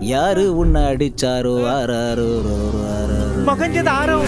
யாரு உன்னை அடிச்சாரோ ஆறாரோ ஆறாரோ மொகஞ்சதாரம்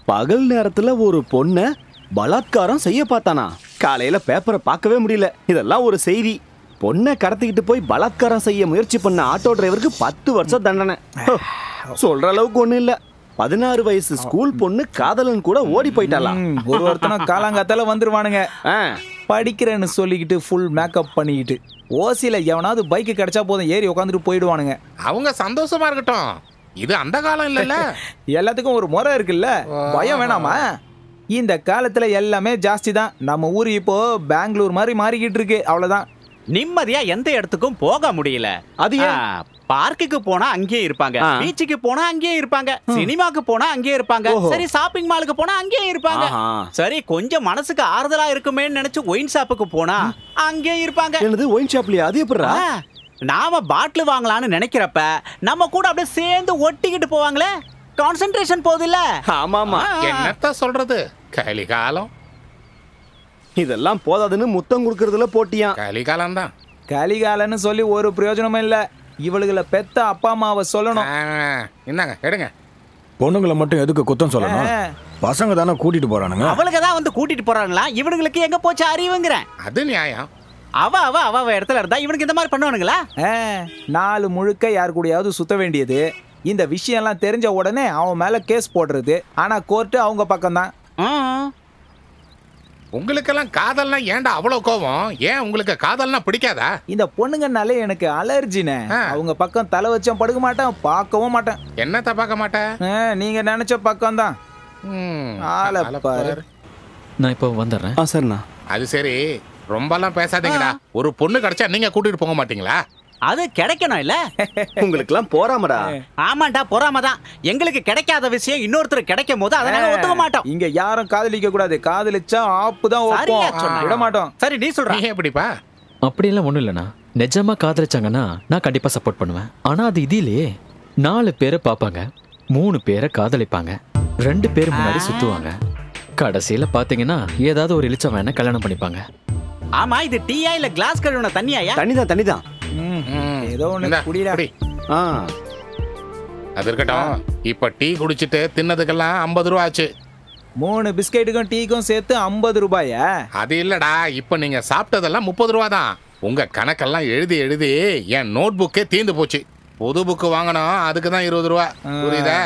பகல் நேரத்துல ஒரு பொண்ண பலாத்காரம் செய்ய பார்த்தானா காலையில பேப்பரை பார்க்கவே முடியல இதெல்லாம் ஒரு செய்தி பொண்ணை கடத்திக்கிட்டு போய் பலாத்காரம் செய்ய முயற்சி பண்ண ஆட்டோ டிரைவருக்கு பத்து வருஷம் தண்டனை ஹோ, சொல்ற அளவுக்கு ஒண்ணும் இல்ல பதினாறு வயசு ஸ்கூல் பொண்ணு காதலன் கூட ஓடி போயிட்டாலாம் ம், ஒரு ஒருத்தனும் காலாங்காத்தால வந்துருவானுங்க ஆ, படிக்கிறேன்னு சொல்லிக்கிட்டு ஃபுல் மேக்கப் பண்ணிக்கிட்டு ஓசியில எவனாவது பைக்கு கிடைச்சா போதும் ஏறி உட்காந்துட்டு போயிடுவானுங்க அவங்க சந்தோஷமா இருக்கட்டும் இது அந்த காலம் இல்லல்ல எல்லாத்துக்கும் ஒரு முறை இருக்குல்ல பயம் வேணாமா இந்த காலத்துல எல்லாமே ஜாஸ்தி தான் நம்ம ஊர் இப்போ பெங்களூர் மாதிரி மாறிக்கிட்டு இருக்கு அவ்வளவுதான் நிம்மதியா எந்த இடத்துக்கும் போக முடியல அது ஏன்? ஆ, பார்க்குக்கு போனா அங்கேயே இருப்பாங்க ஆ. பீச்சுக்கு போனா அங்கேயே இருப்பாங்க சினிமாக்கு போனா அங்கேயே இருப்பாங்க ஓஹோ. சரி ஷாப்பிங் மாலுக்கு போனா அங்கேயே இருப்பாங்க ஆஹா. சரி கொஞ்சம் மனசுக்கு ஆறுதலா இருக்குமேன்னு நினைச்சு ஒயின் ஷாப்புக்கு போனா அங்கேயே இருப்பாங்க என்னது ஒயின் ஷாப்லயா அது எப்படிடா ஆ, நாம பாட்டில் வாங்கலாம்னு நினைக்கிறப்ப நம்ம கூட அப்படியே சேர்ந்து ஒட்டிக்கிட்டு போவாங்களே கான்சென்ட்ரேஷன் போகுதுல்ல ஆமாமா என்னத்த சொல்றது கலிகாலம் இதெல்லாம் போதாதுன்னு முத்தம் கொடுக்கறதுல போட்டியான் கலிகாலம் தான் கலிகாலன்னு சொல்லி ஒரு பிரயோஜனமும் இல்ல இவளுகளை பெத்த அப்பா அம்மாவை சொல்லணும் என்னங்க எடுங்க பொண்ணுங்களை மட்டும் எதுக்கு குத்தம் சொல்லணும் ஆ. பசங்க தானே கூட்டிட்டு போறானுங்க அவளுக்கு தான் வந்து கூட்டிட்டு போறாங்களா இவனுங்களுக்கு எங்க போச்சு அறிவுங்கிறேன் அது நியாயம் அவ அவ அவ அவ இடத்துல இருந்தா இவனுக்கு இந்த மாதிரி பண்ணுவானுங்களா ஆ, நாலு முழுக்க யார் கூடயாவது சுத்த வேண்டியது இந்த விஷயம்லாம் தெரிஞ்ச உடனே அவன் மேல கேஸ் போடுறது ஆனா கோர்ட்டு அவங்க பக்கம்தான் ம். உங்களுக்கெல்லாம் காதல்னா ஏன்டா அவ்வளவு கோவம் ஏன் உங்களுக்கு காதல்னா பிடிக்காதா இந்த பொண்ணுங்கனாலே எனக்கு அலர்ஜினே ஆ. அவங்க பக்கம் தலை வச்சும் படுக்க மாட்டேன் பார்க்கவும் மாட்டேன் என்னத்த பார்க்க மாட்டேன் ஆ, நீங்க நினைச்ச பக்கம் தான் ம், ஆளை ஆளை பாரு. பாரு. நான் இப்போ வந்துடுறேன் ஆ சரிண்ணா அது சரி ரொம்பலாம் பேசாதீங்கடா ஒரு பொண்ணு கிடைச்சா நீங்க கூட்டிட்டு போக மாட்டீங்களா அது கிடைக்கணும் இல்ல உங்களுக்கெல்லாம் போறாமடா ஆமாண்டா பொறாம தான் எங்களுக்கு கிடைக்காத விஷயம் இன்னொருத்தர் கிடைக்கும் போது அதை நாங்க ஒத்துக்க மாட்டோம் இங்க யாரும் காதலிக்க கூடாது காதலிச்சா ஆப்பு தான் சரியா வைப்போம் சொன்ன. விட மாட்டோம் சரி நீ சொல்ற நீ எப்படிப்பா அப்படியெல்லாம் ஒன்றும் இல்லைண்ணா நிஜமா காதலிச்சாங்கன்னா நான் கண்டிப்பாக சப்போர்ட் பண்ணுவேன் ஆனால் அது இது இல்லையே நாலு பேரை பார்ப்பாங்க மூணு பேரை காதலிப்பாங்க ரெண்டு பேர் முன்னாடி சுற்றுவாங்க கடைசியில் பார்த்தீங்கன்னா ஏதாவது ஒரு இளிச்ச வேணா கல்யாணம் பண்ணிப்பாங்க ஆமா இது டீயா இல்ல கிளாஸ் கழுவுன தண்ணியாயா தண்ணிதான் தண்ணிதான் ம். ம், ஏதோ ஒண்ணு இந்தா, குடிடா. குடி. ஆ அது இருக்கட்டும் இப்ப டீ குடிச்சிட்டு தின்னதுக்கெல்லாம் ஐம்பது ரூபா ஆச்சு மூணு பிஸ்கெட்டுக்கும் டீக்கும் சேர்த்து ஐம்பது ரூபாயா அது இல்லடா இப்ப நீங்க சாப்பிட்டதெல்லாம் முப்பது ரூபா தான் உங்க கணக்கெல்லாம் எழுதி எழுதி என் நோட் புக்கே தீந்து போச்சு புது புக்கு வாங்கணும் அதுக்கு தான் இருபது ரூபா புரியுதா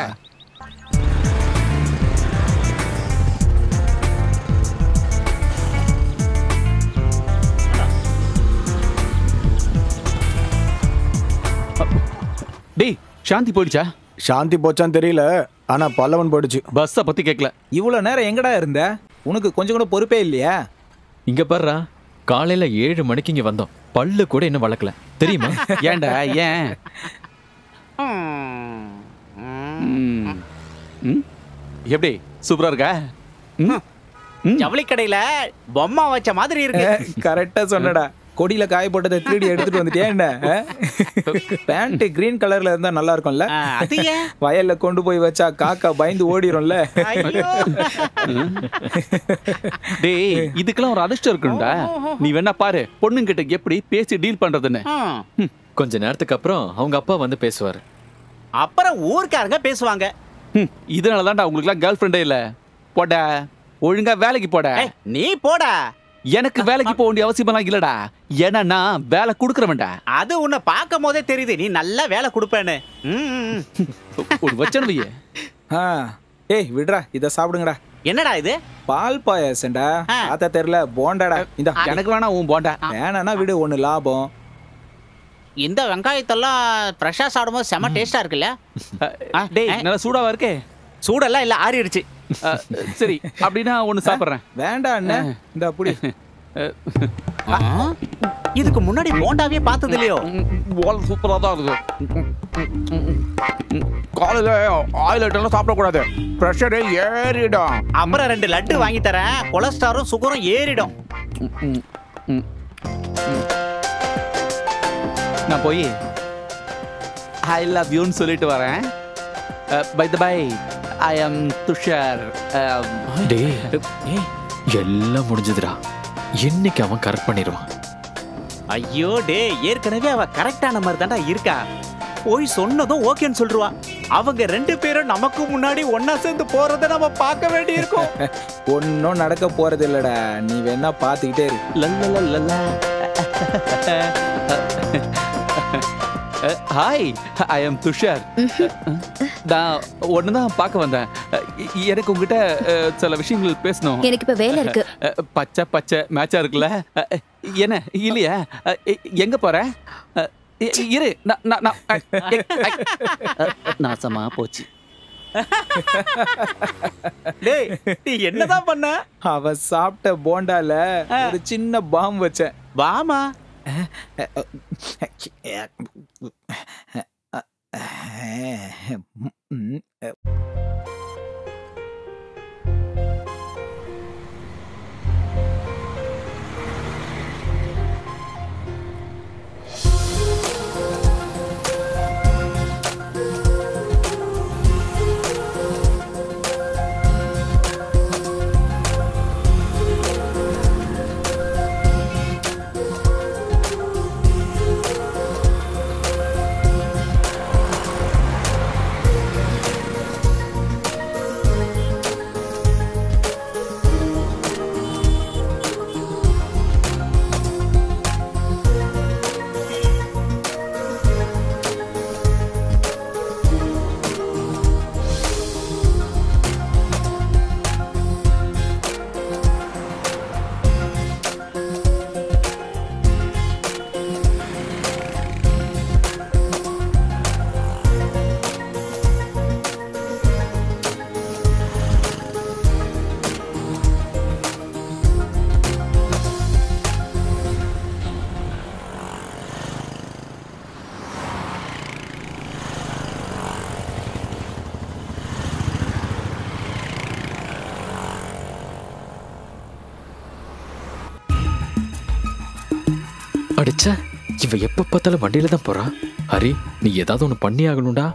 டேய் சாந்தி போயிடுச்சா சாந்தி போச்சான்னு தெரியல ஆனா பல்லவன் போயிடுச்சு பஸ்ஸை பத்தி கேட்கல இவ்வளவு நேரம் எங்கடா இருந்த உனக்கு கொஞ்சம் கூட பொறுப்பே இல்லையா இங்க பாருடா காலையில ஏழு மணிக்கு இங்க வந்தோம் பல்லு கூட இன்னும் வளர்க்கல தெரியுமா ஏன்டா ஏன் ம். ம்? எப்படி சூப்பரா இருக்கா ம்? ஜவுளி கடையில பொம்மை வச்ச மாதிரி இருக்கு கரெக்டா சொன்னடா கொடியில காய போட்டதை திருடி எடுத்துட்டு வந்துட்டியா என்ன பேண்ட் கிரீன் கலர்ல இருந்தா நல்லா இருக்கும்ல ஆ, அது ஏன் வயல்ல கொண்டு போய் வச்சா காக்கா பயந்து ஓடிரும்ல ஐயோ டேய் இதுக்கெல்லாம் ஒரு அதிர்ஷ்டம் இருக்கும்டா நீ வேணா பாரு பொண்ணுங்கிட்ட எப்படி பேசி டீல் பண்றதுன்னு ம். கொஞ்ச நேரத்துக்கு அப்புறம் அவங்க அப்பா வந்து பேசுவார் அப்புறம் ஊர்க்காரங்க பேசுவாங்க ம், இதனால தான்டா உங்களுக்குலாம் கேர்ள் ஃப்ரெண்டே இல்ல போடா ஒழுங்கா வேலைக்கு போட ஏய், நீ போடா எனக்கு வேலைக்கு போக வேண்டிய அவசியமெல்லாம் இல்லடா ஏன்னா நான் வேலை கொடுக்குறவன்டா அது உன்னை பார்க்கும் போதே தெரியுது நீ நல்லா வேலை கொடுப்பேன்னு ம், ம், ம். ஒரு வச்சன வையே ஆ. ஏய் விடுறா இத சாப்பிடுங்கடா என்னடா இது பால் பாயாசம்டா ஆ. ஆத்தா தெரியல போண்டாடா இந்த எனக்கு வேணா உன் போண்டா வேணானா விடு ஒண்ணு லாபம் இந்த வெங்காயத்தெல்லாம் ஃப்ரெஷ்ஷாக சாப்பிடும்போது செம டேஸ்டா இருக்குல்ல ஆ, டேய் ஆ. நல்லா சூடாவா இருக்கே சூடெல்லாம் இல்ல ஆறிடுச்சு அஹ், சரி அப்படின்னா ஒன்னு சாப்பிட்றேன் வேண்டாம் அண்ணே இந்த புடி ஆ? இதுக்கு முன்னாடி போண்டாவே பார்த்தது இல்லையோ ஓல் சூப்பராக தான் இருக்கு காலையில் ஆயில் ஐட்டம்லாம் சாப்பிடக்கூடாது ப்ரெஷரே ஏறிடும் அப்புறம் ரெண்டு லட்டு வாங்கி தரேன் கொலஸ்ட்ராலும் சுகரும் ஏறிடும் நான் போய் ஐ லவ் யூன்னு சொல்லிட்டு வரேன் bye the bye I am Tushar அஹ், டேய் எல்லாம் முடிஞ்சதுடா என்னைக்கு அவன் கரெக்ட் பண்ணிடுவான் ஐயோ டே ஏற்கனவே அவ கரெக்டான மாதிரி தான்டா இருக்கா போய் சொன்னதும் ஓகேன்னு சொல்லிருவா அவங்க ரெண்டு பேரும் நமக்கு முன்னாடி ஒன்னா சேர்ந்து போறதை நம்ம பார்க்க வேண்டி இருக்கும் ஒன்றும் நடக்க போறது இல்லடா நீ வேணா பார்த்துக்கிட்டே இரு லல்லலல்லலா. ஹாய் ஐ எம் துஷார் நான் ஒன்று தான் பார்க்க வந்தேன் எ- எனக்கு உங்ககிட்ட அஹ், சில விஷயங்கள் பேசணும் எனக்கு இப்ப வேலை இருக்கு அஹ், பச்சை பச்சை மேட்சா இருக்குல்ல அஹ், என்ன இல்லையா அஹ், எ- எங்க போற அஹ், இ- இரு நான் நான் நான் அஹ், எ- அஹ், நாசமா போச்சு டேய் நீ என்னதான் பண்ண அவ சாப்பிட்ட போண்டால ஒரு சின்ன பாம் வச்சேன் வாமா ம், அடிச்ச இவ எப்ப பார்த்தாலும் வண்டியில தான் போறான் ஹரி நீ ஏதாவது ஒண்ணு பண்ணி ஆகணும்டா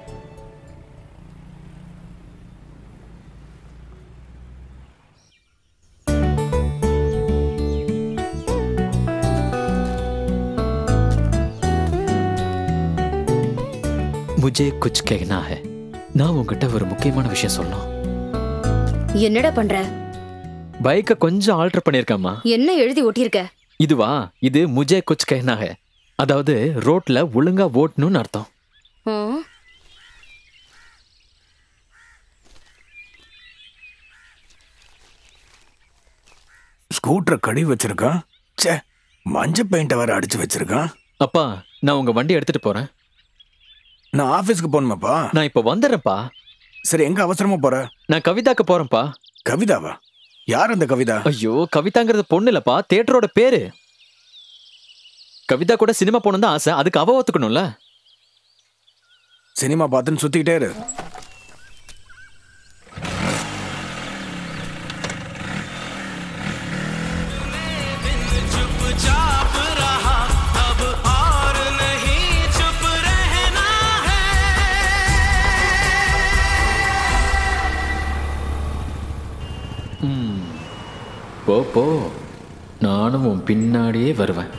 முஜே குச் கேனா ஹே நான் உங்ககிட்ட ஒரு முக்கியமான விஷயம் சொல்லணும் என்னடா பண்ற பைக்கை கொஞ்சம் ஆல்டர் பண்ணியிருக்கேம்மா என்ன எழுதி ஒட்டியிருக்க இதுவா இது முஜே குச் கேனா ஹே அதாவது ரோட்ல ஒழுங்கா ஓட்டணும்னு அர்த்தம் ம், ஸ்கூட்டரை கழுவி வச்சிருக்கான் ச்சே மஞ்சள் பெயிண்ட்டை வேற அடிச்சு வச்சிருக்கான் அப்பா நான் உங்க வண்டி எடுத்துட்டு போறேன் நான் ஆபீஸ்க்கு போகணுமாப்பா நான் இப்ப வந்துடுறேன்ப்பா சரி எங்க அவசரமா போற நான் கவிதாக்கு போறேன்ப்பா கவிதாவா யார் அந்த கவிதா ஐயோ கவிதாங்கிறது பொண்ணு இல்லப்பா தியேட்டரோட பேரு கவிதா கூட சினிமா போகணும் தான் ஆசை அதுக்கு அவ ஒத்துக்கணும்ல சினிமா பார்த்துன்னு சுத்திக்கிட்டே இரு போ போ நானும் உன் பின்னாடியே வருவேன்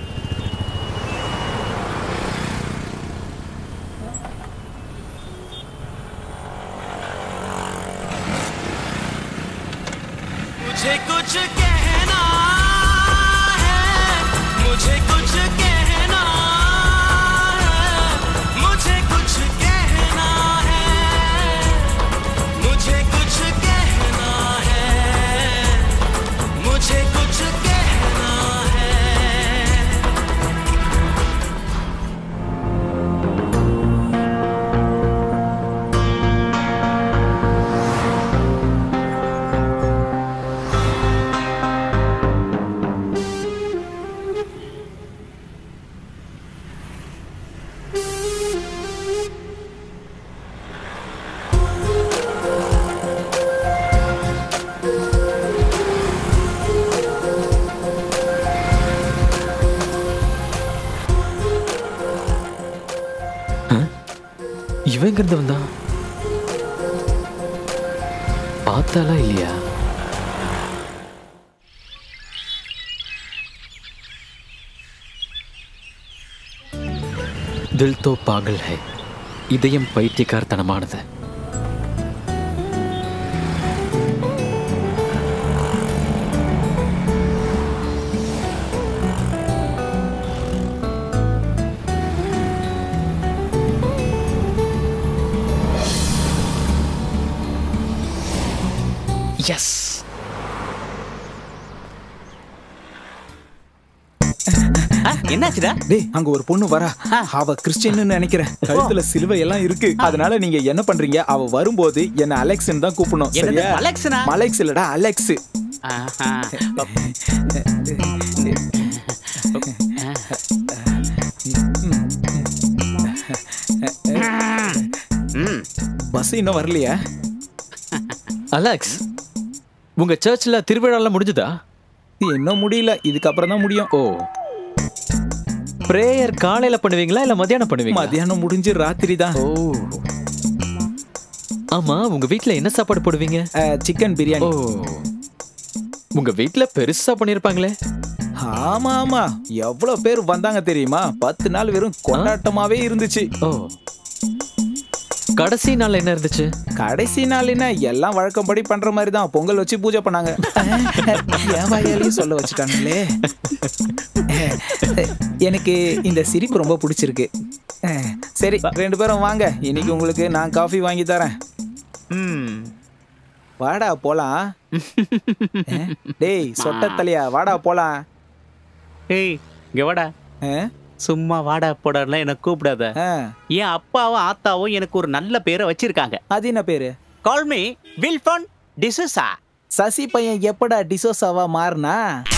मुझे कुछ कहना है मुझे कुछ कहना है मुझे कुछ कहना है मुझे कुछ कहना है मुझे कुछ कहना है இவன் எங்கிருந்து வந்தா பார்த்தாலா இல்லையா தில் தோ பாகல் ஹை இதயம் பைத்தியக்காரத்தனமானது எஸ் என்னாச்சுடா டேய் அங்க ஒரு பொண்ணு வரா அவ கிறிஸ்டியன்னு நினைக்கிறேன் கழுத்துல சிலுவை எல்லாம் இருக்கு அதனால நீங்க என்ன பண்றீங்க அவ வரும்போது என்ன அலெக்ஸ்ன்னு தான் கூப்பிடணும் என்னது, சரியா அலெக்ஸ்னா? மலெக்ஸ் இல்லடா அலெக்ஸ் ஆஹா. ம் பஸ் இன்னும் வரலையா அலெக்ஸ் உங்க சர்ச்சில் திருவிழாலாம் முடிஞ்சுதா இன்னும் முடியல இதுக்கப்புறம் தான் முடியும் ஓ பிரேயர் காலையில பண்ணுவீங்களா இல்ல மத்தியானம் பண்ணுவீங்களா மத்தியானம் முடிஞ்சு ராத்திரி தான் ஓ ஆமா உங்க வீட்ல என்ன சாப்பாடு போடுவீங்க சிக்கன் பிரியாணி ஓ உங்க வீட்ல பெருசா பண்ணிருப்பாங்களே ஆமா ஆமா எவ்வளவு பேர் வந்தாங்க தெரியுமா பத்து நாள் வெறும் கொண்டாட்டமாவே இருந்துச்சு ஓ கடைசி நாள் என்ன இருந்துச்சு கடைசி நாள் என்ன எல்லாம் வழக்கம்படி பண்ற மாதிரி தான் பொங்கல் வச்சு பூஜை பண்ணாங்க என் வாயாலையும் சொல்ல வச்சுட்டாங்களே எனக்கு இந்த சிரிப்பு ரொம்ப பிடிச்சிருக்கு சரி ரெண்டு பேரும் வாங்க இன்னைக்கு உங்களுக்கு நான் காஃபி வாங்கி தரேன் ம் வாடா போலாம் அஹ், டேய் சொட்ட தலையா வாடா போலாம் ஏய் இங்க வாடா அஹ், சும்மா வாடா போடலாம் என்ன கூப்பிடாத அஹ், என் அப்பாவும் ஆத்தாவும் எனக்கு ஒரு நல்ல பேரை வச்சிருக்காங்க அது என்ன பேரு கால் மீ வில்ஃபன் டிசுசா சசி பையன் எப்படா டிசோசாவா மாறினா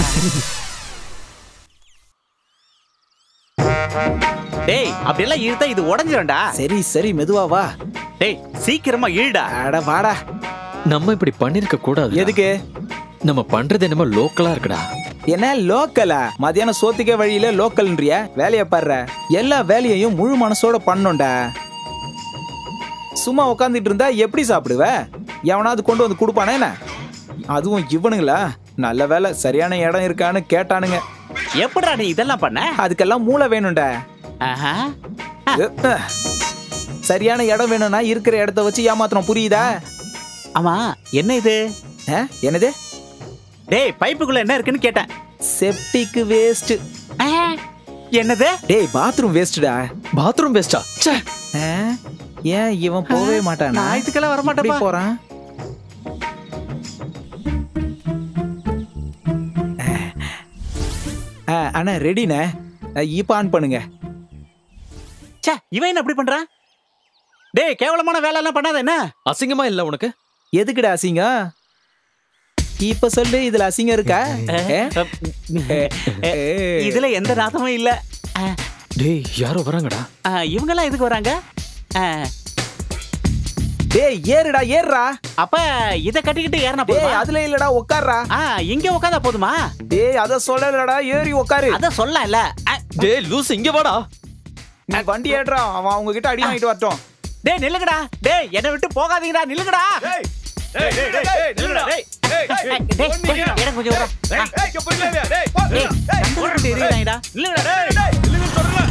டேய் அப்படியெல்லாம் இழுத்தா இது உடஞ்சிரும்டா சரி சரி மெதுவா வா டேய் சீக்கிரமா இழுடா அட வாடா நம்ம இப்படி பண்ணிருக்க கூடாது எதுக்கு நம்ம பண்றது என்னமோ லோக்கலா இருக்குடா என்ன லோக்கலா மத்தியானம் சோத்துக்கே வழியில லோக்கல்ன்றிய வேலைய பாடுற எல்லா வேலையையும் முழு மனசோட பண்ணோம்டா சும்மா உட்காந்துட்டு இருந்தா எப்படி சாப்பிடுவ எவனாவது கொண்டு வந்து கொடுப்பானே என்ன அதுவும் இவனுங்களா நல்ல வேலை சரியான இடம் இருக்கான்னு கேட்டானுங்க எப்படிடா நீ இதெல்லாம் பண்ண அதுக்கெல்லாம் மூளை வேணும்டா ஆஹா எப்ப? சரியான இடம் வேணும்னா இருக்கிற இடத்த வச்சு ஏமாத்தணும் புரியுதா ஆமா என்ன இது ஆ? என்னது டேய் பைப்புக்குள்ள என்ன இருக்குன்னு கேட்டேன் செப்டிக் வேஸ்ட் ஆ, என்னது டேய் பாத்ரூம் வேஸ்ட்டா பாத்ரூம் பெஸ்டா ஏன் இவன் போகவே மாட்டானா நான் இதுக்கெல்லாம் வர மாட்டேன்ப்பா. இப்படி போறான் ஆ, அண்ணா ரெடிண்ணே இப்போ ஆன் பண்ணுங்க ச்சே இவன் என்ன அப்படி பண்றான் டேய் கேவலமான வேலை எல்லாம் பண்ணாத என்ன அசிங்கமா இல்ல உனக்கு எதுக்குடா அசிங்கம் இப்ப சொல்லு இதுல அசிங்கம் இருக்கா ஏ? ஏ, இதுல எந்த நாத்தமும் இல்ல ஆ, டேய் யாரோ வராங்கடா ஆ, இவங்கெல்லாம் எதுக்கு வராங்க ஆ, டேய் ஏறுடா ஏறுடா அப்ப இத கட்டிக்கிட்டு ஏறினா டேய் போதுமா அதுல இல்லடா உட்கார்றா ஆ இங்க உட்காந்தா போதுமா டேய் அத சொல்லலடா ஏறி உட்காரு அத சொல்லல ஆ, டேய் லூஸ் இங்க வாடா நீ வண்டி ஏடுறா அவன் அவங்க கிட்ட அடி வாங்கிட்டு வரட்டும் டேய் நில்லுங்கடா டேய் என்னை விட்டு போகாதீங்கடா நில்லுங்கடா நில்லுங்கடா, டேய். ஏய், டேய், கொஞ்சம் இடம் கொஞ்சம் விட்றா. ஆ. டேய், கம்பளம் விட்டு எறியுறாங்கடா. நில்லுங்கடா, டேய்.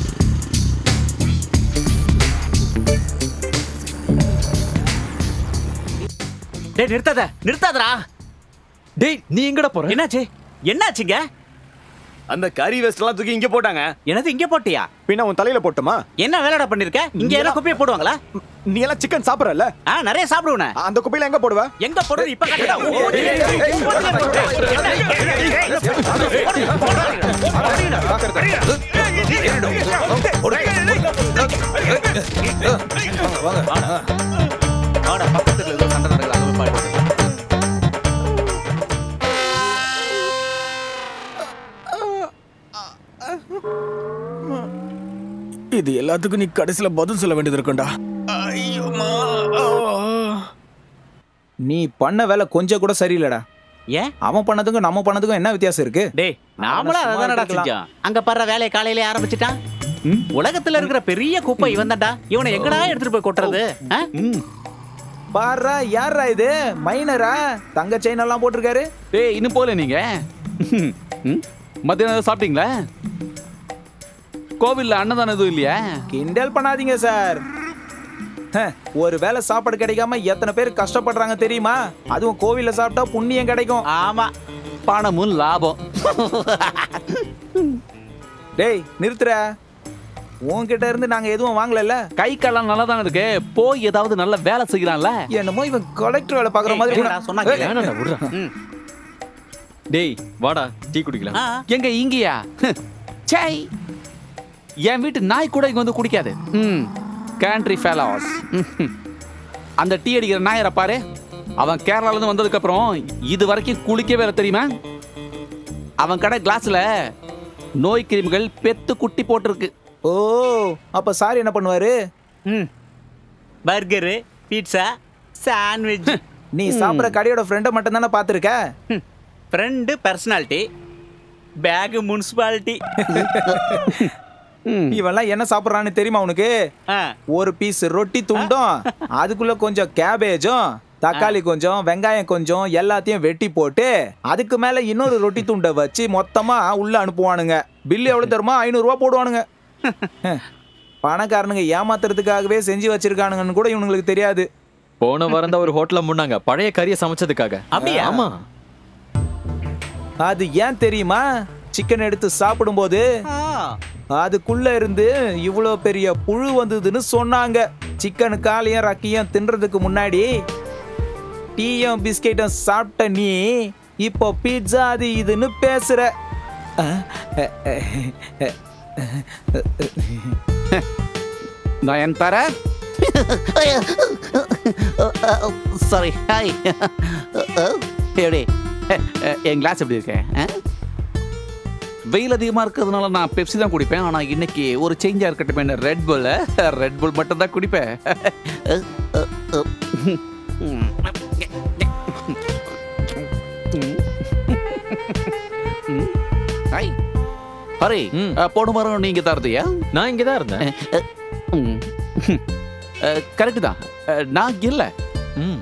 டேய் நிறுத்தாத நிறுத்தாதடா டேய் நீ எங்கடா போற என்னாச்சு என்னாச்சுங்க அந்த கறி வேஸ்ட் எல்லாம் தூக்கி இங்க போட்டாங்க என்னது இங்க போட்டியா பின்ன உன் தலையில போட்டுமா என்ன வேலைடா பண்ணிருக்க இங்க எல்லாம் குப்பையை போடுவாங்களா நீ எல்லாம் சிக்கன் சாப்பிடறல ஆ நிறைய சாப்பிடுவேனே அந்த குப்பையில எங்க போடுவ எங்க போடுறது இப்ப கட்டடா பக்கத்துல ஏதோ சண்டை நடக்குது அங்க போய் பாரு. இது எல்லாத்துக்கும் நீ கடைசியில பதில் சொல்ல வேண்டியது இருக்கும்டா நீ பண்ண வேலை கொஞ்சம் கூட சரியில்லடா ஏன் அவன் பண்ணதுக்கும் நம்ம பண்ணதுக்கும் என்ன வித்தியாசம் இருக்கு டேய் நாமளும் சும்மா அதான் இருக்கலாம். செஞ்சோம் அங்க படுற வேலையை காலையிலே ஆரம்பிச்சிட்டான் உலகத்துல இருக்கிற பெரிய குப்பை இவன் தான்டா இவனை எங்கடா எடுத்துட்டு போய் கொட்டுறது ஆ? பாருடா யாரா இது மைனரா தங்க செயின் எல்லாம் போட்டிருக்காரு டேய் இன்னும் போல நீங்க ம்? மத்தியானம் ஏதாவது சாப்பிட்டீங்களா கோவில்ல அன்னதானம் எதுவும் இல்லையா கிண்டல் பண்ணாதீங்க சார் ஹ, ஒரு வேளை சாப்பாடு கிடைக்காம எத்தனை பேர் கஷ்டப்படுறாங்க தெரியுமா அதுவும் கோவில்ல சாப்பிட்டா புண்ணியம் கிடைக்கும் ஆமா பணமும் லாபம் டேய் நிறுத்துற உன்கிட்ட இருந்து நாங்க எதுவும் வாங்கலல்ல கை காலம் நல்லா தான் இருக்கு போய் ஏதாவது நல்ல வேலை செய்யலாம்ல என்னமோ இவன் கலெக்டர் வேலை பாக்குற மாதிரி ஏய், சொன்னா கேளு. வேணாம்டா விட்றா ம். டேய் வாடா டீ குடிக்கலாம் ஆ, எங்க இங்கயா சை என் வீட்டு நாய் கூட இங்க வந்து குடிக்காது ம் கேண்ட்ரி ஃபேலாஸ் அந்த டீ அடிக்கிற நாயரை பாரு அவன் கேரளால இருந்து வந்ததுக்கு அப்புறம் இது வரைக்கும் குளிக்கவே இல்லை தெரியுமா அவன் கடை கிளாஸ்ல நோய் கிருமிகள் பெத்து குட்டி போட்டிருக்கு ஓ அப்ப சார் என்ன பண்ணுவாரு ம் பர்கரு பீட்சா சாண்ட்விச் நீ சாப்பிடுற கடையோட ஃப்ரெண்டை மட்டும் தானே பாத்திருக்க ஃப்ரெண்டு பர்சனாலிட்டி பேகு முனிசிபாலிட்டி இவெல்லாம் என்ன சாப்பிடுறான்னு தெரியுமா உனக்கு ஒரு பீஸ் ரொட்டி துண்டும் அதுக்குள்ள கொஞ்சம் கேபேஜும் தக்காளி கொஞ்சம் வெங்காயம் கொஞ்சம் எல்லாத்தையும் வெட்டி போட்டு அதுக்கு மேல இன்னொரு ரொட்டி துண்டை வச்சு மொத்தமா உள்ள அனுப்புவானுங்க பில்லு எவ்வளவு தருமா ஐநூறு ரூபாய் போடுவானுங்க பணக்காரனுங்க ஏமாத்துறதுக்காகவே செஞ்சு வச்சிருக்கானுங்கன்னு கூட இவனுங்களுக்கு தெரியாது போன வாரம் தான் ஒரு ஹோட்டல்ல முன்னாங்க பழைய கறியை சமைச்சதுக்காக அப்படியா? ஆமா அது ஏன் தெரியுமா சிக்கன் எடுத்து சாப்பிடும்போது அதுக்குள்ள இருந்து இவ்வளோ பெரிய புழு வந்ததுன்னு சொன்னாங்க சிக்கன் காலையும் ரக்கையும் தின்றதுக்கு முன்னாடி டீயும் பிஸ்கெட்டும் சாப்பிட்ட நீ இப்போ பீட்சா அது இதுன்னு பேசுற அஹ், அஹ், அஹ், நயன் தர சாரி ஹாய் எப்படி என் கிளாஸ் எப்படி இருக்கேன் வெயில் அதிகமாக இருக்கிறதுனால நான் பெப்சி தான் குடிப்பேன் ஆனால் இன்னைக்கு ஒரு சேஞ்சாக இருக்கட்டும் ரெட் புல் ரெட் புல் மட்டும் தான் குடிப்பேன் ஹாய் ஹரி ம். போன வாரம் நீங்கள் தரதையா நான் இங்கே தான் இருந்தேன் கரெக்டு தான் அஹ், நான் இல்லை ம்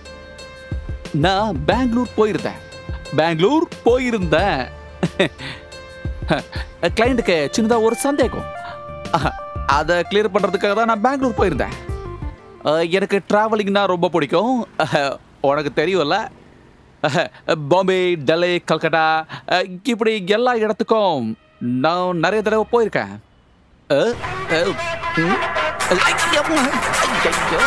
நான் பெங்களூர் போயிருந்தேன் பெங்களூர் போயிருந்தேன் கிளைண்ட்டுக்கு சின்னதாக ஒரு சந்தேகம் அஹ், அதை கிளியர் பண்ணுறதுக்காக தான் நான் பெங்களூர் போயிருந்தேன் அஹ், எனக்கு ட்ராவலிங்னா ரொம்ப பிடிக்கும் அஹ், உனக்கு தெரியும்ல அஹ், பாம்பே டெல்லி கல்கட்டா அஹ், இப்படி எல்லா இடத்துக்கும் நான் நிறைய தடவை போயிருக்கேன் அஹ், அஹ், ம், ஐயோ, ஐயோ.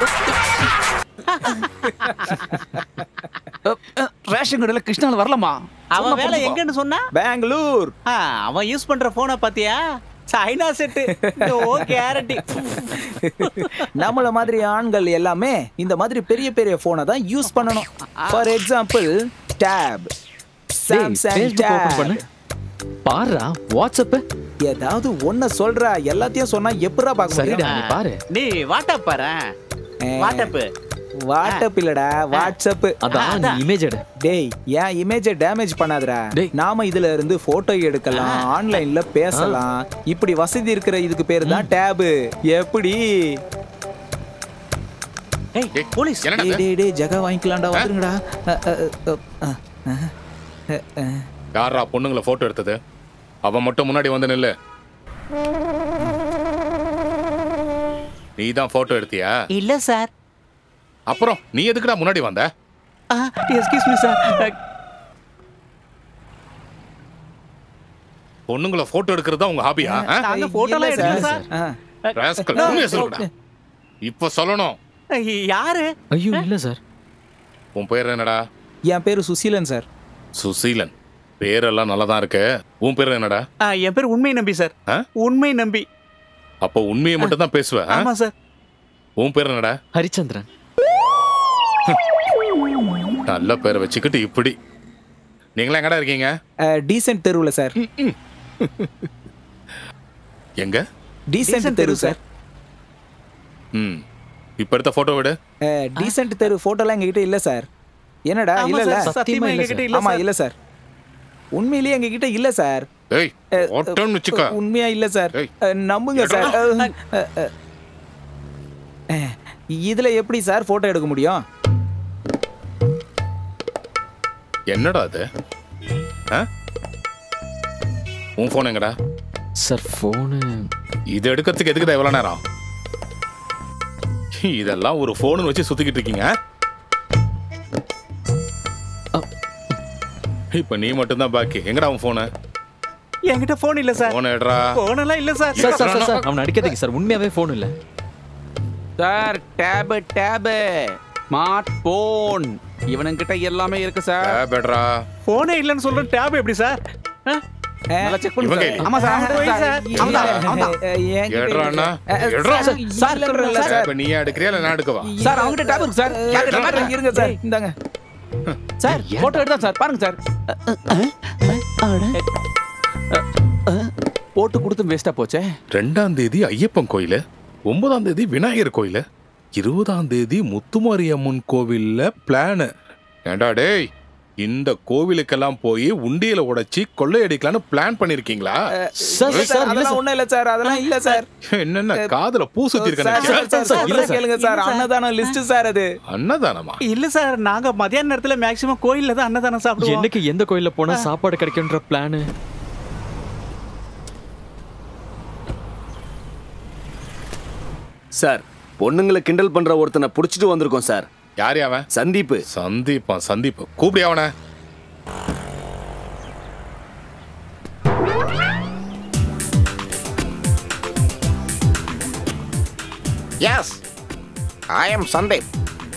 அஹ், அஹ், ரேஷன் கடையில் கிருஷ்ணால வரலாமா அவன் வேலை எங்கன்னு சொன்னா பெங்களூர் ஆ, அவன் யூஸ் பண்ற போனை பாத்தியா சைனா செட்டு ஓ கேரண்டி நம்மள மாதிரி ஆண்கள் எல்லாமே இந்த மாதிரி பெரிய பெரிய போனை தான் யூஸ் பண்ணணும் ஃபார் எக்ஸாம்பிள் டேப் டேய் சாம்சங் Facebook ஓபன் பண்ணு டேப் பாருடா வாட்ஸ்அப் ஏதாவது ஒன்ன சொல்றா எல்லாத்தையும் சொன்னா எப்படா பார்க்க சரிடா முடியும் நீ பாரு நீ வாட்டப் பாரு வாட்டப் வாட்ஸ்அப் இல்லடா வாட்ஸ்அப் அதான் நீ இமேஜ் எடு டேய் என் இமேஜை டேமேஜ் பண்ணாதடா டேய். நாம இதுல இருந்து போட்டோ எடுக்கலாம் ஆன்லைன்ல பேசலாம் இப்படி வசதி இருக்கிற இதுக்கு பேரு தான் டேபு எப்படி ஏய் டேய், போலீஸ் என்னடா டேய் இது? டேய் டேய் ஜகா வாங்கிக்கலாம்டா வந்துருங்கடா அ, அ, அ, அ, அ, அ. யாரா பொண்ணுங்களை போட்டோ எடுத்தது அவன் மட்டும் முன்னாடி வந்து நில்லு நீ தான் போட்டோ எடுத்தியா இல்ல சார் அப்புறம் நீ எதுக்குடா முன்னாடி வந்த எஸ்கியூஸ் மீ சார் பொண்ணுங்களை போட்டோ எடுக்கிறது தான் உங்க ஹாபியா நாங்க போட்டோலாம் இல்ல எடுக்கல சார். சார் ஆ. ராஸ்கல் உண்மையை சொல்லுடா இப்ப சொல்லணும் யாரு ஐயோ இல்ல சார் உன் பேர் என்னடா என் பேரு சுசீலன் சார் சுசீலன் பேரெல்லாம் நல்லா தான் இருக்கு உன் பேர் என்னடா ஆ, என் பேர் உண்மை நம்பி சார் ஆ? உண்மை நம்பி அப்போ உண்மையை மட்டும் தான் பேசுவ ஆ? ஆமா சார் உன் பேர் என்னடா ஹரிச்சந்திரன் நல்ல பேரை வச்சுக்கிட்டு இப்படி நீங்களா எங்கடா இருக்கீங்க டீசென்ட் தெருவுல சார் எங்க டீசென்ட் தெரு சார் ம் இப்ப எடுத்த போட்டோ விடு டீசென்ட் தெரு போட்டோலாம் எங்ககிட்ட இல்ல சார் என்னடா ஆமா இல்ல இல்ல சார், சத்தியமா இல்ல எங்ககிட்ட இல்ல ஆமா சார் இல்ல சார் உண்மையிலேயே எங்ககிட்ட இல்ல சார் ஏய் ஓட்டம்னு வச்சுக்க உண்மையா இல்ல சார் ஏய். அஹ், நம்புங்க சார் அஹ், அஹ், அஹ். அஹ், இதுல எப்படி சார் போட்டோ எடுக்க முடியும் என்னடா அது ஆ? உன் போன் எங்கடா சார் ஃபோனு இது எடுக்கிறதுக்கு எதுக்குடா எவ்வளவு நேரம் இதெல்லாம் ஒரு போன் வச்சு சுத்திக்கிட்டு இருக்கீங்க இப்ப நீ மட்டும்தான் பாக்கி எங்கடா உன் போனு என்கிட்ட போன் இல்ல சார் போன எடுறா போன் எல்லாம் இல்ல sir sir sir sir, sir அவனை அடிக்காதீங்க சார் உண்மையாவே ஃபோன் இல்லை sir tab tab smart phone இவனுங்கிட்ட எல்லாமே இருக்கு சார் பெட்ரா போனே இல்லன்னு சொல்ற டேப் எப்படி சார் ஆ? நல்லா செக் இவன் பண்ணுங்க கையில. ஆமா சார் ஆமா போய் சார் சார். அவன்தான், அவன்தான். எடுறா அண்ணா எடுறா சார் இல்ல சார் இப்ப நீ எடுக்கிறியா இல்ல நான் எடுக்கவா சார் அவங்ககிட்ட டேப் இருக்கு சார் யார்கிட்ட இருங்க, பாருங்க. இருங்க சார் இந்தாங்க சார் போட்டோ எடுத்தா சார் பாருங்க சார் போட்டு கொடுத்து வேஸ்டா போச்சே ரெண்டாம் தேதி ஐயப்பன் கோயிலு ஒன்பதாம் தேதி விநாயகர் கோயிலு இருபதாம் தேதி முத்துமாரியம்மன் கோவில்ல பிளானு ஏண்டா டேய் இந்த கோவிலுக்கெல்லாம் போய் உண்டியல உடைச்சி கொள்ளையடிக்கலாம்னு பிளான் பண்ணிருக்கீங்களா சார் சார் சார் இல்ல அதெல்லாம் சார் ஒண்ணும் இல்ல சார் அதெல்லாம் இல்ல சார் என்னென்ன காதுல பூ சுத்தி சார், சார், சார், இருக்க சார், இல்ல சொல்றத சார். கேளுங்க சார் அன்னதானம் லிஸ்ட் சார் அது அன்னதானமா இல்ல சார் நாங்க மதியான நேரத்துல மேக்ஸிமம் கோயில்ல தான் அன்னதானம் சாப்பிடுவோம் என்னைக்கு எந்த கோயில்ல போனா சாப்பாடு கிடைக்குன்ற பிளானு சார் பொண்ணுங்களை கிண்டல் பண்ற ஒருத்தனை புடிச்சிட்டு வந்திருக்கோம் சார் யார் அவன் சந்தீப் சந்தீப்பா சந்தீப் கூப்பிடி அவனை Yes, I am Sandeep.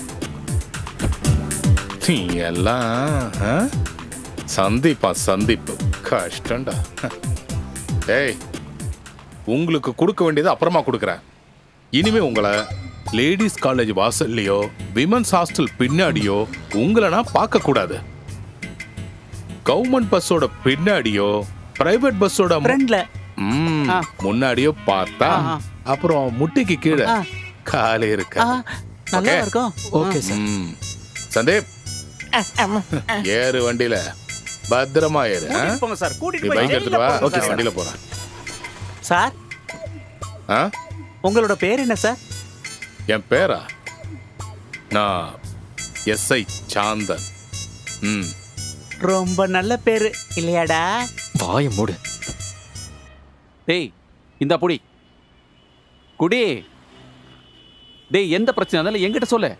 நீ எல்லாம் ஆ? சந்தீப்பா சந்தீப் கஷ்டம்டா ஏய் உங்களுக்கு கொடுக்க வேண்டியது அப்புறமா கொடுக்குறேன் இனிமே உங்களை லேடிஸ் காலேஜ் வாசல்லையோ விமன்ஸ் ஹாஸ்டல் பின்னாடியோ உங்களை நான் பார்க்க கூடாது கவர்மெண்ட் பஸ்ஸோட பின்னாடியோ பிரைவேட் பஸ்ஸோட மு- ஃப்ரெண்ட்ல ம், முன்னாடியோ பார்த்தா அப்புறம் முட்டிக்கு கீழே காலே இருக்க நல்லா இருக்கும் ஓகே சார் ம். சந்தீப் ஏறு வண்டியில பத்திரமா ஏறு ஆ? கூட்டிட்டு போங்க சார் நீ கூட்டிட்டு பைக் போய் எடுத்துட்டு வா ஜெயில்ல போங்க ஓகே சார். வண்டியில போறேன் சார் ஆ உங்களோட பேர் என்ன சார் என் பேரா நான் எஸ்ஐ சாந்தன் ம் ரொம்ப நல்ல பேரு இல்லையாடா வாய மூடு டேய் இந்த புடி குடி டேய் எந்த பிரச்சனை இருந்தாலும் என்கிட்ட சொல்லு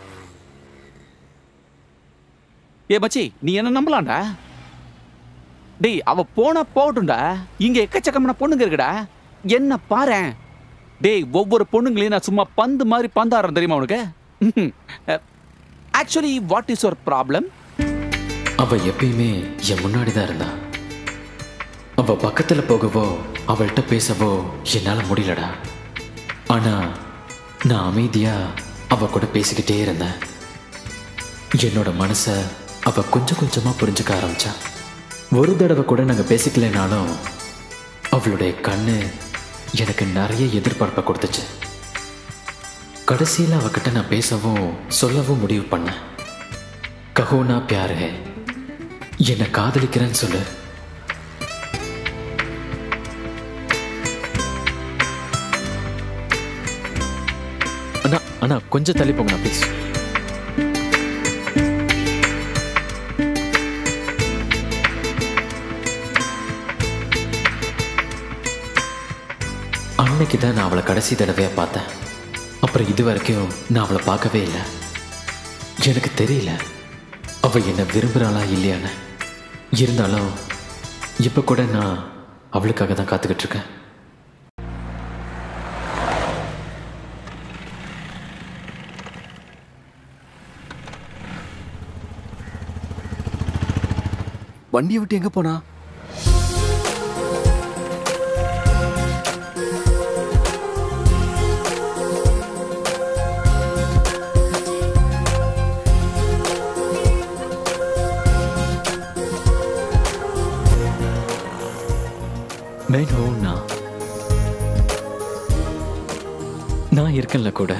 ஏ மச்சி நீ என்ன நம்பலாம்டா டேய் அவ போனா போகட்டும்டா இங்க எக்கச்சக்கமான பொண்ணுங்க இருக்குடா என்ன பாரேன் டேய் ஒவ்வொரு பொண்ணுங்களையும் நான் சும்மா பந்து மாதிரி பந்தாடுறேன் தெரியுமா உனக்கு actually what is your problem அவ எப்பயுமே என் முன்னாடி தான் இருந்தா அவ பக்கத்துல போகவோ அவள்கிட்ட பேசவோ என்னால முடியலடா ஆனா நான் அமைதியா அவ கூட பேசிக்கிட்டே இருந்தேன் என்னோட மனச அவ கொஞ்சம் கொஞ்சமா புரிஞ்சுக்க ஆரம்பிச்சா ஒரு தடவை கூட நாங்க பேசிக்கலைனாலும் அவளுடைய கண்ணு எனக்கு நிறைய எதிர்பார்ப்பை கொடுத்துச்சு கடைசியில் அவகிட்ட நான் பேசவும் சொல்லவும் முடிவு பண்ணேன் கஹோனா பியார் ஹே என்னை காதலிக்கிறேன்னு சொல்லு அண்ணா அண்ணா கொஞ்சம் தள்ளி போங்கண்ணா ப்ளீஸ் அன்னைக்கு தான் நான் அவளை கடைசி தடவையாக பார்த்தேன் அப்புறம் இது வரைக்கும் நான் அவளை பார்க்கவே இல்லை எனக்கு தெரியல அவ என்ன விரும்புகிறாளா இல்லையான்னு இருந்தாலும் இப்போ கூட நான் அவளுக்காக தான் காத்துக்கிட்டு இருக்கேன் வண்டியை விட்டு எங்க போனா मैं हूं ना நான் இருக்கேன்ல கூட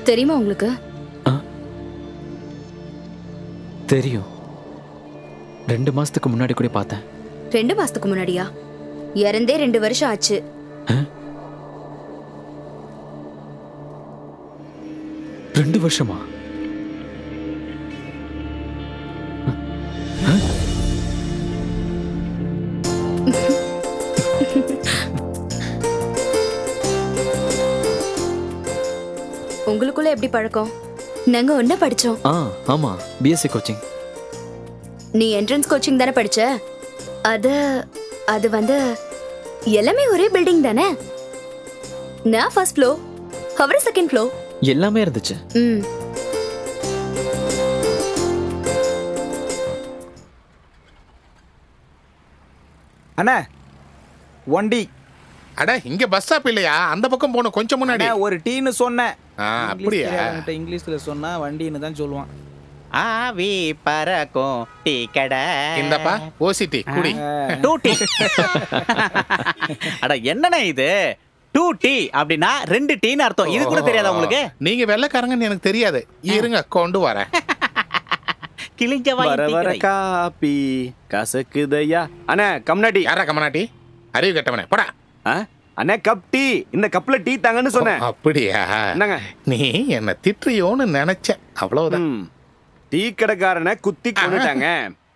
தெரியுமா உங்களுக்கு தெரியும் ரெண்டு மாசத்துக்கு முன்னாடி கூட பார்த்தேன் ரெண்டு மாசத்துக்கு முன்னாடியா இறந்தே ரெண்டு வருஷம் ஆச்சு ரெண்டு வருஷமா உங்களுக்குள்ள எப்படி பழக்கம் நாங்க ஒன்ன படிச்சோம் ஆ ஆமா பிஎஸ்சி கோச்சிங் நீ என்ட்ரன்ஸ் கோச்சிங் தானே படிச்ச அது அது வந்து எல்லாமே ஒரே பில்டிங் தானே நான் ஃபர்ஸ்ட் ஃப்ளோர் அவரு செகண்ட் ஃப்ளோர் எல்லாமே இருந்துச்சு ம் அண்ணா ஒண்டி அட இங்க பஸ் ஸ்டாப் இல்லையா அந்த பக்கம் போகணும் கொஞ்சம் முன்னாடி அண்ணா, ஒரு டீன்னு சொன்னேன் ஆ, இங்கிலீஷ் அப்படியா? தெரியாதவன்கிட்ட இங்கிலீஷ்ல சொன்னா வண்டின்னு தான் சொல்லுவான் ஆவி பறக்கும் டீ கடை இந்தப்பா ஓசிட்டி குடி டூ டீ அட என்னண்ணே இது டூ டீ அப்படின்னா ரெண்டு டீன்னு அர்த்தம் இது கூட தெரியாதா உங்களுக்கு நீங்க வெள்ளைக்காரங்கன்னு எனக்கு தெரியாது இருங்க கொண்டு வரேன் கிழிஞ்ச வாய் வர வர டீ கடை. காப்பி கசக்குதையா அண்ணே கம்னாடி யாரா கமனாட்டி அறிவு கட்டவனே போடா அண்ணே கப் டீ இந்த கப்ல டீ தாங்கன்னு சொன்னேன் அப்படியா என்னங்க நீ என்ன திட்டுறியோன்னு நினைச்சேன் அவ்வளவுதான் ம். டீ கடைக்காரனை குத்தி கொண்டுட்டாங்க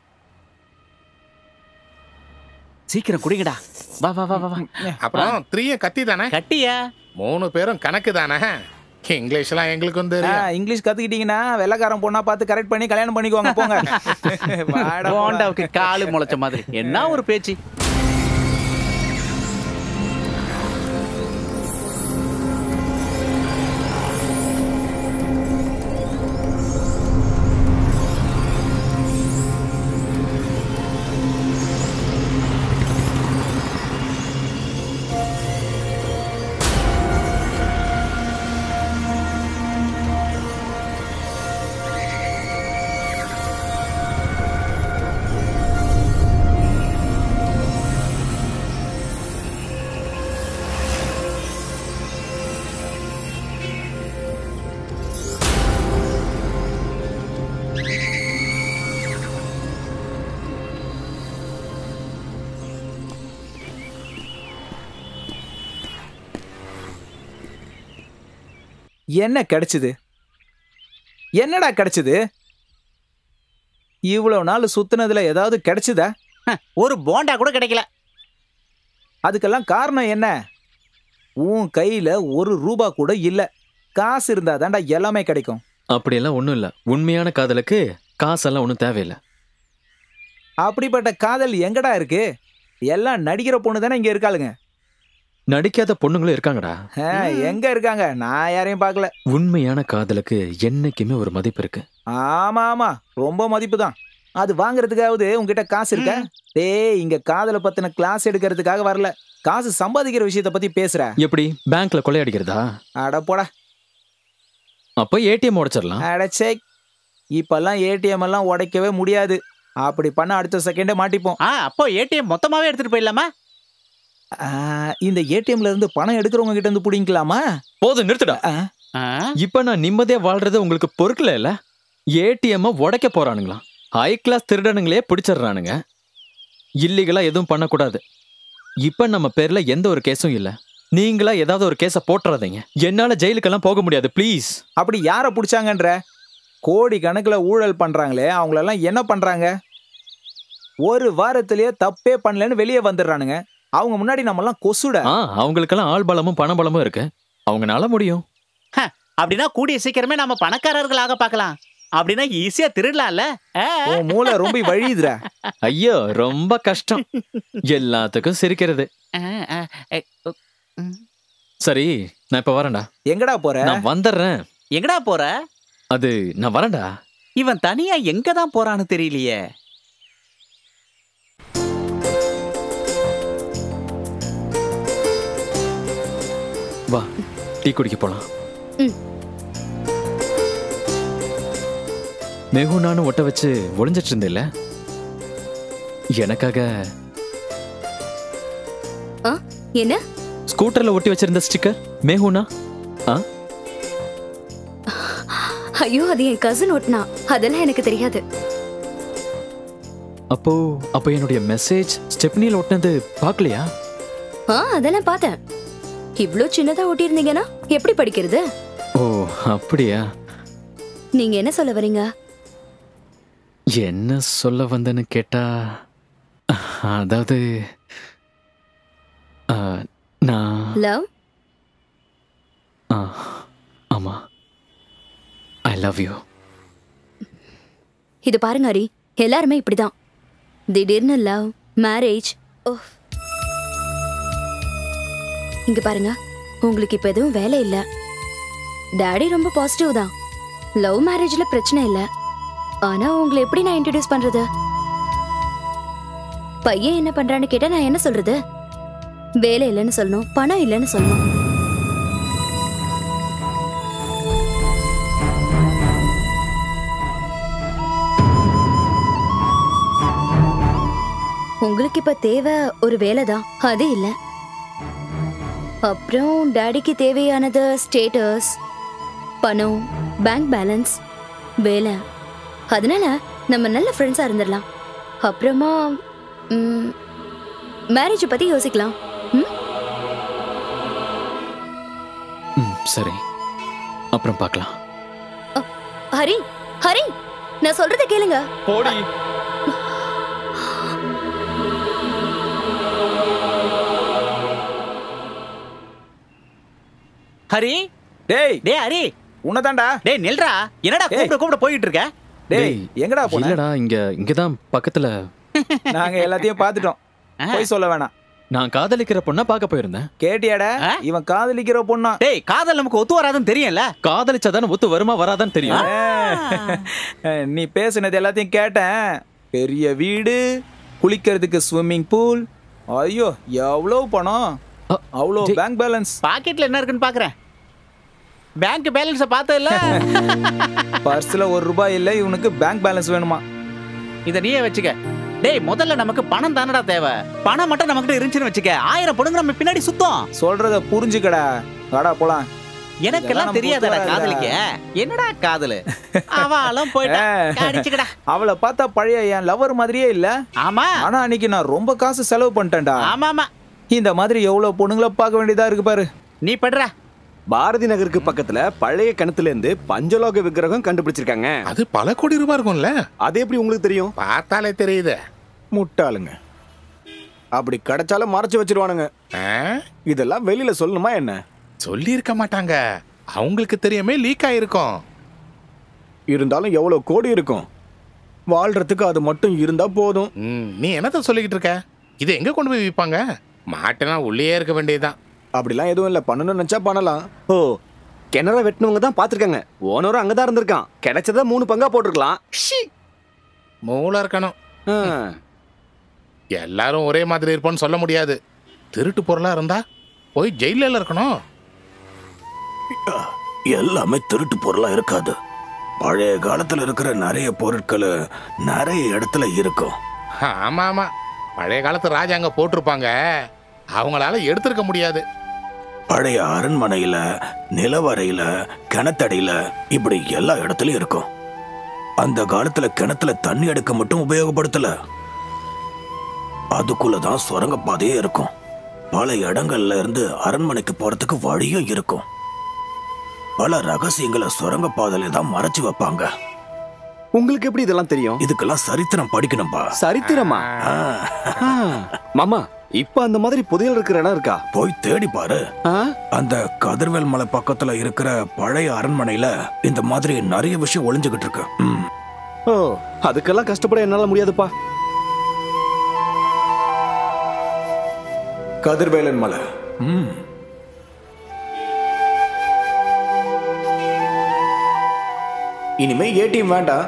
சீக்கிரம் குடிங்கடா வா வா வா வா வா அப்புறம் த்ரீய கத்தி தானே கட்டியா மூணு பேரும் கணக்கு தானே இங்கிலீஷ்லாம் எங்களுக்கும் ஆ, தெரியும் இங்கிலீஷ் கத்துக்கிட்டீங்கன்னா வெள்ளக்காரன் பொண்ணா பார்த்து கரெக்ட் பண்ணி கல்யாணம் பண்ணிக்கோங்க போங்க வாடா, போடா. போண்டாவுக்கு காலு முளைச்ச மாதிரி என்ன ஒரு பேச்சு என்ன கிடைச்சது என்னடா கிடைச்சது இவ்வளவு நாள் சுத்துனதுல ஏதாவது கிடைச்சதா ஒரு போண்டா கூட கிடைக்கல அதுக்கெல்லாம் காரணம் என்ன உன் கையில ஒரு ரூபா கூட இல்ல காசு இருந்தா தான்டா எல்லாமே கிடைக்கும் அப்படியெல்லாம் ஒன்றும் இல்லை உண்மையான காதலுக்கு காசெல்லாம் ஒன்றும் தேவையில்லை அப்படிப்பட்ட காதல் எங்கடா இருக்கு எல்லாம் நடிக்கிற பொண்ணு தானே இங்க இருக்காளுங்க நடிக்காத பொண்ணுங்களும் இருக்காங்கடா ஆ, எங்க இருக்காங்க நான் யாரையும் பார்க்கல உண்மையான காதலுக்கு என்னைக்குமே ஒரு மதிப்பு இருக்கு ஆமா ஆமா ரொம்ப மதிப்பு தான் அது வாங்குறதுக்காவது உங்ககிட்ட காசு இருக்கா டேய் இங்க காதலை பத்தின கிளாஸ் எடுக்கிறதுக்காக வரல காசு சம்பாதிக்கிற விஷயத்த பத்தி பேசுற எப்படி பேங்க்ல கொள்ளையடிக்கிறதா அட போடா அப்போ ஏடிஎம் உடைச்சிடலாம் அடச்சே இப்பெல்லாம் ஏடிஎம் எல்லாம் உடைக்கவே முடியாது அப்படி பண்ண அடுத்த செகண்டே மாட்டிப்போம் ஆ அப்போ ஏடிஎம் மொத்தமாவே எடுத்துட்டு போயிடலாமா ஆ, இந்த ஏடிஎம்ல இருந்து பணம் எடுக்கிறவங்க கிட்ட இருந்து புடிங்கலாமா போதும் நிறுத்துடா இப்ப நான் நிம்மதியா வாழ்றது உங்களுக்கு பொறுக்கல இல்ல ஏடிஎம் உடைக்க போறானுங்களா ஹை கிளாஸ் திருடனுங்களே பிடிச்சிடுறானுங்க இல்லீகலா எதுவும் பண்ணக்கூடாது இப்ப நம்ம பேர்ல எந்த ஒரு கேஸும் இல்ல நீங்களா ஏதாவது ஒரு கேஸ போட்டுறாதீங்க என்னால ஜெயிலுக்கெல்லாம் போக முடியாது ப்ளீஸ் அப்படி யார புடிச்சாங்கன்ற கோடி கணக்குல ஊழல் பண்றாங்களே அவங்களெல்லாம் என்ன பண்றாங்க ஒரு வாரத்திலேயே தப்பே பண்ணலன்னு வெளியே வந்துடுறானுங்க அவங்க முன்னாடி நம்மலாம் கொசுட ஆ அவங்களுக்கெல்லாம் ஆள் பலமும் பண பலமும் இருக்கு அவங்கனால முடியும் அப்படின்னா கூடிய சீக்கிரமே நம்ம பணக்காரர்களாக பார்க்கலாம் அப்படின்னா ஈஸியா திருடலாம்ல ஆ. உன் மூளை ரொம்ப வழியுதுடா ஐயோ ரொம்ப கஷ்டம் எல்லாத்துக்கும் சிரிக்கிறது ஆ, ஆ, ஏ, உ, ம். சரி நான் இப்ப வரேன்டா எங்கடா போற நான் வந்துடுறேன் எங்கடா போற அது நான் வரேன்டா இவன் தனியா எங்க தான் போறான்னு தெரியலையே வா டீ குடிக்க போலாம் ம். மேகு நானும் ஒட்ட வச்சு ஒளிஞ்சிட்டு இருந்தேல்ல எனக்காக ஆ, என்ன ஸ்கூட்டர்ல ஒட்டி வச்சிருந்த ஸ்டிக்கர் மேகுனா ஆ ஐயோ அது என் கசின் ஒட்டினா அதெல்லாம் எனக்கு தெரியாது அப்போ அப்போ என்னுடைய மெசேஜ் ஸ்டெப்னியில் ஒட்டினது பார்க்கலையா ஆ அதெல்லாம் பார்த்தேன் இவ்ளோ சின்னதா ஒட்டியிருந்தீங்கன்னா எப்படி படிக்கிறது ஓ அப்படியா நீங்க என்ன சொல்ல வரீங்க என்ன சொல்ல வந்தேன்னு கேட்டா அதாவது ஆ, நான் லவ் ஆ, ஆமா ஐ லவ் யூ இது பாருங்க ஹரி எல்லாருமே இப்படிதான் திடீர்னு லவ் மேரேஜ் ஓ இங்க பாருங்க உங்களுக்கு இப்ப எதுவும் வேலை இல்ல டாடி ரொம்ப பாசிட்டிவ் தான் லவ் மேரேஜ்ல பிரச்சனை இல்ல ஆனா உங்களை எப்படி நான் இன்ட்ரடியூஸ் பண்றது பையன் என்ன பண்றான்னு கேட்டா நான் என்ன சொல்றது வேலை இல்லைன்னு சொல்லணும் பணம் இல்லைன்னு சொல்லணும் உங்களுக்கு இப்ப தேவை ஒரு வேலை தான் அது இல்ல அப்புறம் டாடிக்கு தேவையானது ஸ்டேட்டஸ் பணம் பேங்க் பேலன்ஸ் வேலை அதனால நம்ம நல்ல ஃப்ரெண்ட்ஸா இருந்துடலாம் அப்புறமா மேரேஜ் பத்தி யோசிக்கலாம் ம்? ம் சரி அப்புறம் பார்க்கலாம் ஹரி ஹரி நான் சொல்றத கேளுங்க போடி ஹரி டேய் டேய் ஹரி உன்னதான்டா டேய் நில்றா என்னடா கூப்பிட கூப்பிட போயிட்டு இருக்க டேய் எங்கடா போன இல்லடா இங்க இங்கதான் பக்கத்துல நாங்க எல்லாத்தையும் பார்த்துட்டோம் போய் சொல்ல வேணாம் நான் காதலிக்கிற பொண்ணை பார்க்க போயிருந்தேன் கேட்டியாடா இவன் காதலிக்கிற பொண்ணா டேய் காதல் நமக்கு ஒத்து வராதுன்னு தெரியும்ல காதலிச்சாதானே ஒத்து வருமா வராதான்னு தெரியும் அஹ், நீ பேசுனது எல்லாத்தையும் கேட்டேன் பெரிய வீடு குளிக்கிறதுக்கு ஸ்விம்மிங் பூல் ஐயோ எவ்வளவு பணம் அவ்வளோ பேங்க் பேலன்ஸ் பாக்கெட்ல என்ன இருக்குன்னு பாக்குறேன் பேங்க் பேலன்ஸ பார்த்ததுல பர்ஸ்ல ஒரு ரூபாய் இல்ல இவனுக்கு பேங்க் பேலன்ஸ் வேணுமா இத நீயே வச்சுக்க டேய் முதல்ல நமக்கு பணம் தானடா தேவை பணம் மட்டும் நமக்கிட்ட இருந்துச்சுன்னு வச்சுக்க ஆயிரம் பொண்ணுங்க நம்ம பின்னாடி சுத்தம் சொல்றத புரிஞ்சுக்கடா வாடா போலாம் எனக்கெல்லாம் நமக்கு தெரியாதடா ஒத்து காதலிக்க வராதுடா. என்னடா காதலு அவளும் போயிட்டா அடிச்சுக்கடா அவளை பார்த்தா பழைய என் லவர் மாதிரியே இல்ல ஆமா ஆனா அன்னைக்கு நான் ரொம்ப காசு செலவு பண்ணிட்டேன்டா ஆமா ஆமா இந்த மாதிரி எவ்வளவு பொண்ணுங்கள பார்க்க வேண்டியதா இருக்கு பாரு நீ படுற பாரதி நகருக்கு பக்கத்துல பழைய கிணத்துல இருந்து பஞ்சலோக விக்கிரகம் கண்டுபிடிச்சிருக்காங்க அது பல கோடி ரூபாய் இருக்கும்ல அது எப்படி உங்களுக்கு தெரியும் பார்த்தாலே தெரியுது முட்டாளுங்க அப்படி கிடைச்சாலும் மறைச்சு வச்சிருவானுங்க இதெல்லாம் வெளியில சொல்லணுமா என்ன சொல்லி இருக்க மாட்டாங்க அவங்களுக்கு தெரியாமே லீக் ஆயிருக்கும் இருந்தாலும் எவ்வளவு கோடி இருக்கும் வாழ்றதுக்கு அது மட்டும் இருந்தா போதும் ம், நீ என்னத்த சொல்லிக்கிட்டு இருக்க இதை எங்க கொண்டு போய் விற்பாங்க மாட்டினா உள்ளே இருக்க வேண்டியதுதான் அப்படிலாம் எதுவும் இல்ல பண்ணணும்னு நினைச்சா பண்ணலாம் ஓ கிணற வெட்டினவங்க தான் பார்த்துருக்காங்க ஓனரும் அங்கதான் இருந்திருக்கான் கிடைச்சத மூணு பங்கா போட்டிருக்கலாம் ஷீ. மூளை இருக்கணும் ஆ. எல்லாரும் ஒரே மாதிரி இருப்போம்னு சொல்ல முடியாது திருட்டு பொருளா இருந்தா போய் ஜெயில இருக்கணும் எல்லாமே திருட்டு பொருளா இருக்காது பழைய காலத்துல இருக்கிற நிறைய பொருட்கள் நிறைய இடத்துல இருக்கும் ஆமா ஆமா பழைய காலத்து ராஜாங்க போட்டிருப்பாங்க அவங்களால எடுத்திருக்க முடியாது பழைய அரண்மனையில நிலவரையில கிணத்தடியில இப்படி எல்லா இடத்துலயும் இருக்கும் அந்த காலத்துல கிணத்துல தண்ணி எடுக்க மட்டும் உபயோகப்படுத்தல அதுக்குள்ளதான் சுரங்க பாதையே இருக்கும் பல இடங்கள்ல இருந்து அரண்மனைக்கு போறதுக்கு வழியும் இருக்கும் பல ரகசியங்களை சுரங்க பாதையில தான் மறைச்சு வைப்பாங்க உங்களுக்கு எப்படி இதெல்லாம் தெரியும் இதுக்கெல்லாம் சரித்திரம் படிக்கணும்பா சரித்திரமா ஆ. மாமா இப்ப அந்த மாதிரி புதையல் இருக்கிற இடம் இருக்கா போய் தேடி பாரு அந்த கதிர்வேல் மலை பக்கத்துல இருக்கிற பழைய அரண்மனையில இந்த மாதிரி நிறைய விஷயம் ஒளிஞ்சுகிட்டு இருக்கு ம். ஓ அதுக்கெல்லாம் கஷ்டப்பட என்னால முடியாதுப்பா கதிர்வேலன் மலை ம். இனிமே ஏடிஎம் வேண்டாம்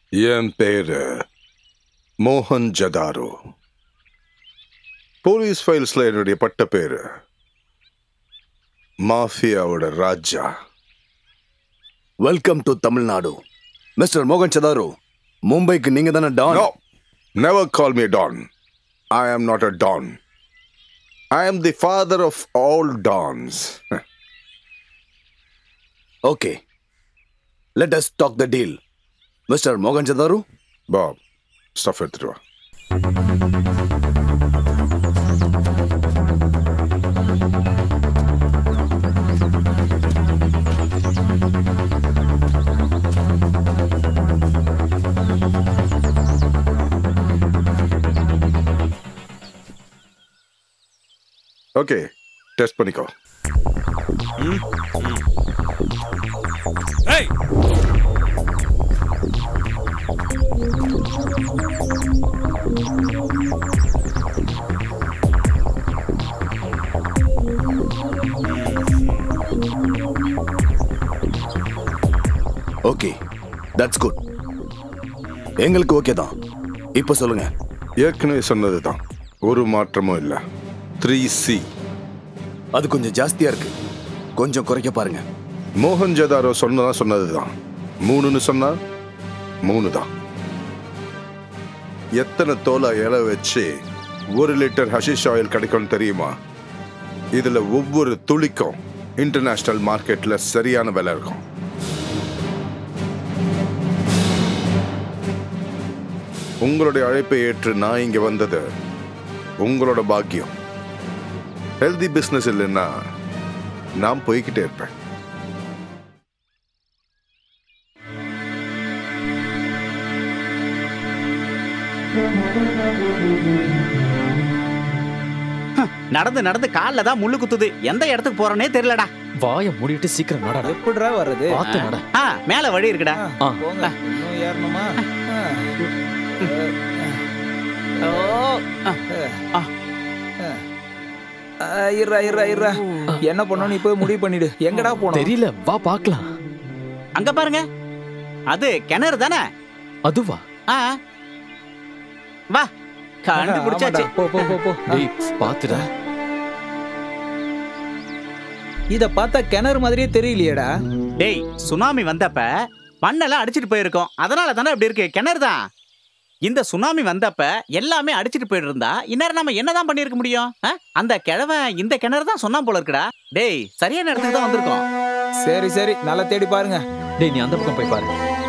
என் பேரு மோகன் ஜதாரு போலீஸ் ஃபைல்ஸ்ல என்னுடைய பட்ட பேரு மாஃபியாவோட ராஜா வெல்கம் டு தமிழ்நாடு மிஸ்டர் மோகன் சதாரு மும்பைக்கு நீங்க தானே don No, never call me Don. I am not a Don. I am the father of all Dons. Okay let us talk the deal mister மோகன் சதாரு பாப் ஸ்டஃப் எடுத்துட்டு வா ஓகே டெஸ்ட் பண்ணிக்கோ okay that's good எங்களுக்கு okay தான் இப்போ சொல்லுங்க ஏற்கனவே சொன்னது தான் ஒரு மாற்றமும் இல்லை த்ரீ சி அது கொஞ்சம் ஜாஸ்தியா இருக்கு கொஞ்சம் குறைக்க பாருங்க மோகன் ஜதாரோ சொன்னதா சொன்னது தான் மூணுன்னு சொன்னா மூணு தான் எத்தனை தோலை இலை வச்சு ஒரு லிட்டர் ஹஷிஷ் ஆயில் கிடைக்கும்னு தெரியுமா இதுல ஒவ்வொரு துளிக்கும் இன்டர்நேஷனல் மார்க்கெட்ல சரியான விலை இருக்கும் உங்களுடைய அழைப்பை ஏற்று நான் இங்க வந்தது உங்களோட பாக்கியம் ஹெல்தி பிசினஸ் இல்லைன்னா நான் போய்கிட்டே இருப்பேன் நடந்து நடந்து கால்ல தான் முள்ளு குத்துது எந்த இடத்துக்கு போறேனே தெரியலடா வாயை மூடிட்டு சீக்கிரம் நடடா எப்படிடா வர்றது பார்த்து நட ஆ மேல வழி இருக்குடா ஆ. போங்க இன்னும் ஏறணுமா ஓ ஆ. ஆ, இருடா இருடா இருடா என்ன பண்ணணும் நீ போய் முடிவு பண்ணிடு எங்கடா போனோம் தெரியல வா பார்க்கலாம் அங்க பாருங்க அது கிணறு தானே அதுவா ஆ வா கண்டுபிடிச்சாச்சு ஆமாடா. போ போ போ போ டேய் பாத்துடா இத பார்த்தா கிணறு மாதிரியே தெரியலையேடா டேய் சுனாமி வந்தப்ப மண்ணெல்லாம் அடிச்சிட்டு போயிருக்கோம் அதனால தானே அப்படி இருக்கு கிணறு தான் இந்த சுனாமி வந்தப்ப எல்லாமே அடிச்சிட்டு போயிட்டு இருந்தா இந்நேரம் நம்ம என்னதான் பண்ணிருக்க முடியும் ஆ? அந்த கிழவன் இந்த கிணறு தான் சொன்னா போல இருக்குடா டேய் சரியான இடத்துக்கு தான் வந்திருக்கோம் சரி சரி நல்லா தேடி பாருங்க டேய் நீ அந்த பக்கம் போய் பாரு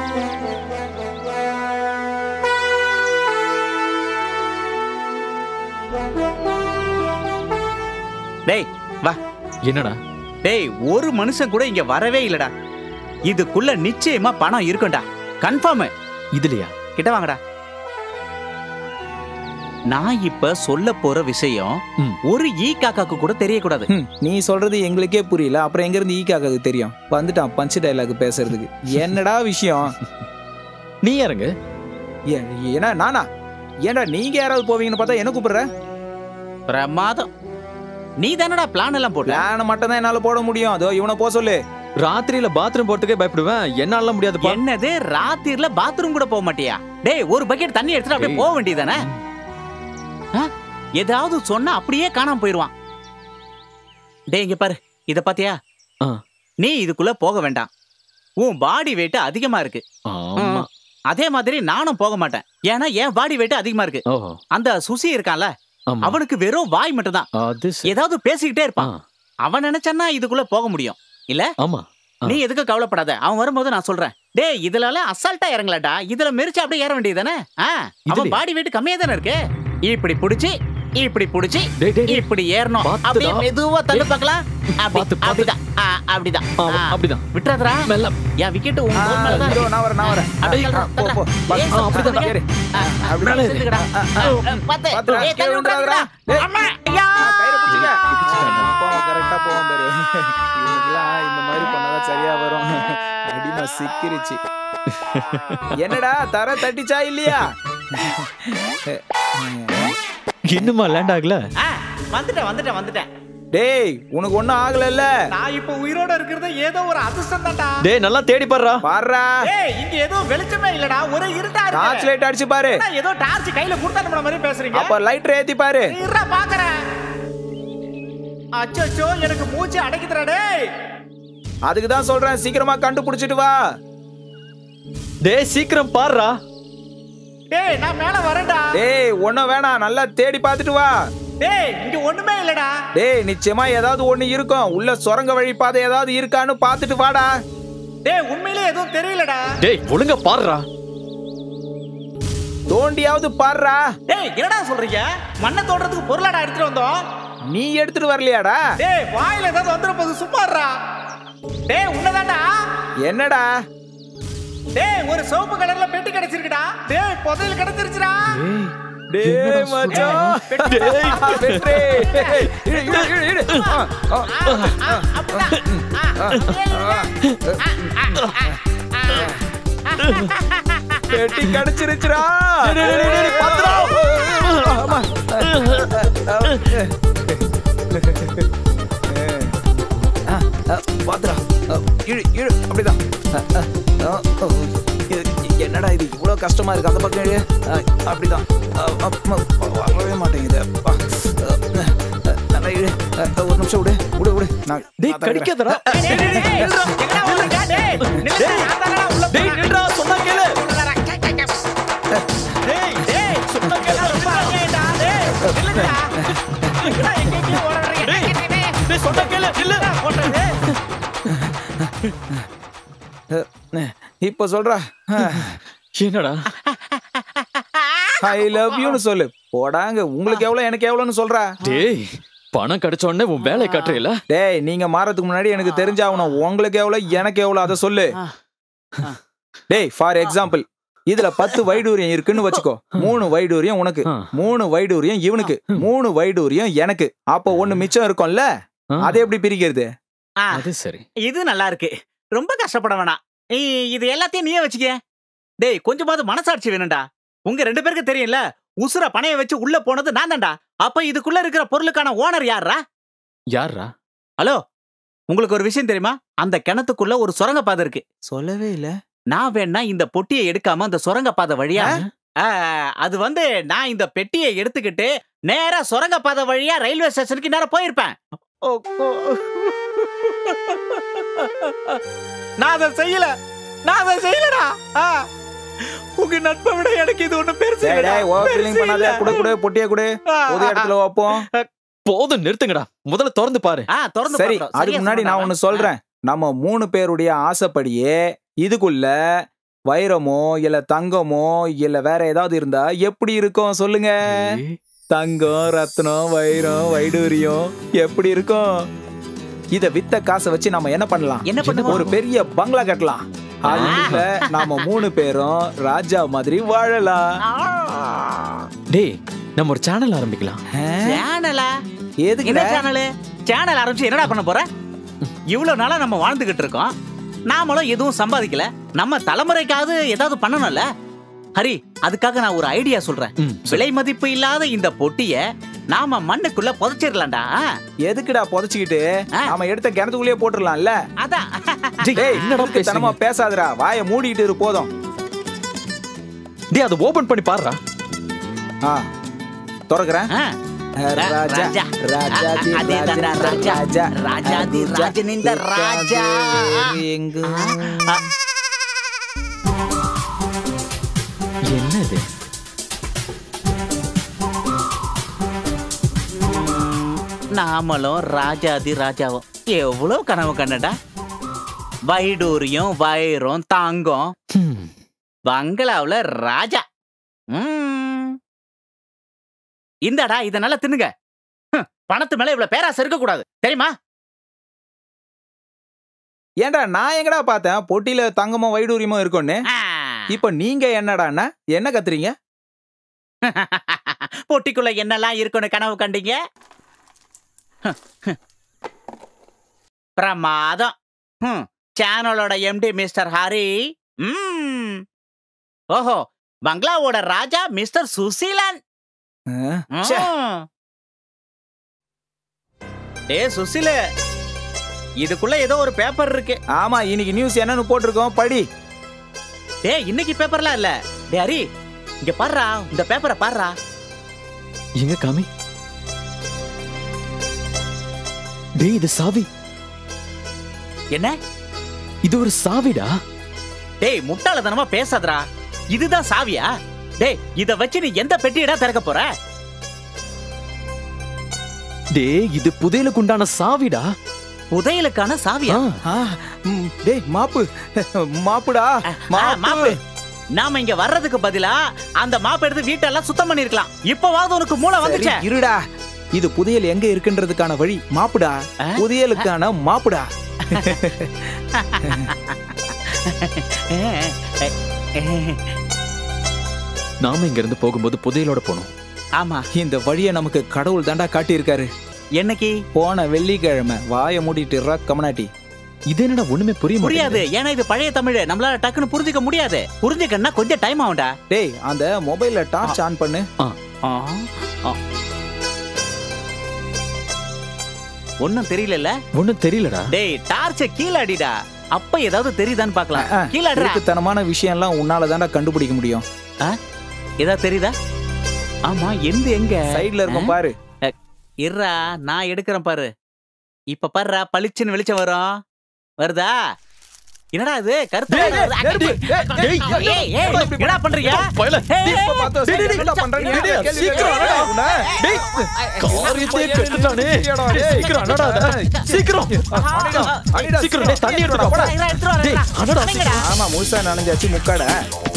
டேய் வா என்னடா டேய் ஒரு மனுஷன் கூட இங்க வரவே இல்லடா இதுக்குள்ள நிச்சயமா பணம் இருக்கும்டா கன்ஃபார்ம் இதுலயா கிட்ட வாங்கடா நான் இப்ப சொல்ல போற விஷயம் ம். ஒரு ஈ காக்காக்கு கூட தெரியக்கூடாது ஹம், நீ சொல்றது எங்களுக்கே புரியல அப்புறம் எங்க இருந்து ஈக்காக்கு தெரியும் வந்துட்டான் பஞ்ச் டைலாக் பேசுறதுக்கு என்னடா விஷயம் நீ இறங்கு ஏ- ஏன்னா நானா ஏன்டா நீங்க யாராவது போவீங்கன்னு பார்த்தா என்ன கூப்பிடுற பிரமாதம் நீ தானடா பிளான் எல்லாம் போட்ட பிளான் மட்டும் தான் என்னால போட முடியும் அதோ இவனை போக சொல்லு ராத்திரியில பாத்ரூம் போறதுக்கே பயப்படுவேன் என்னால முடியாதுப்பா என்னது ராத்திரில பாத்ரூம் கூட போக மாட்டியா டேய் ஒரு பக்கெட் தண்ணி எடுத்துட்டு அப்படியே டேய். போக வேண்டியதானே ஏதாவது சொன்னா அப்படியே காணாம போயிருவான் டேய் இங்க பாரு இத பாத்தியா ஆ. நீ இதுக்குள்ள போக வேண்டாம் உன் பாடி வெயிட் அதிகமா இருக்கு ஆமா அதே மாதிரி நானும் போக மாட்டேன் ஏன்னா என் பாடி வெயிட் அதிகமா இருக்கு ஓஹோ அந்த சுசி இருக்கான்ல ஆமா அவனுக்கு வெறும் வாய் மட்டும்தான் அது சரி. ஏதாவது பேசிக்கிட்டே ஆ, இருப்பான் அவன் நினைச்சான்னா இதுக்குள்ள போக முடியும் இல்ல ஆமா ஆ. நீ எதுக்கு கவலைப்படாத அவன் வரும்போது நான் சொல்றேன் டேய் இதுல எல்லாம் அசால்ட்டா இறங்கலடா இதுல மெரிச்சு அப்படியே ஏற வேண்டியதுதானே ஆ, அவன் இதுலயா? பாடி வெயிட் கம்மியா தானே இருக்கு இப்படி புடிச்சு இப்படி புடிச்சு டேய் டேய் டேய் இப்படி ஏறணும் பாத்துடா. அப்படியே மெதுவா தள்ளு டேய். பார்க்கலாம் அப்படி பாத்து, பாத்து. அப்படிதான் ஆ, அப்படிதான் ஆ, ஆ. அப்படிதான் விட்டுறாதடா மெல்ல என் விக்கெட் உன் ஆ, கோல் மேல தான் இதோ இருக்கு. நான் வரேன் நான் வரேன் அப்படியே ஆ, தள்ளுறா, போ, போ. தள்ளுறா. ஏய், ஆ, அப்படிதான் அப்படியே. ஏறு. ஆ, ஆ, அப்படியே மேல ஏறு. இருக்குடா. ஆ, ஆ, ஆ, பாத்து. பாத்துடா, ஏய், தள்ளி கீழே விட்டுறாதடா. டேய். அம்மா, ஐயா. ஆ, கயிறை பிடிச்சுக்க. போவோம், கரெக்டா போவோம் பாரு இவனுக்குலாம் இந்த மாதிரி பண்ணாதான் சரியா வரும் அடிமா சிக்கிருச்சு என்னடா தர தட்டிச்சா இல்லையா இன்னுமா லேண்ட் ஆகல ஆ, வந்துட்டேன் வந்துட்டேன் வந்துட்டேன் டேய் உனக்கு ஒண்ணும் ஆகலல்ல நான் இப்ப உயிரோட இருக்கிறது ஏதோ ஒரு அதிர்ஷ்டம் தான்டா டேய் நல்லா தேடி பாடுறா பாடுறா டேய் இங்க ஏதோ வெளிச்சமே இல்லடா ஒரே இருட்டா இருக்கு டார்ச் லைட் அடிச்சு பாரு என்ன ஏதோ டார்ச் கையில கொடுத்தா நம்மள மாதிரி பேசுறீங்க அப்ப லைட் ஏத்தி பாரு இருடா பாக்குறேன் அச்சோ எனக்கு மூச்சு அடைக்குதுடா டேய் அதுக்கு தான் சொல்றேன் சீக்கிரமா கண்டுபிடிச்சிட்டு வா டேய் சீக்கிரம் பாடுறா டேய் நான் மேல வரேன்டா டேய் ஒண்ணும் வேணாம் நல்லா தேடி பார்த்துட்டு வா டேய் இங்க ஒண்ணுமே இல்லடா டேய் நிச்சயமா ஏதாவது ஒண்ணு இருக்கும் உள்ள சுரங்க வழி பாதை ஏதாவது இருக்கான்னு பார்த்துட்டு வாடா டேய் உண்மையிலே எதுவும் தெரியலடா டேய் ஒழுங்கா பாடுறா தோண்டியாவது பாடுறா டேய் என்னடா சொல்றீங்க மண்ணை தோன்றதுக்கு பொருளாடா எடுத்துட்டு வந்தோம் நீ எடுத்துட்டு வரலையாடா டேய் வாயில ஏதாவது வந்துற போது சும்மாறா டேய் உன்னதான்டா என்னடா டேய் ஒரு சிவப்பு கலர்ல பெட்டி கிடைச்சிருக்குடா டேய் புதையல் கிடைச்சிருச்சுடா டேய் மச்சான் டேய் வெற்றி இடு இடு இடு இடு ஆ, ஆ, பெட்டி கிடைச்சிருச்சுடா ஆமா. ஆ, ஆ, பாத்துடா ஆ, இழு இழு அப்படிதான் ஆ, ஆ, ஆ, ஆ, இது, என்னடா இது இவ்வளவு கஷ்டமா இருக்கு அந்த பக்கம் இழு ஆ, அப்படிதான் ஆ, அம்மா, வரவே மாட்டேங்குது அப்பா. ஆ, ஆ, நல்லா இழு ஆ, ஒரு நிமிஷம் விடு விடு விடு நான் டேய் நான் தரேன். கடிக்காதடா எங்கடா வந்திருக்கா டேய் நில்லுடா, நான் தானடா உள்ள டேய் நின்றா சொன்னா கேளு டேய் டேய் சும்மா கேளா ரொம்ப அநியாயம்டா டேய் நில்லுடா எங்கடா எங்கேயோ ஓடுறீங்க டேய் டேய் சொன்னா கேளு இல்ல ஓடுறது ஆ, இப்ப சொல்றா என்னடா ஐ லவ் யூன்னு சொல்லு போடாங்க உங்களுக்கு எவ்வளவு எனக்கு எவ்வளவுன்னு சொல்றா டேய் பணம் கிடைச்ச உடனே உன் வேலையை காட்டுறீல டேய் நீங்க மாறதுக்கு முன்னாடி எனக்கு தெரிஞ்சாகணும் உங்களுக்கு எவ்வளவு எனக்கு எவ்வளவு அதை சொல்லு டேய் ஃபார் எக்ஸாம்பிள் இதுல பத்து வைடூரியம் இருக்குன்னு வச்சுக்கோ மூணு வைடூரியம் உனக்கு ஆ. மூணு வைடூரியம் இவனுக்கு மூணு வைடூரியம் எனக்கு அப்போ ஒண்ணு மிச்சம் இருக்கும்ல ஆ. அதை எப்படி பிரிக்கிறது ஆ, அது சரி இது நல்லா இருக்கு ரொம்ப கஷ்டப்பட வேணாம் இ- இது எல்லாத்தையும் நீயே வச்சுக்க டேய் கொஞ்சமாவது மனசாட்சி வேணும்டா உங்க ரெண்டு பேருக்கு தெரியும்ல உசுர பணைய வச்சு உள்ள போனது நான் தான்டா அப்ப இதுக்குள்ள இருக்கிற பொருளுக்கான ஓனர் யாரா யாரா ஹலோ உங்களுக்கு ஒரு விஷயம் தெரியுமா அந்த கிணத்துக்குள்ள ஒரு சுரங்க பாதை இருக்கு சொல்லவே இல்ல நான் வேணா இந்த பொட்டியை எடுக்காம அந்த சுரங்க பாதை வழியா ஆ, அது வந்து நான் இந்த பெட்டியை எடுத்துக்கிட்டு நேரா சுரங்க பாதை வழியா ரயில்வே ஸ்டேஷனுக்கு நேரா போயிருப்பேன் ஓ, ஓ. நான் அதை செய்யல நான் அதை செய்யலடா ஆ. உங்க நட்பை விட எனக்கு இது ஒண்ணு பெருசு டேய் இல்லடா. டேய் ஓவர் ஃபீலிங் பெருசு பண்ணாத இல்ல. குடு குடு பொட்டிய குடு ஆ, பொது ஆ, இடத்துல வைப்போம் போதும் நிறுத்துங்கடா முதல்ல திறந்து பாரு ஆ, திறந்து சரி பார்க்கிறோம். அதுக்கு சரியா முன்னாடி நான் சொன்னடா. ஒண்ணு சொல்றேன் நம்ம மூணு பேருடைய ஆசைப்படியே இதுக்குள்ள வைரமோ இல்ல தங்கமோ இல்ல வேற ஏதாவது இருந்தா எப்படி இருக்கும் சொல்லுங்க ஏய், தங்கம் ரத்னம் வைரம் வைடூரியம் எப்படி இருக்கும் இத வித்த காசை வச்சு நம்ம என்ன பண்ணலாம் என்ன பண்ணுவோம்? ஒரு பெரிய பங்களா கட்டலாம் அதுல நாம மூணு பேரும் ராஜா மாதிரி வாழலாம் டேய் நம்ம ஒரு சேனல் ஆரம்பிக்கலாம் சேனலா எதுக்கு என்ன சேனலு சேனல் ஆரம்பிச்சு என்னடா பண்ண போற இவ்வளவு நாளா நம்ம வாழ்ந்துகிட்டு இருக்கோம் நாமளும் எதுவும் சம்பாதிக்கல நம்ம தலைமுறைக்காவது ஏதாவது பண்ணணும்ல ஹரி அதுக்காக நான் ஒரு ஐடியா சொல்றேன் ம், சொல்லு. விலை மதிப்பு இல்லாத இந்த பொட்டிய நாம மண்ணுக்குள்ள புதைச்சிடலாம்டா எதுக்குடா புதைச்சுக்கிட்டு ஆ. நாம எடுத்த கிணத்துக்குள்ளேயே போட்டுடலாம்ல அதான் டேய் என்னடா தனமா பேசாதடா வாயை மூடிட்டு இரு போதும் டேய் அதை ஓபன் பண்ணி பாருடா ஆ திறக்கிறேன் ஆ. ராஜா ராஜா. ராஜாதி அதே தான்டா, ராஜா. ராஜா ராஜாதி ராஜன் இந்த ராஜா. எங்கு ஆ. என்னது நாமளும் ராஜாதி ராஜாவும் எவ்வளவு கனவு கண்டடா வைடூரியம் வைரம் தங்கம் ஹம், பங்களாவுல ராஜா ம். இந்தாடா இத நல்லா தின்னுங்க ஹம், பணத்து மேல இவ்வளவு பேராசை இருக்க கூடாது தெரியுமா ஏன்டா நான் எங்கடா பார்த்தேன் பொட்டியில தங்கமும் வைடூரியமும் இருக்கும்னு ஆ. இப்ப நீங்க என்னடான்னா என்ன கத்துறீங்க பொட்டிக்குள்ள என்னெல்லாம் இருக்குன்னு கனவு கண்டீங்க பிரமாதம் ஹம், சேனலோட எம்டி மிஸ்டர் ஹரி ம். ஓஹோ பங்களாவோட ராஜா மிஸ்டர் சுசீலன் ஆ, ம். ச்சே. டே சுசில இதுக்குள்ள ஏதோ ஒரு பேப்பர் இருக்கு ஆமா இன்னைக்கு நியூஸ் என்னன்னு போட்டிருக்கோம் படி டேய் இன்னைக்கு பேப்பர்லாம் இல்ல டே ஹரி இங்க பாருடா இந்த பேப்பரை பாருடா எங்க காமி டேய் இது சாவி என்ன இது ஒரு சாவிடா டேய் முட்டாளதனமா பேசாதடா இதுதான் சாவியா டேய் இத வச்சு நீ எந்த பெட்டியடா திறக்க போற டேய் இது புதையலுக்கு உண்டான சாவிடா புதையலுக்கான சாவியா ஆ, ம், டேய் மாப்பு மாப்புடா ஆ, மாப்பு மாப்பு நாம இங்க வர்றதுக்கு பதிலா அந்த மாப்பு எடுத்து வீட்டெல்லாம் சுத்தம் பண்ணிருக்கலாம் இப்பவாவது உனக்கு மூளை சரி, வந்துச்சே இருடா இது புதையல் எங்க இருக்குன்றதுக்கான வழி மாப்புடா ஆ? புதையலுக்கான மாப்புடா நாம இங்க இருந்து போகும்போது புதையலோட போனோம் ஆமா இந்த வழியை நமக்கு கடவுள் தாண்டா காட்டியிருக்காரு என்னைக்கு போன வெள்ளிக்கிழமை வாயை மூடிட்டு கமனாட்டி இது என்னடா ஒண்ணுமே புரிய புரியாது மாட்டேங்குது ஏன்னா இது பழைய தமிழ் நம்மளால டக்குன்னு புரிஞ்சுக்க முடியாது புரிஞ்சுக்கணும்னா கொஞ்சம் டைம் ஆகும்டா டேய் அந்த மொபைல்ல டார்ச் ஆன் பண்ணு ஒன்னும் தெரியல ஒண்ணும் தெரியலடா டேய் டார்ச்ச கீழ அடிடா அப்ப ஏதாவது தெரியுதான்னு பார்க்கலாம் கீழ அடிடா தனமான விஷயம்லாம் உன்னால தாண்டா கண்டுபிடிக்க முடியும் ஏதாவது தெரியுதா ஆமா எந்த எங்க சைடுல இருக்கும் பாரு இருடா நான் எடுக்கிறேன் பாரு இப்ப பாருடா பளிச்சுன்னு வெளிச்சம் வரும் வருதா என்னடா இது கருத்து டேய், வருது. டேய், நெருப்பு, டேய், டேய், ஏய், ஏய், என்னடா பண்றீங்க பயல, ஏய், நீ இப்ப ஏய், பார்த்த டேய், டேய், என்னடா பண்றீங்க? டேய், கேள்வி சீக்கிரம் கேட்கறேன் வாடா. உன்னை. டேய், காரியத்தையே கெடுத்துட்டானே. டேய், சீக்கிரம் அடடா அட. சீக்கிரம் அடிடா, அடிடா, சீக்கிரம் டேய், தண்ணி எடுத்துட்டு வா, போடா. இறா, எடுத்துட்டு வரேன், டேய், இறா. அடடா, அடங்கடா. ஆமா முழுசா நனைஞ்சாச்சு முக்காட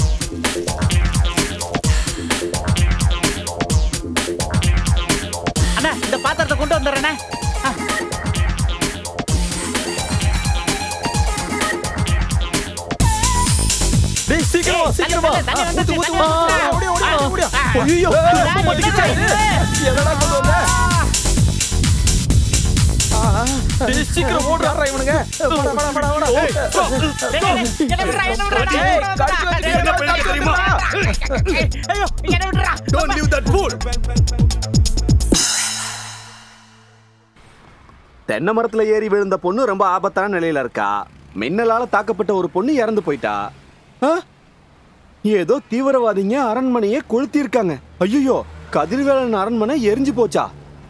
அண்ணா இந்த பாத்திரத்தை கொண்டு வந்துடுறேண்ணே ஆ. டேய் சீக்கிரம் வா, ஏய், சீக்கிரம் வா. தண்ணி வந்து, ஊத்து, தண்ணி ஊத்து, வந்து. ஆ, ஓடி, ஓடி, ஆ. ஓடி, ஓடி. ஐயோ, ஆ. ரொம்ப மாட்டிக்கிச்சே. என்னடா கொண்டு வந்த டேய், சீக்கிரம் ஓடுறா. ஓடுறாரா இவனுங்க வாடா, வாடா, வாடா, வாடா. டேய், டேய், என்ன விடுறா, என்ன விடுறா, ஏய், என்ன கடிச்சு விடுறா, வச்சுட்டு என்ன பண்ணி தெரியுமா? ஐயோ, என்ன விடுறா. Don't leave that fool. தென்னை மரத்துல ஏறி விழுந்த பொண்ணு ரொம்ப ஆபத்தான நிலையில இருக்கா மின்னலால தாக்கப்பட்ட ஒரு பொண்ணு இறந்து போயிட்டா ஆ? ஏதோ தீவிரவாதிங்க அரண்மனையை கொளுத்திருக்காங்க ஐயோ கதிர்வேலன் அரண்மனை எரிஞ்சு போச்சா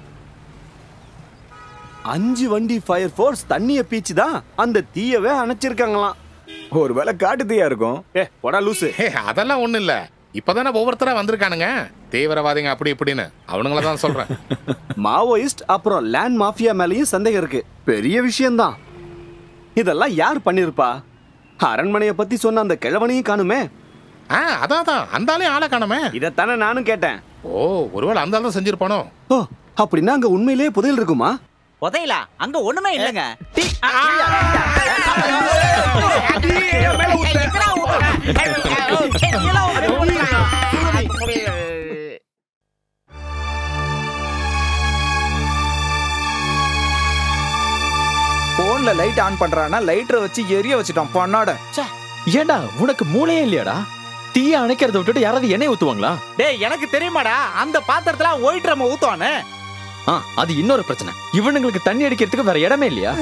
அஞ்சு வண்டி ஃபயர் ஃபோர்ஸ் தண்ணிய பீச்சுதான் அந்த தீயவே அணைச்சிருக்காங்களாம் ஒருவேளை காட்டு தீயா இருக்கும் ஏ போடா லூசு ஹே அதெல்லாம் ஒண்ணும் இல்ல இப்பதானே ஒவ்வொருத்தரா வந்திருக்கானுங்க தீவிரவாதிங்க அப்படி இப்படின்னு அவனுங்கள தான் சொல்றேன் மாவோயிஸ்ட் அப்புறம் லேண்ட் மாஃபியா மேலயும் சந்தேகம் இருக்கு பெரிய விஷயம்தான் இதெல்லாம் யார் பண்ணிருப்பா அரண்மனையை பத்தி சொன்ன அந்த கிழவனையும் காணுமே ஆ அதான் தான் அந்த ஆளே ஆளை காணமே இதைத்தானே நானும் கேட்டேன் ஓ ஒருவேளை அந்த ஆள் தான் செஞ்சிருப்பானோ ஓ அப்படின்னா அங்க உண்மையிலேயே புதையல் இருக்குமா புதையலா அங்க ஒண்ணுமே இல்லைங்க போன்ல லைட் ஆன் பண்றானா லைட்டரை வச்சு எரிய வச்சுட்டான் பொண்ணோட ஏண்டா உனக்கு மூளையே இல்லையாடா தீய அணைக்கிறத விட்டுட்டு யாராவது எண்ணெய் ஊத்துவாங்களா டேய் எனக்கு தெரியுமாடா அந்த பாத்திரத்துல ஒயிட் ரம் ஊத்துவானு ஆ அது இன்னொரு பிரச்சனை இவனுங்களுக்கு தண்ணி அடிக்கிறதுக்கு வேற இடமே இல்லையா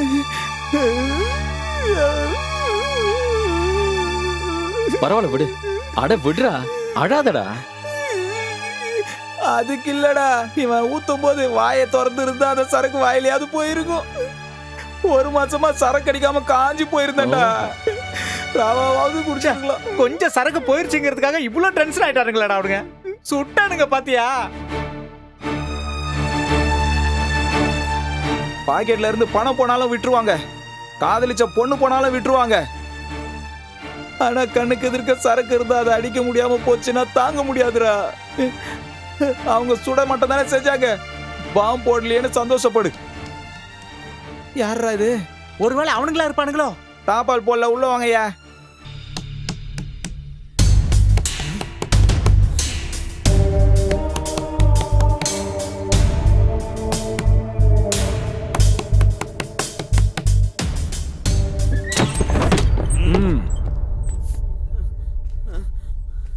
பரவாயில்ல விடு அட விடுறா அழாதடா அதுக்கு இல்லடா இவன் ஊத்தும் போது வாயை திறந்து இருந்தா அந்த சரக்கு வாயிலையாவது போயிருக்கும் ஒரு மாசமா சரக்கு அடிக்காம காஞ்சி போயிருந்தேன்டா ராவாவது குடிச்சாங்களா கொஞ்சம் சரக்கு போயிருச்சுங்கிறதுக்காக இவ்வளவு டென்ஷன் ஆயிட்டாருங்களா அவனுங்க சுட்டானுங்க பாத்தியா பாக்கெட்ல இருந்து பணம் போனாலும் விட்டுருவாங்க காதலிச்ச பொண்ணு போனாலும் விட்டுருவாங்க ஆனா கண்ணுக்கு எதிர்க்க சரக்கு இருந்தா அதை அடிக்க முடியாம போச்சுன்னா தாங்க முடியாதுடா அவங்க சுட மட்டும் தானே செஞ்சாங்க பாம் போடலையேன்னு சந்தோஷப்படு யாரா இது ஒருவேளை அவனுங்களா இருப்பானுங்களோ தாப்பால் போடல உள்ள வாங்கய்யா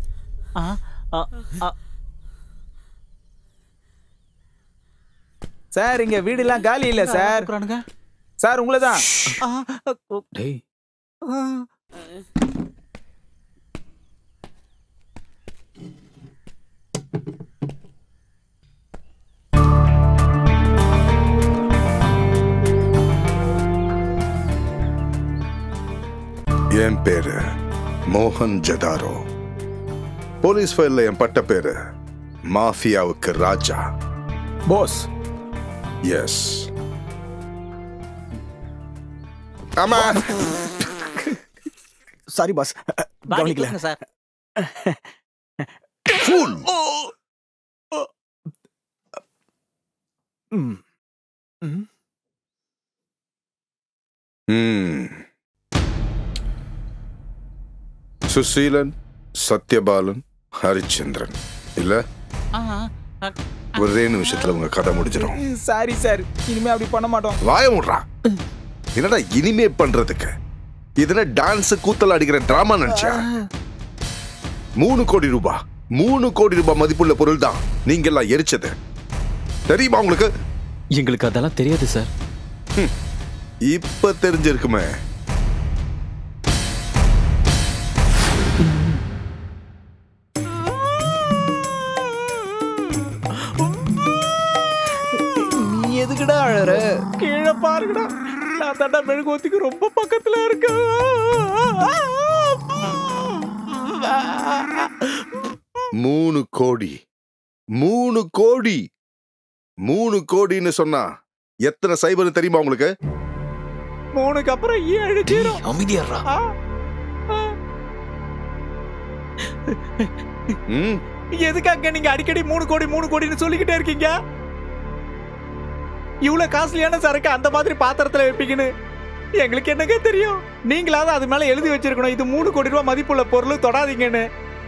ஆ, ஆ, ஆ. சார் இங்க வீடுலாம் காலி இல்ல சார் சார் உங்களை தான் டேய் என் பேரு மோகன் ஜதாரோ போலீஸ் ஃபைல்ல என் பட்ட பேரு மாஃபியாவுக்கு ராஜா போஸ் எஸ் ஆமா சாரி பாஸ் கவனிக்கல சார் ஃபூல் ம். ம். ம். சுசீலன் சத்யபாலன் ஹரிச்சந்திரன் இல்ல ஒரே நிமிஷத்துல உங்க கதை முடிஞ்சிடும் சாரி சார் இனிமே அப்படி பண்ண மாட்டோம் வாய முடுறா என்னடா இனிமே பண்றதுக்கு இதுல டான்ஸ் கூத்தல் அடிக்கிற டிராமா நினைச்சா மூணு கோடி ரூபாய் மூணு கோடி ரூபாய் மதிப்புள்ள பொருள் தான் நீங்க எல்லாம் எரிச்சது தெரியுமா உங்களுக்கு எங்களுக்கு அதெல்லாம் தெரியாது சார் இப்ப தெரிஞ்சிருக்குமே நீ எதுக்குடா அழற கீழே பாருங்கடா நான் தண்டா மெழுகுவத்திக்கு ரொம்ப பக்கத்துல இருக்கேன் மூணு கோடி மூணு கோடி மூணு கோடின்னு சொன்னா எத்தனை சைபர் தெரியுமா உங்களுக்கு மூணுக்கு அப்புறம் ஏழு ஜீரோ அமைதியாடுறா ஆ, ஆ. ம் எதுக்காக நீங்க அடிக்கடி மூணு கோடி மூணு கோடின்னு சொல்லிக்கிட்டே இருக்கீங்க இவ்வளவு காஸ்ட்லியான சரக்கு அந்த மாதிரி பாத்திரத்துல வைப்பீங்கன்னு எங்களுக்கு என்னங்க தெரியும் நீங்களாவது அது மேல எழுதி வச்சிருக்கணும் இது மூணு கோடி ரூபாய் மதிப்புள்ள பொருள் தொடாதீங்கன்னு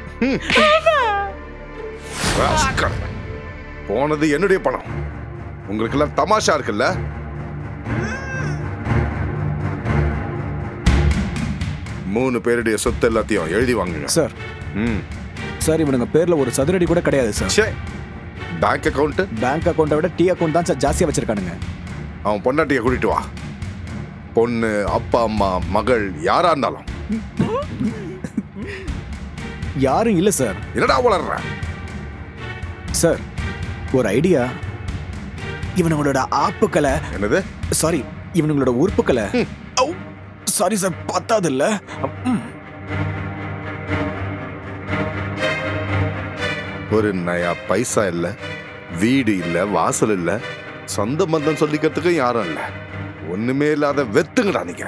ராஸ்கல். போனது என்னுடைய பணம் உங்களுக்கு எல்லாம் தமாஷா இருக்குல்ல மூணு பேருடைய சொத்து எல்லாத்தையும் எழுதி வாங்குங்க சார் ம் சார் இவனுங்க பேர்ல ஒரு சதுரடி கூட கிடையாது சார் ச்சே பேங்க் அக்கவுண்ட் பேங்க் அக்கௌண்ட்டை விட டீ அக்கௌண்ட் தான் சார் ஜாஸ்தியா வச்சிருக்கானுங்க அவன் பொண்டாட்டியை கூட்டிட்டு வா பொண்ணு அப்பா அம்மா மகள் யாரா இருந்தாலும் யாரும் இல்ல சார் என்னடா வளர்ற சார் ஒரு ஐடியா இவனுங்களோட ஆப்புக்களை என்னது சாரி இவனுங்களோட உறுப்புக்களை சாரி சார் பத்தாது இல்ல ஒரு நயா பைசா இல்ல வீடு இல்ல வாசல் இல்ல சொந்த பந்தம் சொல்லிக்கிறதுக்கும் யாரும் இல்ல ஒண்ணுமே இல்லாத வெத்துங்கடா நீங்க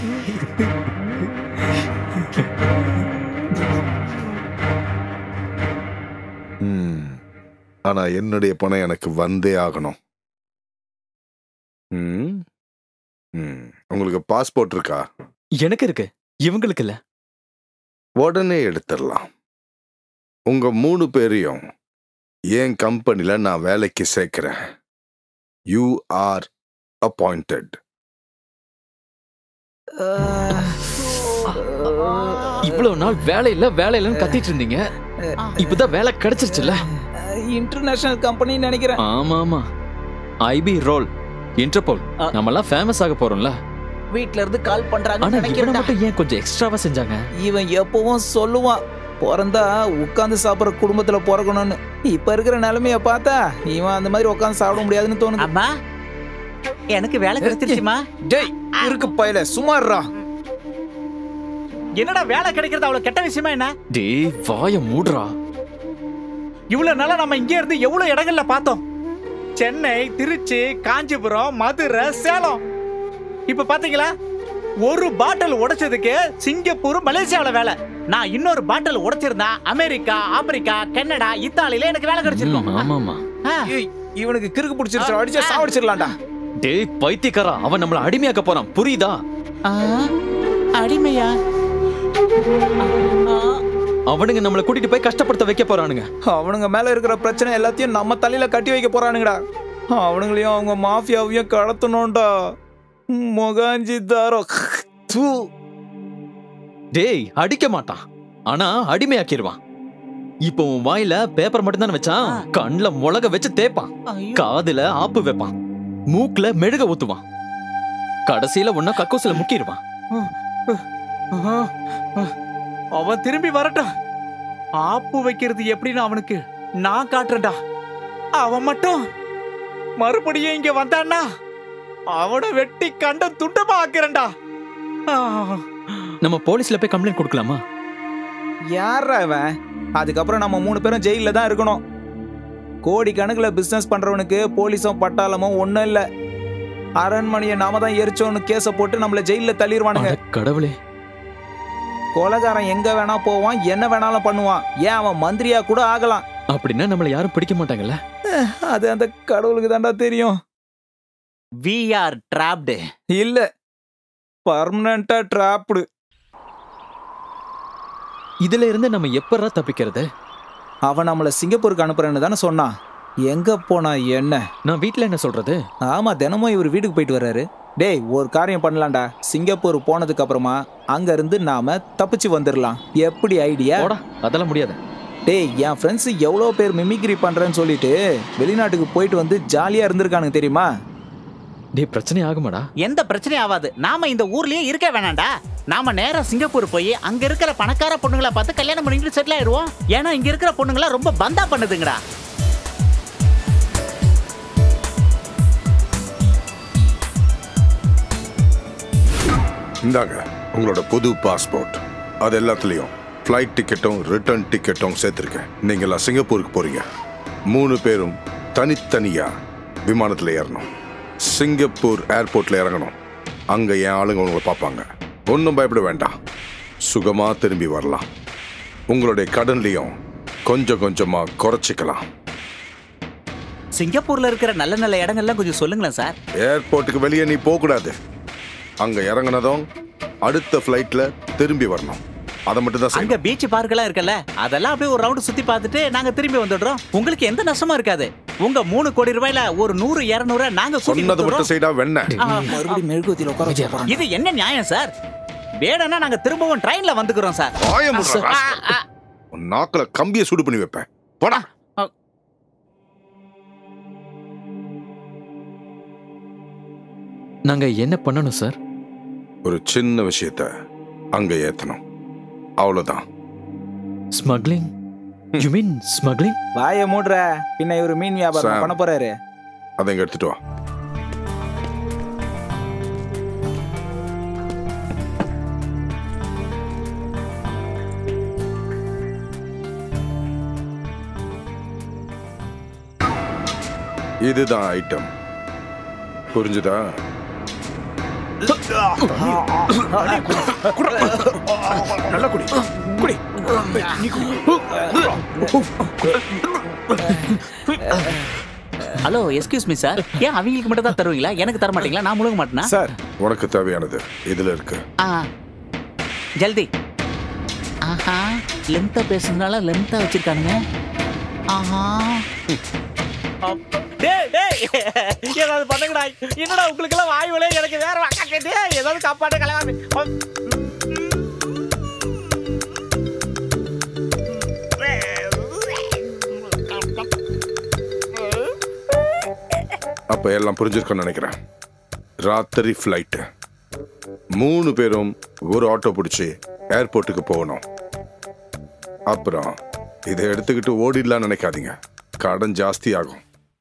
ம். ஆனா என்னுடைய பணம் எனக்கு வந்தே ஆகணும் ம். ம். உங்களுக்கு பாஸ்போர்ட் இருக்கா எனக்கு இருக்கு இவங்களுக்கு இல்ல உடனே எடுத்துடலாம் உங்க மூணு பேரையும் என் கம்பெனில நான் வேலைக்கு சேர்க்கிறேன் யூ ஆர் அப்பாயிண்டட் இவ்வளவு நாள் வேலை இல்ல வேலை இல்லன்னு கத்திட்டு இருந்தீங்க இப்பதான் வேலை கிடைச்சிருச்சுல்ல இன்டர்நேஷனல் கம்பெனி நினைக்கிறேன் ஆமா ஆமா ஐபி ரோல் இன்டர்போல் நம்ம எல்லாம் ஃபேமஸ் ஆக போறோம்ல வீட்ல இருந்து கால் பண்றாங்க ஆனா இவனை நினைக்கிறேன்டா மட்டும் ஏன் கொஞ்சம் எக்ஸ்ட்ராவா செஞ்சாங்க இவன் எப்பவும் சொல்லுவான் பிறந்தா உட்காந்து சாப்பிட்ற குடும்பத்துல பிறக்கணும்னு இப்ப இருக்கிற நிலைமைய பார்த்தா இவன் அந்த மாதிரி உட்காந்து சாப்பிட முடியாதுன்னு தோணுது அம்மா எனக்கு வேலை கிடைச்சிருச்சுமா டேய் இருக்கு பையல சுமார்ரா என்னடா வேலை கிடைக்கிறது அவ்வளவு கெட்ட விஷயமா என்ன டேய் வாய மூடுறா இவ்வளவு நாளா நம்ம இங்க இருந்து எவ்வளவு இடங்கள்ல பார்த்தோம் சென்னை திருச்சி காஞ்சிபுரம் மதுரை சேலம் இப்ப பாத்தீங்களா ஒரு பாட்டில் உடைச்சதுக்கு சிங்கப்பூர் மலேசியாவுல வேலை நான் இன்னொரு பாட்டில் உடைச்சிருந்தா அமெரிக்கா ஆப்பிரிக்கா கனடா இத்தாலியில எனக்கு வேலை கிடைச்சிருக்கும் ம், ஆமாமா ஆ. ஏய், இவனுக்கு கிறுக்கு பிடிச்சிருச்சு அடிச்சு சாவடிச்சிடலாம்டா டேய் பைத்தியக்காரா அவன் நம்மள அடிமையாக்க போறான் புரியுதா ஆ, அடிமையா அவனுங்க நம்மள கூட்டிட்டு போய் கஷ்டப்படுத்த வைக்க போறானுங்க அவனுங்க மேல இருக்கிற பிரச்சனை எல்லாத்தையும் நம்ம தலையில கட்டி வைக்க போறானுங்கடா அவனுங்களையும் அவங்க மாஃபியாவையும் கடத்தணும்டா முகாஞ்சி தாரோ தூ டேய் அடிக்க மாட்டான் ஆனா அடிமையாக்கிடுவான் இப்போ உன் வாயில பேப்பர் மட்டும் தானே வச்சான் கண்ணுல முளக வச்சு தேப்பான் ஐயோ. காதுல ஆப்பு வைப்பான் மூக்குல மெழுக ஊத்துவான் கடைசியில ஒன்னா கக்கூசில முக்கிடுவான் அவன் திரும்பி வரட்டும் ஆப்பு வைக்கிறது எப்படின்னு அவனுக்கு நான் காட்டுறேன்டா அவன் மட்டும் மறுபடியும் இங்க வந்தான்னா அவனை வெட்டி கண்ட துண்டமா ஆக்குறேன்டா ஆ. நம்ம போலீஸ்ல போய் கம்ப்ளைண்ட் கொடுக்கலாமா யாரா அவன் அதுக்கப்புறம் நம்ம மூணு பேரும் ஜெயில தான் இருக்கணும் கோடி கணக்குல பிசினஸ் பண்றவனுக்கு போலீஸும் பட்டாளமும் ஒண்ணும் இல்ல அரண்மனையை நாம தான் எரிச்சோன்னு கேஸ போட்டு நம்மள ஜெயில தள்ளிடுவானுங்க அட கடவுளே கொலகாரன் எங்க வேணா போவான் என்ன வேணாலும் பண்ணுவான் ஏன் அவன் மந்திரியா கூட ஆகலாம் அப்படின்னா நம்மள யாரும் பிடிக்க மாட்டாங்கல்ல அது அந்த கடவுளுக்கு தான்டா தெரியும் வி ஆர் டிராப்டு இல்ல பர்மனண்டா டிராப்டு இதுல இருந்து நம்ம எப்படா தப்பிக்கிறது அவன் நம்மள சிங்கப்பூருக்கு அனுப்புறேன்னு தானே சொன்னான் எங்க போனா என்ன நான் வீட்ல என்ன சொல்றது ஆமா தினமும் இவர் வீட்டுக்கு போயிட்டு வர்றாரு டேய் ஒரு காரியம் பண்ணலாம்டா சிங்கப்பூர் போனதுக்கு அப்புறமா அங்க இருந்து நாம தப்பிச்சு வந்துடலாம் எப்படி ஐடியா போடா அதெல்லாம் முடியாது டேய் என் ஃப்ரெண்ட்ஸ் எவ்வளோ பேர் மிமிக்ரி பண்றேன்னு சொல்லிட்டு வெளிநாட்டுக்கு போயிட்டு வந்து ஜாலியா இருந்திருக்கானுங்க தெரியுமா டேய் பிரச்சனை ஆகுமாடா எந்த பிரச்சனையும் ஆகாது நாம இந்த ஊர்லயே இருக்க வேணாம்டா நாம நேரா சிங்கப்பூர் போய் அங்க இருக்கிற பணக்கார பொண்ணுங்களை பார்த்து கல்யாணம் பண்ணிட்டு செட்டில் ஆயிடுவோம் ஏன்னா இங்க இருக்கிற பொண்ணுங்களா ரொம்ப பந்தா பண்ணுதுங்கடா இந்தாங்க உங்களோட புது பாஸ்போர்ட் அது எல்லாத்துலேயும் ஃப்ளைட் டிக்கெட்டும் ரிட்டர்ன் டிக்கெட்டும் சேர்த்துருக்கேன் நீங்களாம் சிங்கப்பூருக்கு போறீங்க மூணு பேரும் தனித்தனியா விமானத்தில் ஏறணும் சிங்கப்பூர் ஏர்போர்ட்ல இறங்கணும் அங்க என் ஆளுங்க உங்களை பார்ப்பாங்க ஒன்றும் பயப்பட வேண்டாம் சுகமா திரும்பி வரலாம் உங்களுடைய கடன்லையும் கொஞ்சம் கொஞ்சமா குறைச்சிக்கலாம் சிங்கப்பூர்ல இருக்கிற நல்ல நல்ல இடங்கள்லாம் கொஞ்சம் சொல்லுங்களேன் சார் ஏர்போர்ட்டுக்கு வெளியே நீ போகக்கூடாது அங்க இறங்குனதும் அடுத்த ஃப்ளைட்ல திரும்பி வரணும் அதை மட்டும் தான் அங்க பீச் பார்க் எல்லாம் இருக்குல்ல அதெல்லாம் அப்படியே ஒரு ரவுண்ட் சுத்தி பார்த்துட்டு நாங்க திரும்பி வந்துடுறோம் உங்களுக்கு எந்த நஷ்டமும் இருக்காது உங்க மூணு கோடி ரூபாயில ஒரு நூறு இருநூறு நாங்க கூட்டி சொன்னது மட்டும் கொடுத்துடுறோம். செய்டா வெண்ண ஆ, மறுபடியும் மெழுகுவத்தியில் உட்கார வச்சு போறான். இது என்ன நியாயம் சார் வேணும்னா நாங்க திரும்பவும் ட்ரெயின்ல வந்துக்கிறோம் சார் வாய மூடுறா, ஆ, rascal. ஆ, உன் நாக்குல கம்பியை சூடு பண்ணி வைப்பேன் போடா நாங்க என்ன பண்ணணும் சார் ஒரு சின்ன விஷயத்த அங்க ஏத்தணும் அவ்வளவுதான் ஸ்மக்லிங் யூ மீன் ஸ்மக்லிங் வாயை மூடுற பின்ன இவரு மீன் வியாபாரம் சாம். பண்ண போறாரு அதை இங்க எடுத்துட்டு வா இதுதான் ஐட்டம் புரிஞ்சுதா நல்லா குடி குடி நீ ஹலோ எஸ்கியூஸ் மீ சார் ஏன் அவங்களுக்கு மட்டும் தான் தருவீங்களா எனக்கு தர மாட்டீங்களா நான் முழுங்க மாட்டேனா சார் உனக்கு தேவையானது இதுல இருக்கு ஆ ஜல்தி ஆஹா லென்த்தா பேசுறதுனால லென்த்தா வச்சிருக்கானுங்க ஆஹா டேய் டேய் ஏதாவது பண்ணுங்கடா என்னடா உங்களுக்கு எல்லாம் வாய் வலே எனக்கு வேற வாக்கா கேட்டு ஏதாவது காப்பாட்டு கலவாமி அப்ப எல்லாம் புரிஞ்சிருக்கும்னு நினைக்கிறேன் ராத்திரி ஃப்ளைட்டு மூணு பேரும் ஒரு ஆட்டோ பிடிச்சி ஏர்போர்ட்டுக்கு போகணும் அப்புறம் இதை எடுத்துக்கிட்டு ஓடிடலாம்னு நினைக்காதீங்க கடன் ஜாஸ்தி ஆகும்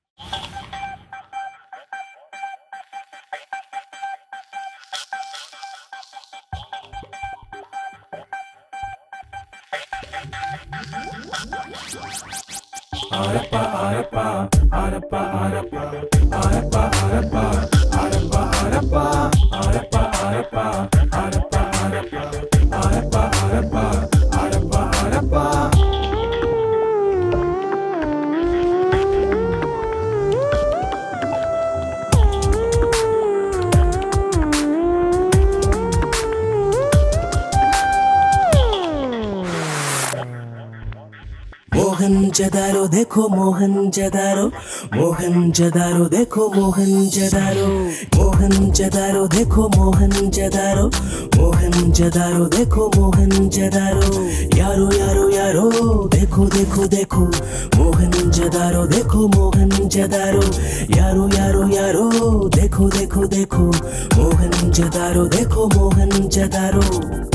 मोहन जदारो देखो मोहन जदारो मोहन जदारो देखो मोहन जदारो मोहन जदारो देखो मोहन जदारो मोहन जदारो देखो मोहन जदारो यारो यारो यारो देखो देखो देखो मोहन जदारो देखो मोहन जदारो यारो यारो यारो देखो देखो देखो मोहनजदारो देखो मोहनजदारो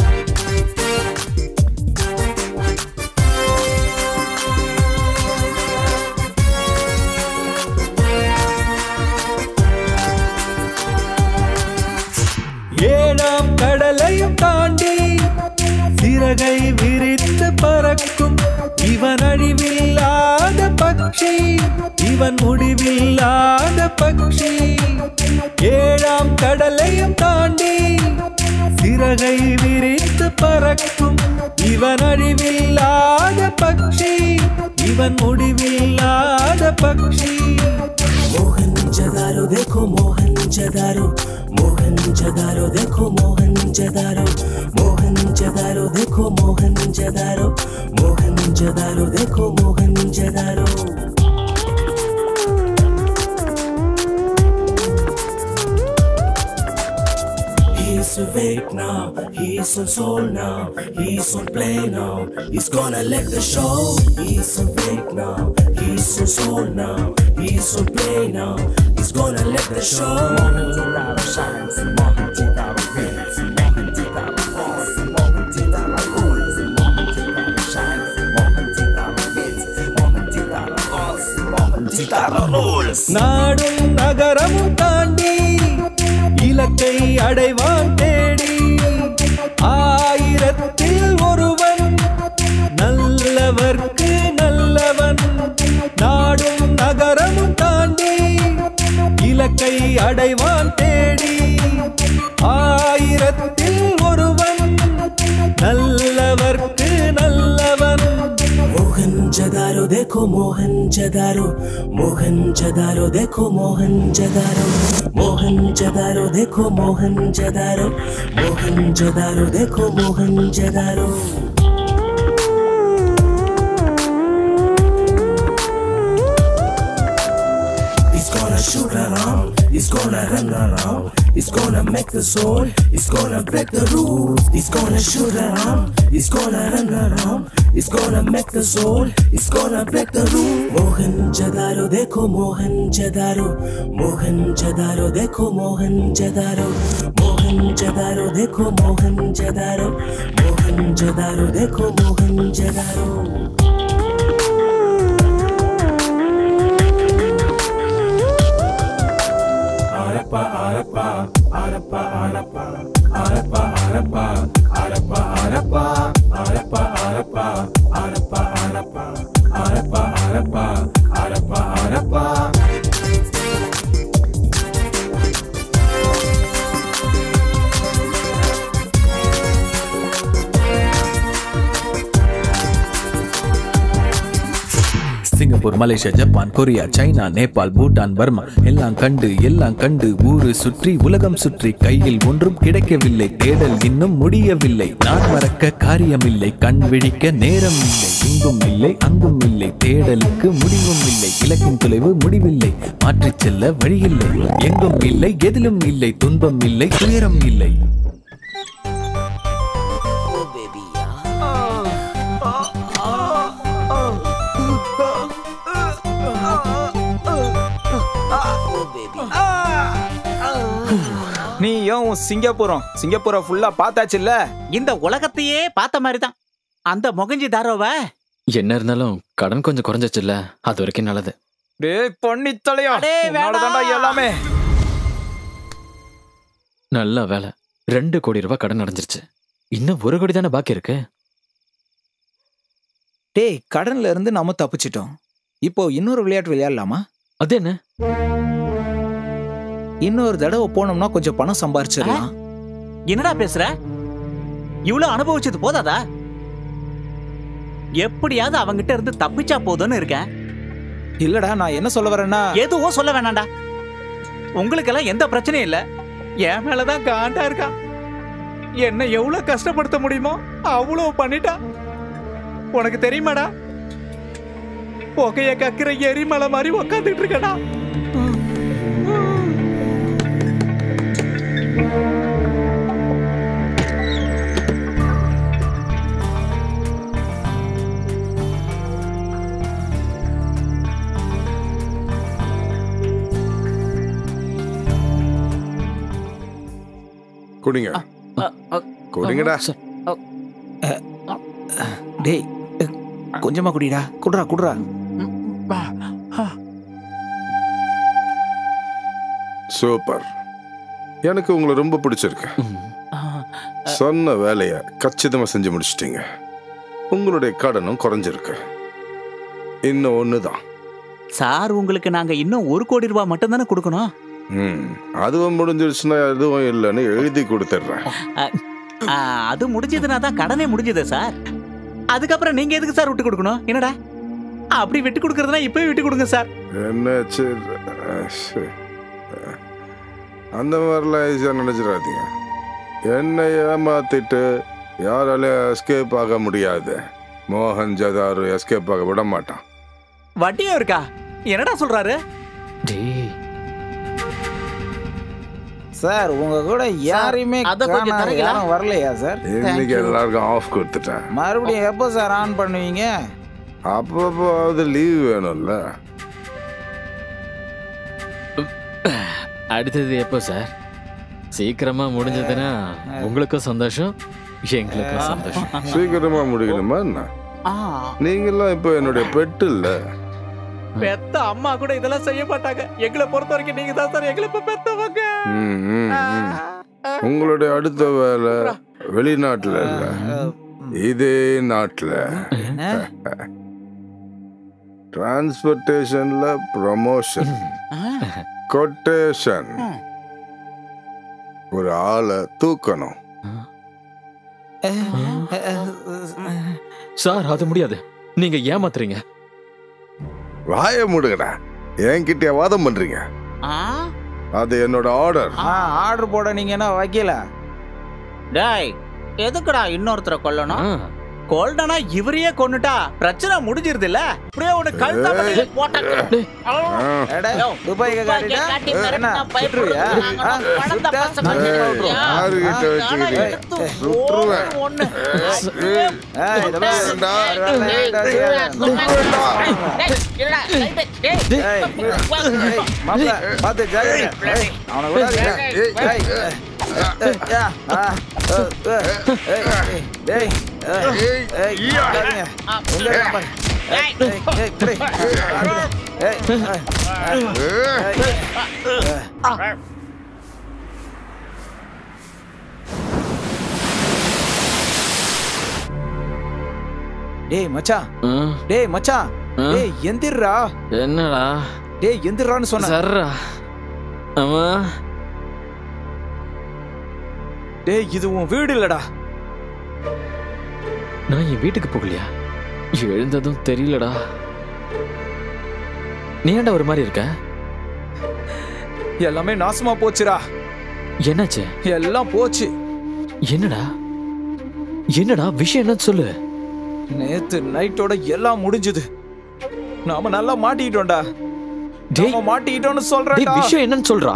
ஏழாம் கடலையும் தாண்டி சிறகை விரித்து பறக்கும் இவன் அழிவில்லாத பட்சி இவன் முடிவில்லாத பட்சி ஏழாம் கடலையும் தாண்டி சிறகை விரித்து பறக்கும் இவன் அழிவில்லாத பட்சி இவன் முடிவில்லாத பட்சி मोहनजदारो देखो मोहनजदारो मोहनजदारो देखो मोहनजदारो मोहनजदारो देखो मोहनजदारो मोहनजदारो देखो मोहनजदारो He's awake now, he's on soul now, he's on play now, he's gonna let the show. He's awake now, he's on soul now, he's on play now, he's gonna let the show. நாடும் நகரமும் தாண்டி இலக்கை அடைவான் தேடி ஆயிரத்தில் ஒருவன் நல்லவர்க்கு நல்லவன் நாடும் நகரமும் தாண்டி இலக்கை அடைவான் தேடி ஆயிரத்தில் ஒருவன் நல்லவர்க்கு நல்லவன் मोहनजदारो देखो मोहनजदारो मोहनजदारो देखो मोहनजदारो मोहनजदारो देखो मोहनजदारो मोहनजदारो देखो मोहनजदारो He's gonna shoot around, he's gonna run around, he's gonna make the soul, he's gonna break the rules, he's gonna shoot around, he's gonna run around, he's gonna make the soul, he's gonna break the rules. Mohanjadaro देखो मोहनजदारो मोहनजदारो देखो मोहनजदारो मोहनजदारो देखो मोहनजदारो मोहनजदारो देखो Mohenjodaro Arapa, arapa, arapa, arapa, arapa, arapa, arapa, arapa, arapa, arapa, arapa, arapa, arapa, arapa, arapa, arapa. Singapore Malaysia Japan Korea China Nepal Bhutan Burma எல்லாம் கண்டு எல்லாம் கண்டு ஊரு சுற்றி உலகம் சுற்றி கையில் ஒன்றும் கிடைக்கவில்லை தேடல் இன்னும் முடியவில்லை நான் மறக்க காரியமில்லை கண் விழிக்க நேரம் இல்லை இங்கும் இல்லை அங்கும் இல்லை தேடலுக்கு முடிவும் இல்லை இலக்கின் தொலைவு முடிவில்லை மாற்றிச் செல்ல வழியில்லை எங்கும் இல்லை எதிலும் இல்லை துன்பம் இல்லை துயரம் இல்லை நீயும் உன் சிங்கப்பூரம் சிங்கப்பூரை ஃபுல்லா பார்த்தாச்சுல்ல இந்த உலகத்தையே பார்த்த மாதிரி தான் அந்த மொகஞ்சி தாரோவை என்ன இருந்தாலும் கடன் கொஞ்சம் குறைஞ்சிச்சுல்ல அது வரைக்கும் நல்லது டேய் பொன்னி தலையா உன்னாலதான்டா எல்லாமே நல்ல வேலை ரெண்டு கோடி ரூபாய் கடன் அடைஞ்சிருச்சு இன்னும் ஒரு கோடி தானே பாக்கி இருக்கு டேய் கடன்ல இருந்து நாம தப்பிச்சிட்டோம் இப்போ இன்னொரு விளையாட்டு விளையாடலாமா அது என்ன இன்னொரு தடவை போனோம்னா கொஞ்சம் பணம் சம்பாரிச்சிடலாம் என்னடா பேசுற இவ்வளவு அனுபவிச்சது போதாதா எப்படியாவது அவங்கிட்ட இருந்து தப்பிச்சா போதும்னு இருக்கேன் இல்லடா நான் என்ன சொல்ல வரேன்னா எதுவும் சொல்ல வேணாம்டா உங்களுக்கெல்லாம் எந்த பிரச்சனையும் இல்ல என் மேலதான் காண்டா இருக்கா என்ன எவ்வளவு கஷ்டப்படுத்த முடியுமோ அவ்வளவு பண்ணிட்டா உனக்கு தெரியுமாடா புகைய கக்கிற எரிமலை மாதிரி உக்காந்துட்டு இருக்கடா குடிங்க குடிங்கடா டேய் அஹ், கொஞ்சமா குடிடா குடுறா குடுறா சூப்பர் எனக்கு உங்களை ரொம்ப பிடிச்சிருக்கு சொன்ன வேலையை கச்சிதமா செஞ்சு முடிச்சிட்டீங்க உங்களுடைய கடனும் குறைஞ்சிருக்கு இன்னும் ஒண்ணுதான் சார் உங்களுக்கு நாங்க இன்னும் ஒரு கோடி ரூபாய் மட்டும் தானே கொடுக்கணும் ம் அதுவும் முடிஞ்சிருச்சுன்னா எதுவும் இல்லைன்னு எழுதி கொடுத்துட்றேன் அஹ், அஹ், அது முடிஞ்சதுனா தான் கடனே முடிஞ்சது சார் அதுக்கப்புறம் நீங்க எதுக்கு சார் விட்டு கொடுக்கணும் என்னடா அப்படி விட்டு கொடுக்கறதுனா இப்பவே விட்டு கொடுங்க சார் என்னாச்சு அஹ், சரி. அந்த மாதிரிலாம் ஈஸியாக நினச்சிடாதீங்க என்னை ஏமாத்திட்டு யாராலையும் எஸ்கேப் ஆக முடியாது மோகன் ஜதாரு எஸ்கேப் ஆக விட மாட்டான் வட்டியும் இருக்கா என்னடா சொல்றாரு சார் உங்க கூட யாரையுமே அத கொஞ்சம் காணோம். தரீங்களா? யாரும் வரலையா சார் இன்னைக்கு எல்லாருக்கும் ஆஃப் கொடுத்துட்டேன் மறுபடியும் எப்போ சார் ஆன் பண்ணுவீங்க அப்பப்போ அது லீவ் வேணும்ல அடுத்தது எப்போ சார் சீக்கிரமா முடிஞ்சதுன்னா உங்களுக்கும் சந்தோஷம் எங்களுக்கும் சந்தோஷம் சீக்கிரமா முடிக்கணுமா என்ன நீங்கெல்லாம் இப்போ என்னுடைய பெட்டு இல்ல பெத்த அம்மா கூட இதெல்லாம் செய்ய மாட்டாங்க எங்களை பொறுத்த வரைக்கும் நீங்க தான் சார் எங்களை இப்ப பெத்தவங்க ம், ம், ம். உங்களுடைய அடுத்த வேலை வெளிநாட்டுல இல்ல இதே நாட்டுல டிரான்ஸ்போர்ட்டேஷன்ல ப்ரமோஷன் கொட்டேஷன் ஒரு ஆளை தூக்கணும் சார் அது முடியாது நீங்க ஏமாத்துறீங்க வாய முடுங்கடா என்கிட்ட வாதம் பண்றீங்க அது என்னோட ஆர்டர் ஆர்டர் போட நீங்க என்ன வைக்கல டேய் எதுக்குடா இன்னொருத்தரை கொல்லணும் கொல்டனா இவரையே கொன்னுட்டா பிரச்சனை முடிஞ்சிருது இல்ல அப்படியே ஒண்ணு கழுத்தா பண்ணி போட்டாங்க எடே, துபாய்க்கு காட்டிட்டா என்ன சுற்றுவியா ஆ, சுட்டா யாருகிட்ட வச்சுக்கிறீங்க சுற்றுவேன் ஏய், இதெல்லாம் சுற்றுவேன்டா. ஏய், ஏய், மாப்ள, பாத்து ஜாக்கிரதை. ஏய், அவனை விடாதீங்க. ஏய், ஏய், ஏய், யா, ஆ, ஏ, ஏ, ஏய், ஏய், டேய், ஏய், ஏய், விடாதீங்க. உள்ள இருக்கான் பாரு. ஏய், ஏய், ஏய், இப்படி. ஏய், ஏய், ஏய், ஏய். டேய் மச்சான் டேய் மச்சான் டேய் எந்திரா என்னடா டேய் எந்திரான்னு சொன்ன சர்ரா ஆமா டேய் இது உன் வீடு இல்லடா நான் என் வீட்டுக்கு போகலையா எழுந்ததும் தெரியலடா நீ ஏன்டா ஒரு மாதிரி இருக்க எல்லாமே நாசமா போச்சுடா என்னாச்சு எல்லாம் போச்சு என்னடா என்னடா விஷயம் என்னன்னு சொல்லு நேத்து நைட்டோட எல்லாம் முடிஞ்சது நாம நல்லா மாட்டிக்கிட்டோம்டா நாம மாட்டிக்கிட்டோம்னு சொல்றேன் டேய் விஷயம் என்னன்னு சொல்றா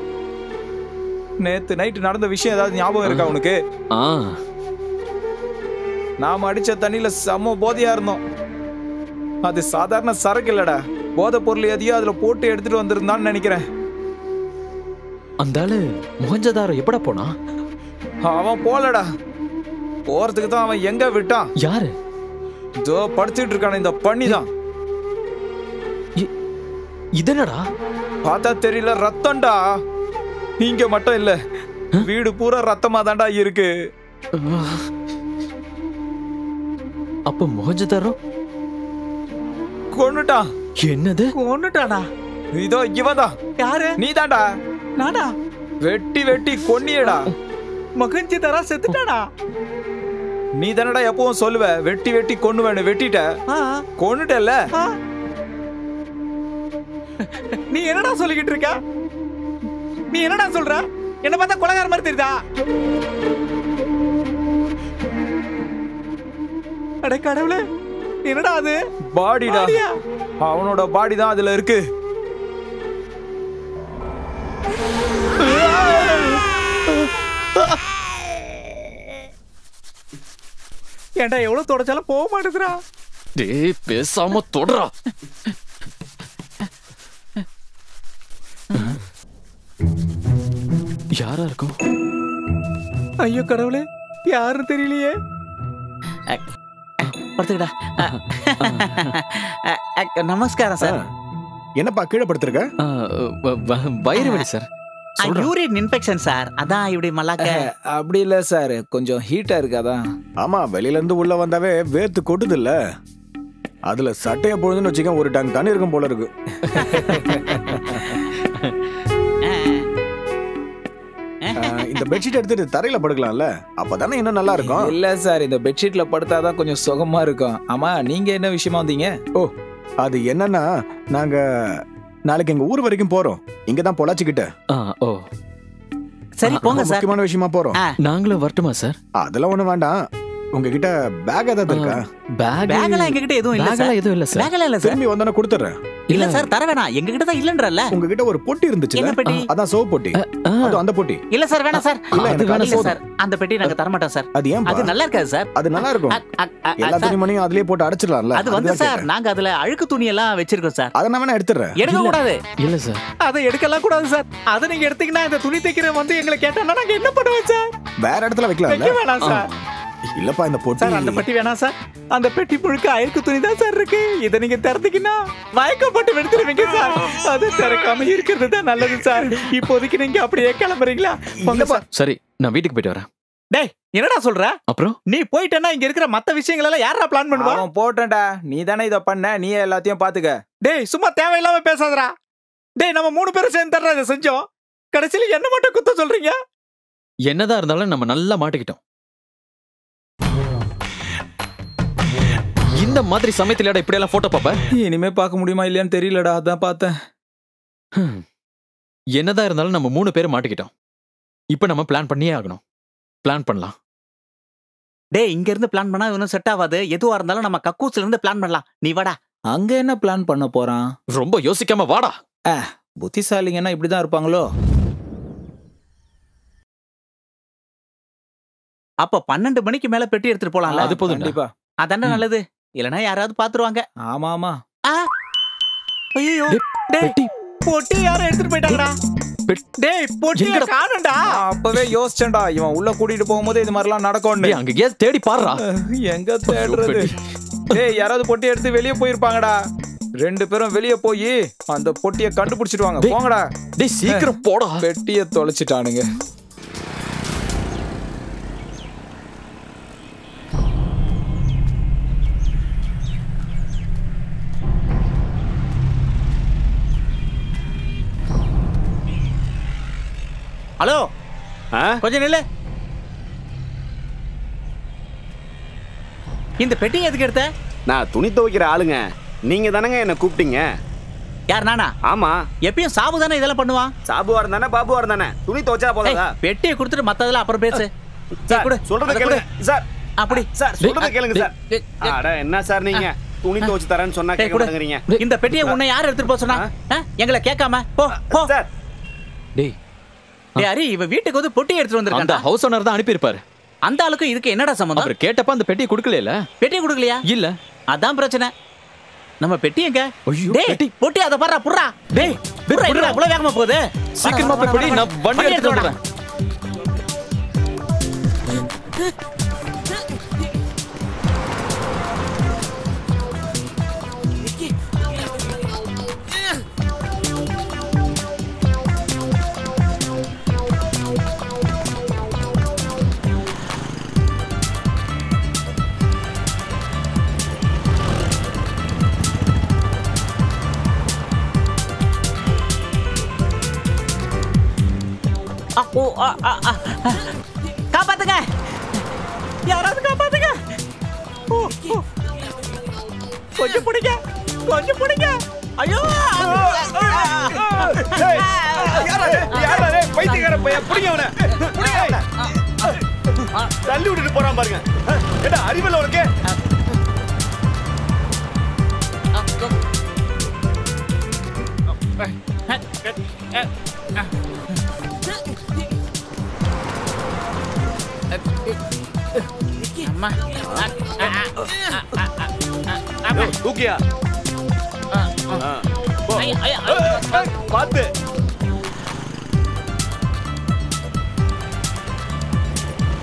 நேத்து நைட் நடந்த விஷயம் ஏதாவது ஞாபகம் இருக்கா உனக்கு ஆ நாம அடிச்ச தண்ணியில செம்ம போதையா இருந்தோம் அது சாதாரண சரக்கு இல்லடா போதை பொருள் எதையோ அதுல போட்டு எடுத்துட்டு வந்திருந்தான்னு நினைக்கிறேன் அந்த ஆளு மொஹஞ்சதாரோ எப்படா போனா அவன் போலடா போறதுக்கு தான் அவன் எங்க விட்டான் யாரு இதோ படுத்துட்டு இருக்கான இந்த பண்ணி தான் இதனடா பார்த்தா தெரியல ரத்தம்டா இங்க மட்டும் இல்ல வீடு பூரா ரத்தமா தான்டா இருக்கு அப்ப மொஹஞ்சதாரோ கொன்னுட்டான் என்னது கொன்னுட்டானா இதோ இவன் தான் யாரு நீ தான்டா நானா வெட்டி வெட்டி கொன்னியடா மகன்ஜி தரா செத்துட்டானா நீ தானடா எப்பவும் சொல்லுவ வெட்டி வெட்டி கொன்னு வேணும் வெட்டிட்ட கொன்னுட்டல்ல நீ என்னடா சொல்லிக்கிட்டு இருக்க நீ என்னடா சொல்ற என்ன பார்த்தா கொலகார மாதிரி தெரியுதா அட கடவுளே என்னடா அது பாடிடா பாடியா? அவனோட பாடி தான் அதுல இருக்கு ஏன்டா எவ்வளவு தொடச்சாலும் போக மாட்டேதுடா டேய் பேசாம தொடரா யாரா இருக்கும் ஐயோ கடவுளே யாருன்னு தெரியலையே படுத்துக்கடா நமஸ்காரம் சார் என்னப்பா கீழே படுத்திருக்க வயிறு வலி சார் யூரின் இன்ஃபெக்ஷன் சார் அதான் இப்படி மல்லாக்க அப்படி இல்ல சார் கொஞ்சம் ஹீட்டா இருக்காதான் ஆமா வெளியில இருந்து உள்ள வந்தாவே வேர்த்து கொட்டுது இல்ல அதுல சட்டைய பொழுதுன்னு வச்சுக்க ஒரு டங்க் தண்ணி இருக்கும் போல இருக்கு ஆஹ், இந்த பெட்ஷீட் எடுத்துட்டு தரையில படுக்கலாம்ல அப்பதானே இன்னும் நல்லா இருக்கும் இல்ல சார் இந்த பெட்ஷீட்ல படுத்தாதான் கொஞ்சம் சுகமா இருக்கும் ஆமா நீங்க என்ன விஷயமா வந்தீங்க ஓ அது என்னன்னா நாங்க நாளைக்கு எங்க ஊர் வரைக்கும் போறோம் இங்க தான் பொள்ளாச்சிக்கிட்ட ஓ சரி போங்க சார் முக்கியமான விஷயமா போறோம் நாங்களும் வரட்டுமா சார் அதெல்லாம் ஒண்ணு வேண்டாம் உங்ககிட்ட பேக் ஏதாவது இருக்கா பேக் பேக் எல்லாம் எங்ககிட்ட எதுவும் இல்ல சார் எதுவும் இல்ல சார் பேக் எல்லாம் இல்ல சார் திரும்பி வந்தோன்னே கொடுத்துறேன் இல்ல சார் தர வேணாம் எங்க கிட்ட தான் இல்லன்றல்ல உங்ககிட்ட ஒரு பொட்டி இருந்துச்சு என்ன பெட்டி? அதான் சோப் பொட்டி அது அந்த பொட்டி இல்ல சார் வேணாம் சார் இல்ல, எனக்கு இல்ல அது போதும். சார் அந்த பெட்டி நாங்க தர மாட்டோம் சார் அது ஏன் அது நல்லா இருக்காது சார் அது நல்லா இருக்கும் அ, எல்லா சார், துணிமணியும் அதுலயே போட்டு அடைச்சிடலாம்ல அது வந்து அதுதான் சார் கேட்டேன். நாங்க அதுல அழுக்கு துணி எல்லாம் வச்சிருக்கோம் சார் அதை நான் வேணா எடுத்துறேன் எடுக்க கூடாது இல்ல சார் அதை எடுக்கலாம் கூடாது சார் அதை நீங்க எடுத்தீங்கன்னா இந்த துணி தைக்கிற வந்து எங்களை கேட்டோம்னா நாங்க என்ன பண்ணுவோம் சார் வேற இடத்துல வைக்கலாம்ல வைக்க வேணாம் சார் இல்லப்பா இந்த பொட்டி சார் அந்த பெட்டி வேணாம் சார் அந்த பெட்டி முழுக்க அழுக்கு துணி தான் சார் இருக்கு இதை நீங்க திறந்தீங்கன்னா மயக்கப்பட்டு எடுத்துருவீங்க சார் அது திறக்காம இருக்கிறது தான் நல்லது சார் இப்போதைக்கு நீங்க அப்படியே கிளம்புறீங்களா போங்க சார் சரி நான் வீட்டுக்கு போயிட்டு வரேன் டேய் என்னடா சொல்ற அப்புறம் நீ போயிட்டேன்னா இங்க இருக்கிற மத்த விஷயங்கள் எல்லாம் யாரா பிளான் பண்ணுவா அவன் போட்டேன்டா நீ தானே இதை பண்ண நீ எல்லாத்தையும் பாத்துக்க டேய் சும்மா தேவையில்லாம பேசாதடா டேய் நம்ம மூணு பேரும் சேர்ந்து தர்றா இதை செஞ்சோம் கடைசியில என்ன மட்டும் குத்த சொல்றீங்க என்னதான் இருந்தாலும் நம்ம நல்லா மாட்டிக்கிட்டோம் இந்த மாதிரி சமயத்துல இப்படி எல்லாம் போட்டோ பாப்ப இனிமே பார்க்க முடியுமா இல்லையான்னு தெரியலடா அதான் பார்த்தேன் என்னதான் இருந்தாலும் நம்ம மூணு பேரும் மாட்டிக்கிட்டோம் இப்போ நம்ம பிளான் பண்ணியே ஆகணும் பிளான் பண்ணலாம் டேய் இங்க இருந்து பிளான் பண்ணா இன்னும் செட் ஆகாது எதுவா இருந்தாலும் நம்ம கக்கூஸ்ல இருந்து பிளான் பண்ணலாம் நீ வாடா அங்க என்ன பிளான் பண்ண போறான் ரொம்ப யோசிக்காம வாடா புத்திசாலிங்கன்னா இப்படிதான் இருப்பாங்களோ அப்ப பன்னெண்டு மணிக்கு மேல பெட்டி எடுத்துட்டு போலாம்ல அது போதும்டா. கண்டிப்பா அதானே நல்லது இல்லனா யாராவது பாத்துருவாங்க ஆமா ஆமா ஐயோ டேய் பொட்டி யாரும் எடுத்துட்டு போயிட்டாங்கடா டேய் பொட்டிய எங்கடா? காணோம்டா நான் அப்பவே யோசிச்சேன்டா இவன் உள்ள கூட்டிட்டு போகும்போது இது மாதிரிலாம் நடக்கும்னு டேய், அங்க எங்கேயாவது தேடி பாருடா எங்க தேடுறது டேய் யாராவது பொட்டி எடுத்து வெளியே போயிருப்பாங்கடா ரெண்டு பேரும் வெளியே போய் அந்த பொட்டியை கண்டுபிடிச்சிட்டு வாங்க டேய், போங்கடா டேய் சீக்கிரம் போடா பெட்டியை தொலைச்சிட்டானுங்க ஹலோ கொஞ்சம் நில்லு இந்த பெட்டி எதுக்கு எடுத்த நான் துணி துவைக்கிற ஆளுங்க நீங்க தானங்க என்ன கூப்பிட்டீங்க யார் நானா ஆமா எப்பயும் சாபு தானே இதெல்லாம் பண்ணுவான் சாபுவா இருந்தானே பாபுவா இருந்தானே துணி துவைச்சா போதாதா ஏய், பெட்டியை கொடுத்துட்டு மத்ததெல்லாம் அப்புறம் பேசு சார் கொடு, சொல்றத அதை கேளுங்க கொடு. சார் அப்படி சார் சொல்றத கேளுங்க சார் டேய், டேய். அட என்ன சார் நீங்க துணி துவைச்சு தரேன்னு சொன்னா டேய், கேட்க கொடு. மாட்டேங்கிறீங்க இந்த பெட்டியை உன்னை யார் எடுத்துட்டு போக சொன்னா ஆ? எங்களை கேட்காம போ போ சார் டேய் டேய் ஹரி இவ வீட்டுக்கு வந்து பொட்டி எடுத்துட்டு அந்த வந்திருக்கான்டா ஹவுஸ் ஓனர் தான் அனுப்பியிருப்பாரு அந்த ஆளுக்கு இதுக்கு என்னடா சம்பந்தம் அவர் கேட்டப்ப அந்த பெட்டியை கொடுக்கல பெட்டி கொடுக்கலையா இல்ல அதான் பிரச்சனை நம்ம பெட்டி எங்க ஐயோ, டேய் பெட்டி. பொட்டி அத பாறா புறா டேய் புறா என்னடா இவ்வளவு வேகமா போகுது சீக்கிரமா போய் பெட்டி நான் வண்டி எடுத்துட்டு வாடா. வந்துடுறேன் ஆ, ஓ, ஆ, ஆ, ஆ, ஆ. காப்பாத்துங்க யாராவது காப்பாத்துங்க ஓ, ஓ. கொஞ்சம் பிடிங்க கொஞ்சம் பிடிங்க ஐயோ தள்ளி விட்டுட்டு போறான் பாருங்க என்ன அறிவில் உனக்கு அம்மா ஆ, ஆ, ஆ, ஆ, ஆ, ஆ, ஆ. தூக்கியா ஐயா, ஐயா, ஐயா. பார்த்து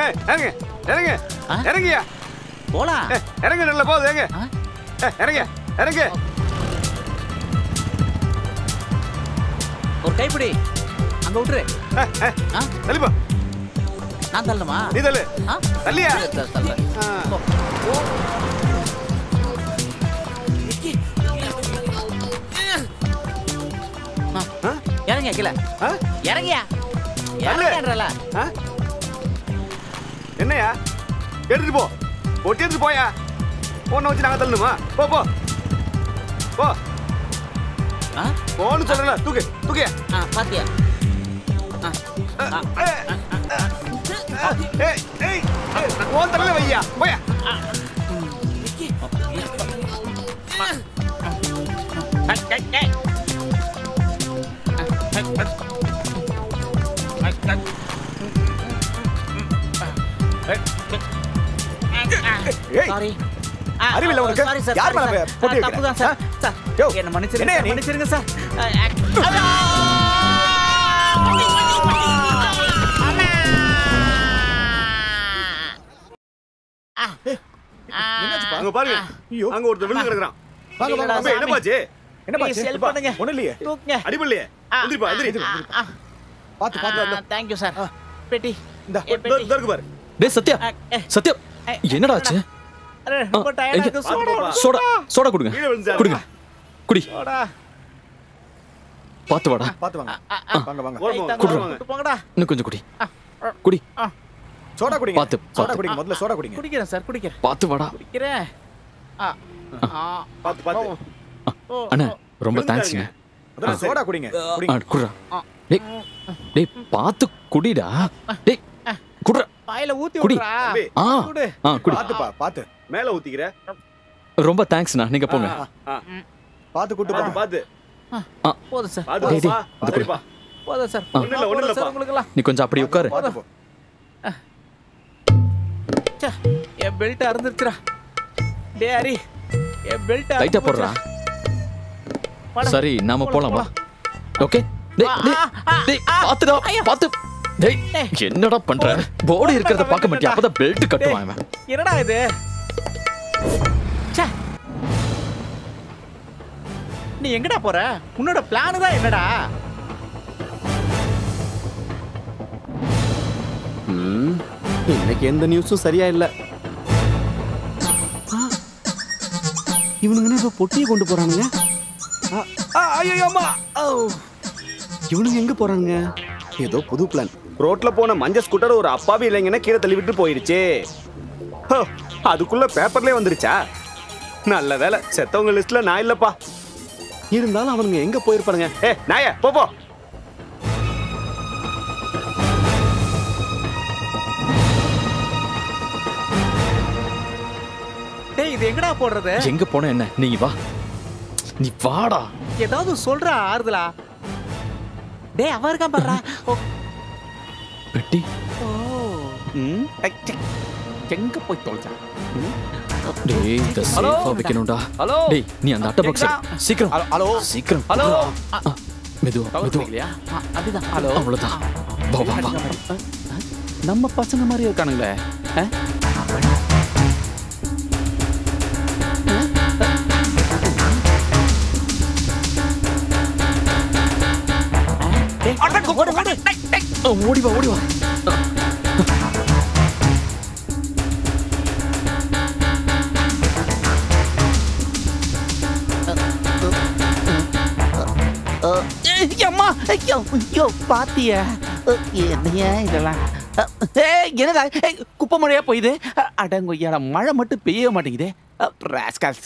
ஏய், இறங்க இறங்க இறங்கியா போலாம் ஏய், இறங்க நல்ல போகுது இறங்க ஏய், இறங்க இறங்க ஒரு கைப்பிடி அங்க விட்டுரு தள்ளிப்போ நான் தள்ளணுமா நீ தள்ளு ஆ? தள்ளியா த- தள்ளுறேன். போ. ஆ. இறங்கியா கீழே இறங்கியா இறங்கியான்றல என்னையா எடுத்துட்டு போ ஒட்டி எடுத்துட்டு போயா போன வச்சு நாங்க தள்ளணுமா போ போ போ போன்னு சொல்றல தூக்கு தூக்கு ஆ பாத்தியா ஏய் ஏய் ஓன் தள்ள வையா போயா சாரி அறிவில்லை உனக்கு? சாரி சார் யார் மேல சாரி போய் பொட்டி சார் தப்பு தான் சார் சார் என்ன மன்னிச்சிருங்க என்னையா சார், நீ? மன்னிச்சிருங்க சார் அ, என்னாச்சுப்பா? அங்க பாருங்க அங்க ஒருத்தர் விழுந்து கிடக்குறான் வாங்க, வாங்க, தம்பி, சாமி. என்னப்பாச்சு என்னப்பாச்சு Please help எப்பா, பண்ணுங்க. ஒண்ணும் இல்லையே தூக்குங்க. அடிபடலையே எந்திரிப்பா எந்திரி பாத்து பாத்து தேங்க் யூ சார் பெட்டி இந்த ஏ, பெட்டி இருக்கு பாரு டேய் சத்யா சத்யா என்னடா ஆச்சு அரே, ரொம்ப ஆ, டயர்டா எங்க? இருக்கு சோடா சோடா சோடா கொடுங்க கீழே விழுந்துச்சாரு. கொடுங்க குடி சோடா பார்த்து வாடா பாத்து வாங்க வாங்க வாங்க ஏய், தங்க, குடுறா. கூட்டு போங்கடா இன்னும் கொஞ்சம் குடி குடி சோடா குடிங்க பார்த்து சோடா பார்த்து குடிங்க முதல்ல சோடா குடிங்க குடிக்கிறேன் சார் குடிக்கிறேன் பார்த்து வாடா குடிக்கிறேன் ஆ ஆ பாத்து பாத்து ஓ அண்ணா ரொம்ப தேங்க்ஸ்ங்க முதல்ல சோடா குடிங்க ஆ குடுறா டேய் டேய் பார்த்து குடிடா டேய் குடுறா வாயில ஊத்தி குடி. விடுறா தம்பி, ஆ குடு ஆ குடி பாத்துப்பா பாத்து மேல ஊத்திக்கிற ரொம்ப தேங்க்ஸ்ண்ணா நீங்க போங்க பாத்து கூட்டு பாத்து பாத்து ஆ போதும் சார் பாத்து டேய், பா டேய், இது சரிப்பா போதும் சார் ஒண்ணும் இல்ல, ஒண்ணும் போதும் சார் இல்லப்பா. உங்களுக்கெல்லாம் நீ கொஞ்சம் அப்படி உட்காரு பாத்து போ ச்சே, என் பெல்ட் அறுந்துருச்சுடா டே ஹரி என் பெல்ட் டைட்டா போடுறா சரி நாம போலாம் வா ஓகே டேய் டேய் டேய் பாத்துடா பாத்து டேய் என்னடா பண்ற போர்டு இருக்கிறத பார்க்க மாட்டியா அப்பதான் பெல்ட் கட்டுவான் இவன் என்னடா இது ச்சே. நீ எங்கடா போற உன்னோட பிளான் தான் என்னடா ம், இன்னைக்கு எந்த நியூஸும் சரியா இல்ல ஆ, இவனுங்க என்ன இப்ப பொட்டியை கொண்டு போறானுங்க ஐயோ அம்மா ஓ. இவனுங்க எங்க போறானுங்க ஏதோ புது பிளான் ரோட்ல போன மஞ்சள் ஸ்கூட்டர் ஒரு அப்பாவி இல்லைங்கன்னா கீழே தள்ளி விட்டு போயிடுச்சு ஹோ, அதுக்குள்ள பேப்பர்லயே வந்துருச்சா நல்ல வேலை செத்தவங்க லிஸ்ட்ல நான் இல்லப்பா இருந்தாலும் அவனுங்க எங்க போயிருப்பானுங்க ஏ நாய போ போ டேய் இது எங்கடா போடுறது எங்க போன என்ன நீ வா நீ வாடா ஏதாவது சொல்றா ஆறுதலா டேய் அவன் இருக்கான் பாடுறா பெட்டி ஓ ம், ஐ, ச்சே. எங்க போய் தொலைச்சா டேய் இந்த ஹலோ? சேஃபா வைக்கணும்டா ஹலோ? டேய் நீ அந்த அட்டை பாக்ஸ் கேக்குதா? சீக்கிரம் ஹலோ, ஹலோ? சீக்கிரம் ஹலோ? ஆ, மெதுவா மெதுவா இல்லையா அதுதான் ஹலோ அவ்வளவுதான் வா வா வா நம்ம பசங்க மாதிரி இருக்கானுங்களே ஆ? ஓடு ஓடு ஆ, ஓடி வா ஓடி வா ஏய், அம்மா ஐயோ ஐயோ பாத்தியா அஹ், என்னையா இதெல்லாம் அஹ், ஏய், என்னடா ஏய், குப்பை மழையா போயுது அஹ், அடங்கொய்யாடா மழை மட்டும் பெய்ய மாட்டேங்குதே ராஸ்கால்ஸ்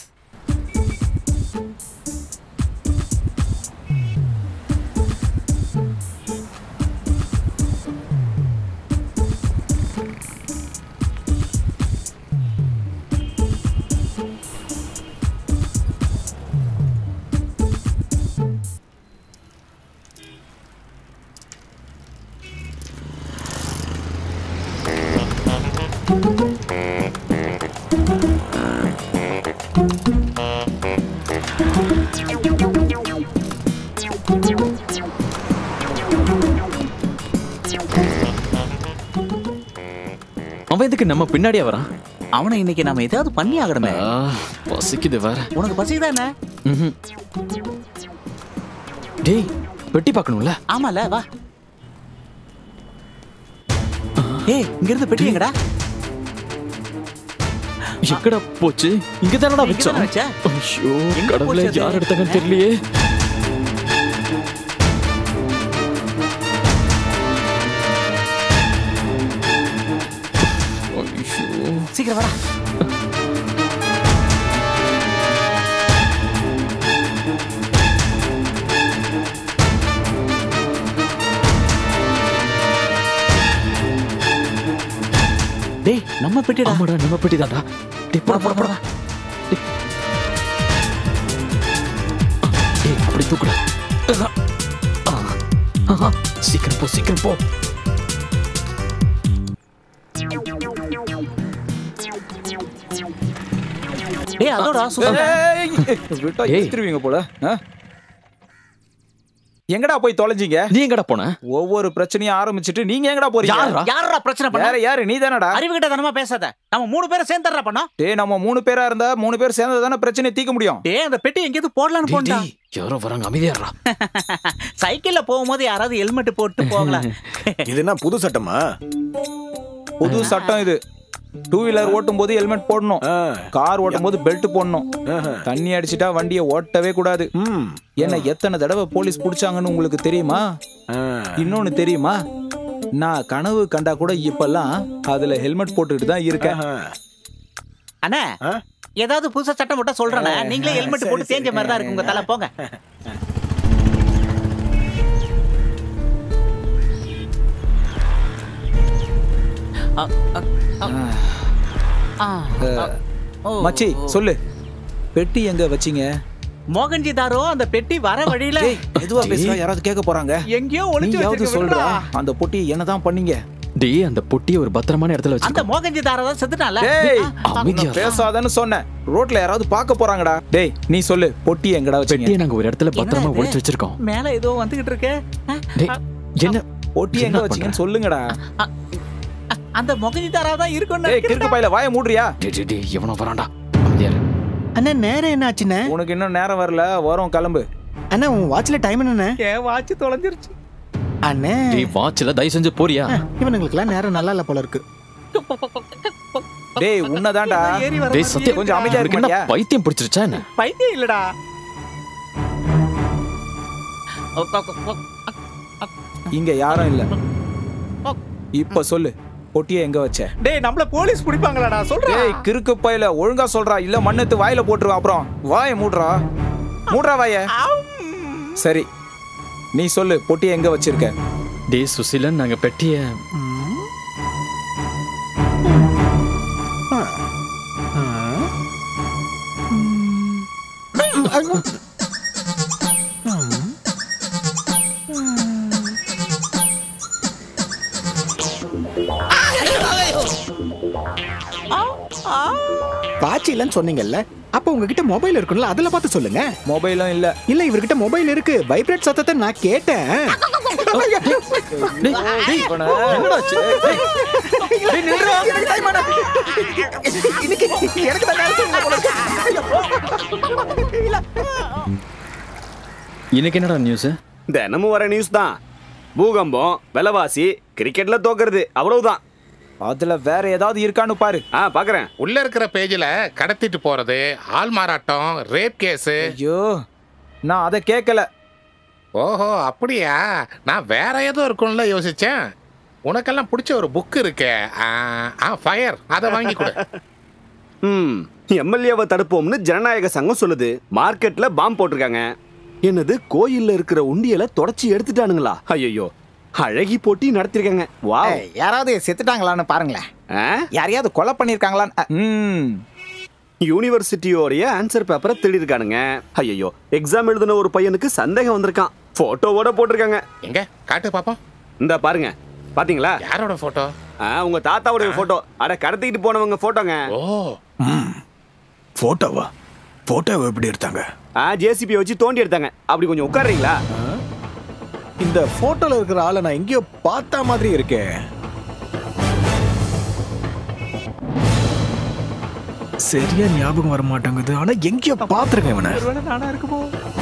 அவன் எதுக்கு நம்ம பின்னாடியே வரான் அவனை இன்னைக்கு நாம ஏதாவது பண்ணி ஆகணுமே ஆ, பசிக்குது வேற உனக்கு பசிதானே ம்ஹும். டேய் வெட்டி பார்க்கணும்ல ஆமால வா ஏய் இங்க இருந்து பெட்டி எங்கடா எங்கடா போச்சு இங்க தானடா இங்க வச்சோம் தானே வச்ச? ஐயோ எங்க கடவுளே போச்சு அது? யார் எடுத்தாங்கன்னு தெரியலையே ஐயோ சீக்கிரம் வாடா டேய் நம்ம பெட்டிடா ஆமாடா நம்ம பெட்டி தான்டா டேய் போடா போடா போடா டேய். டேய் அப்படி தூக்குடா ஆ. ஆஹா. சீக்கிரம் போ சீக்கிரம் போ டேய் அதோடா சுத்தம் ஏய், விட்டா ஏய். எடுத்துருவீங்க போல ஆ? எங்கடா போய் தொலைஞ்சீங்க நீ எங்கடா போன ஒவ்வொரு பிரச்சனையும் ஆரம்பிச்சிட்டு நீங்க எங்கடா போறீங்க யாரா? யாரா பிரச்சனை பண்ண யாரு யாரு நீ தானடா அறிவு கிட்ட தனமா பேசாத நம்ம மூணு பேரும் சேர்ந்துடுறா பண்ணோம் டேய் நம்ம மூணு பேரா இருந்தா மூணு பேர் சேர்ந்தா தானே பிரச்சனையை தீர்க்க முடியும் டேய் அந்த பெட்டி எங்கேயாவது போடலான்னு டேய், போண்டா டேய், யாரோ வராங்க அமைதியாடுறா சைக்கிள்ல போகும்போது யாராவது ஹெல்மெட் போட்டு போகலாம் இது என்ன புது சட்டமா புது சட்டம் இது டூ வீலர் ஓட்டும் போது ஹெல்மெட் போடணும் கார் ஓட்டும் போது பெல்ட் போடணும் தண்ணி அடிச்சிட்டா வண்டியை ஓட்டவே கூடாது என்ன எத்தனை தடவை போலீஸ் புடிச்சாங்கன்னு உங்களுக்கு தெரியுமா இன்னொன்னு தெரியுமா நான் கனவு கண்டா கூட இப்பெல்லாம் அதுல ஹெல்மெட் போட்டுட்டு தான் இருக்கேன் அண்ணா ஏதாவது புதுசா சட்டம் போட்டா சொல்றேன் நீங்களே ஹெல்மெட் போட்டு தேஞ்ச மாதிரி தான் இருக்கு உங்க தலை போங்க அ, அ, அ. ஆ, அ, ஓ, மச்சி ஓ. சொல்லு பெட்டி எங்க வச்சீங்க மோகன்ஜி தாரோ அந்த பெட்டி வர வழியில டேய், மெதுவா பேசுறா யாராவது கேட்க போறாங்க எங்கேயோ ஒளிச்சு நீயாவது வச்சிருக்க சொல்றா விடுறா. அந்த பொட்டி என்னதான் பண்ணீங்க டேய் அந்த பொட்டியை ஒரு பத்திரமான இடத்துல அந்த வச்சு மோகன்ஜி தாரோ தான் செத்துட்டான்ல டேய் அமைதியா நான் பேசாதன்னு சொன்னேன் ரோட்ல யாராவது பார்க்க போறாங்கடா டேய் நீ சொல்லு பொட்டி எங்கடா வச்சீங்க பெட்டியை நாங்க ஒரு இடத்துல பத்திரமா என்னடா இது? ஒளிச்சு வச்சிருக்கோம் மேல ஏதோ வந்துகிட்டு இருக்கு அ, டேய் என்ன பொட்டி எங்க என்ன வச்சீங்கன்னு சொல்லுங்கடா அ, அந்த மொகஜி தாரா தான் இருக்கும்னு டேய் கிறுக்கு பையில வாய மூடுறியா டேய் டேய், டேய் எவனோ வரான்டா அமைதியா இரு. அண்ணா நேரம் என்ன ஆச்சுண்ணே உனக்கு இன்னும் நேரம் வரல வரும் கிளம்பு அண்ணா உன் வாட்ச்ல டைம் என்னண்ணே என் வாட்ச் தொலைஞ்சிருச்சு அண்ணே டேய் வாட்ச்ல தயவு செஞ்சு போறியா இவனுங்களுக்குலாம் நேரம் நல்லா இல்ல போல இருக்கு டேய் உன்னதான்டா ஏறி வர டேய் சத்யா கொஞ்சம் அமைதியா இருக்க உனக்கு என்ன மாட்டியா? பைத்தியம் பிடிச்சிருச்சா என்ன பைத்தியம் இல்லடா இங்க யாரும் இல்ல இப்ப சொல்லு பொட்டியை எங்க வச்ச டேய் நம்மள போலீஸ் பிடிப்பாங்களாடா சொல்றேன் டேய் கிறுக்கு பையில ஒழுங்கா சொல்றா இல்ல மண்ணெத்து வாயில போட்டுருவா அப்புறம் வாய மூடுறா மூடுறா வாய சரி நீ சொல்லு பொட்டியை எங்க வச்சிருக்க டேய் சுசிலன் நாங்க பெட்டிய வாட்ச் இல்லைன்னு சொன்னீங்கல்ல அப்ப உங்ககிட்ட மொபைல் இருக்கும்ல அதுல பார்த்து சொல்லுங்க மொபைலும் இல்ல இல்ல இவர்கிட்ட மொபைல் இருக்கு வைப்ரேட் சத்தத்தை நான் கேட்டேன் இன்னைக்கு எனக்கு தான் நேரம் சரியில்லை போல இருக்கு. இன்னைக்கு என்னடா நியூஸ் தினமும் வர நியூஸ் தான் பூகம்பம் விலைவாசி கிரிக்கெட்ல தோக்குறது அவ்வளவுதான் அதுல வேற ஏதாவது இருக்கான்னு பாரு ஆ பாக்குறேன் உள்ள இருக்கிற பேஜ்ல கடத்திட்டு போறது ஆள் மாறாட்டம் ரேப் கேஸ் ஐயோ நான் அதை கேட்கல ஓஹோ அப்படியா நான் வேற ஏதோ இருக்கும்ல யோசிச்சேன் உனக்கெல்லாம் பிடிச்ச ஒரு புக் இருக்கே ஆ, ஆ ஃபயர் அதை வாங்கி கொடு ம் எம்எல்ஏவை தடுப்போம்னு ஜனநாயக சங்கம் சொல்லுது மார்க்கெட்ல பாம் போட்டிருக்காங்க என்னது கோயில்ல இருக்கிற உண்டியலை தொடச்சி எடுத்துட்டானுங்களா ஐயோ அழகி போட்டி நடத்திருக்காங்க வாவ் ஏய், யாராவது செத்துட்டாங்களான்னு பாருங்களேன் ஆ? யாரையாவது கொலை பண்ணிருக்காங்களான்னு ம் யூனிவர்சிட்டியோடைய ஆன்சர் பேப்பரை திருடிருக்கானுங்க ஐயோ எக்ஸாம் எழுதின ஒரு பையனுக்கு சந்தேகம் வந்திருக்கான் போட்டோவோட போட்டிருக்காங்க எங்க காட்டு பாப்போம் இந்த பாருங்க பாத்தீங்களா யாரோட போட்டோ ஆ, உங்க தாத்தாவுடைய போட்டோ அட கடத்திக்கிட்டு போனவங்க போட்டோங்க ஓ போட்டோவா போட்டோவை எப்படி எடுத்தாங்க ஆ ஜேசிபி வச்சு தோண்டி எடுத்தாங்க அப்படி கொஞ்சம் உட்காருறீங்களா இந்த போட்டோல இருக்கிற ஆளை நான் எங்கேயோ பார்த்த மாதிரி இருக்கே சரியா ஞாபகம் வர மாட்டேங்குது ஆனா எங்கேயோ பாத்துருக்கேன் இவனை ஒருவேளை நானா இருக்குமோ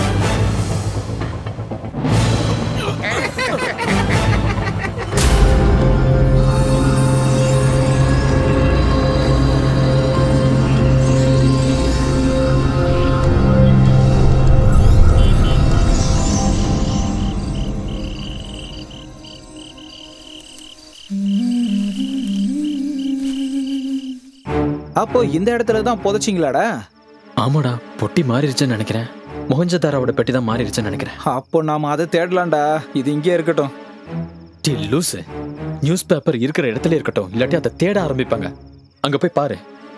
அப்போ இந்த இடத்துல தான் புதைச்சிங்களாடா ஆமாடா பொட்டி மாறிடுச்சுன்னு நினைக்கிறேன் மொஹஞ்சதாராவோட பெட்டி தான் மாறிடுச்சுன்னு நினைக்கிறேன் அப்போ நாம அதை தேடலாம்டா இது இங்கே இருக்கட்டும் டி லூசு நியூஸ் பேப்பர் இருக்கிற இடத்துல இருக்கட்டும் இல்லாட்டி அதை தேட ஆரம்பிப்பாங்க அங்க போய் பாரு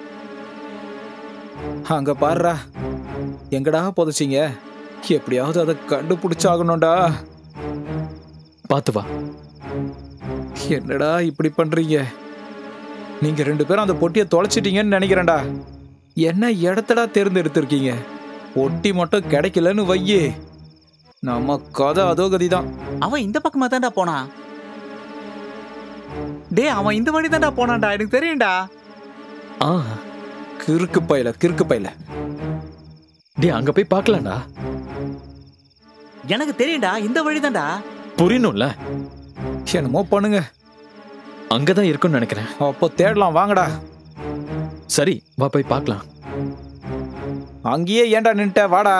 அங்க பாருடா எங்கடா புதைச்சிங்க எப்படியாவது அதை கண்டுபிடிச்சாகணும்டா பார்த்து வா என்னடா இப்படி பண்றீங்க நீங்க ரெண்டு பேரும் அந்த பொட்டியை தொலைச்சிட்டீங்கன்னு நினைக்கிறேன்டா என்ன இடத்தடா தேர்ந்தெடுத்திருக்கீங்க பொட்டி மட்டும் கிடைக்கலன்னு வையே நம்ம கதை அதோ கதிதான் அவன் இந்த பக்கமா தான்டா போனான் டேய் அவன் இந்த வழி தான்டா போனான்டா எனக்கு தெரியும்டா ஆ கிறுக்கு பையில கிறுக்கு பையில டே அங்க போய் பார்க்கலாம்டா எனக்கு தெரியும்டா இந்த வழி தான்டா புரியணும்ல என்னமோ பண்ணுங்க அங்கதான் இருக்கும்னு நினைக்கிறேன் அப்போ தேடலாம் வாங்கடா சரி வா போய் பார்க்கலாம் அங்கேயே ஏன்டா நின்ட்ட வாடா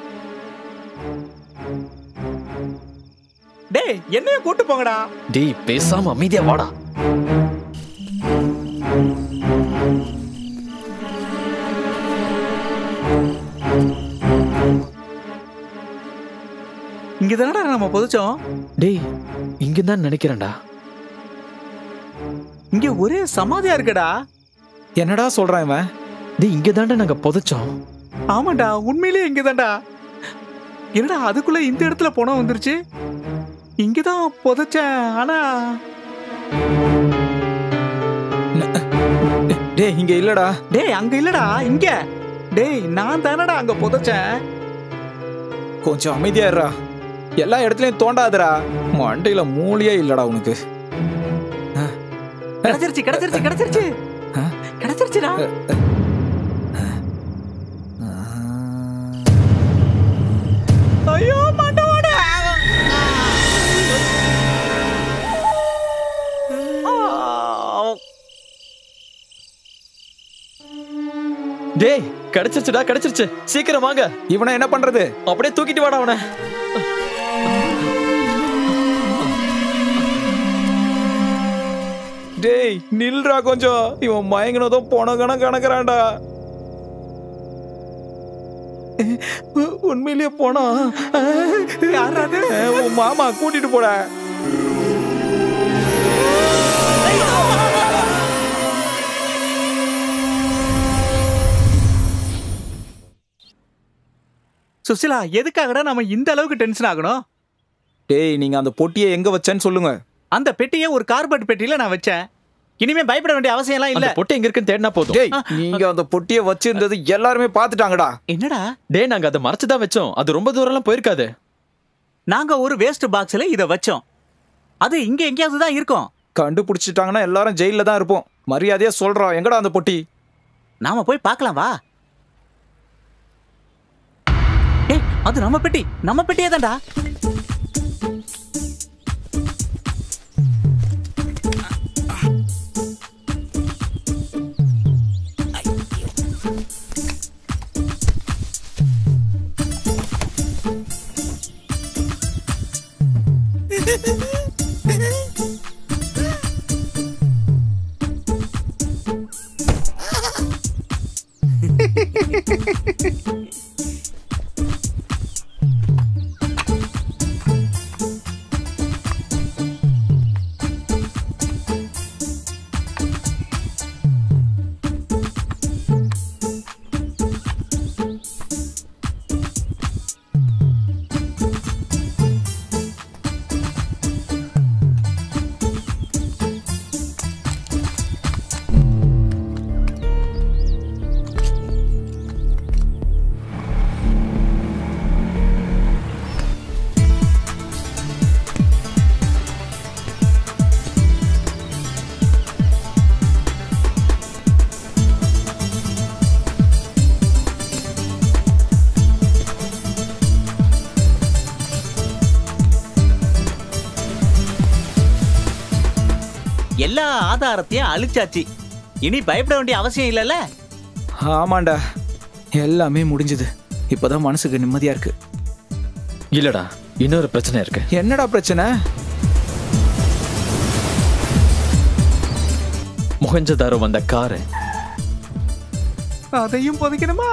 டேய் என்னைய கூட்டு போங்கடா டேய் பேசாம அமைதியா வாடா இங்க தானடா நம்ம புதைச்சோம் டேய் இங்க தான் நினைக்கிறேன்டா இங்க ஒரே சமாதியா இருக்குடா என்னடா சொல்றான் இவன் டேய் இங்க தான்டா நாங்க புதைச்சோம் ஆமாண்டா உண்மையிலேயே இங்க தான்டா என்னடா அதுக்குள்ள இந்த இடத்துல போனா வந்துருச்சு இங்கதான் புதைச்சேன் ஆனா டேய் இங்க இல்லடா டேய் அங்க இல்லடா இங்க டேய் நான் தானடா அங்க புதைச்சேன் கொஞ்சம் அமைதியா இருடா எல்லா இடத்துலயும் தோண்டாதடா மண்டையில மூலியே இல்லடா உனக்கு கிடைச்சிருச்சு கிடைச்சிருச்சு கிடைச்சிருச்சு கிடைச்சிருச்சுடா ஐயோ மாட்டோட டேய் கிடைச்சிருச்சுடா கிடைச்சிருச்சு சீக்கிரம் வாங்க இவனை என்ன பண்றது அப்படியே தூக்கிட்டு வாடா அவனை டேய் நில்றா கொஞ்சம் இவன் மயங்கினதும் போன கணக்கு கணக்குறான்டா உண்மையிலேயே போனா யாராவது உன் மாமா கூட்டிட்டு போட சுசிலா எதுக்காகடா நம்ம இந்த அளவுக்கு டென்ஷன் ஆகணும் டேய் நீங்க அந்த பொட்டியை எங்க வச்சேன்னு சொல்லுங்க அந்த பெட்டியை ஒரு கார்பெட் பெட்டியில நான் வச்சேன் இனிமே பயப்பட வேண்டிய அவசியம் எல்லாம் இல்ல அந்த பொட்டை எங்க இருக்குன்னு தேடினா போதும் டேய் நீங்க அந்த பொட்டியை வச்சிருந்தது எல்லாருமே பாத்துட்டாங்கடா என்னடா டேய் நாங்க அதை மறைச்சு தான் வச்சோம் அது ரொம்ப தூரம்லாம் போயிருக்காது நாங்க ஒரு வேஸ்ட் பாக்ஸ்ல இத வச்சோம் அது இங்க எங்கேயாவது தான் இருக்கும் கண்டுபிடிச்சிட்டாங்கன்னா எல்லாரும் ஜெயில தான் இருப்போம் மரியாதையா சொல்றோம் எங்கடா அந்த பொட்டி நாம போய் பார்க்கலாம் வா ஏய் அது நம்ம பெட்டி நம்ம பெட்டியே தான்டா எல்லா ஆதாரத்தையும் அழிச்சாச்சு இனி பயப்பட வேண்டிய அவசியம் இல்லைல்ல ஆமாண்டா எல்லாமே முடிஞ்சது இப்பதான் மனசுக்கு நிம்மதியா இருக்கு இல்லடா இன்னொரு பிரச்சனை இருக்கு என்னடா பிரச்சனை முகஞ்சதாரோ வந்த காரு அதையும் புதைக்கணுமா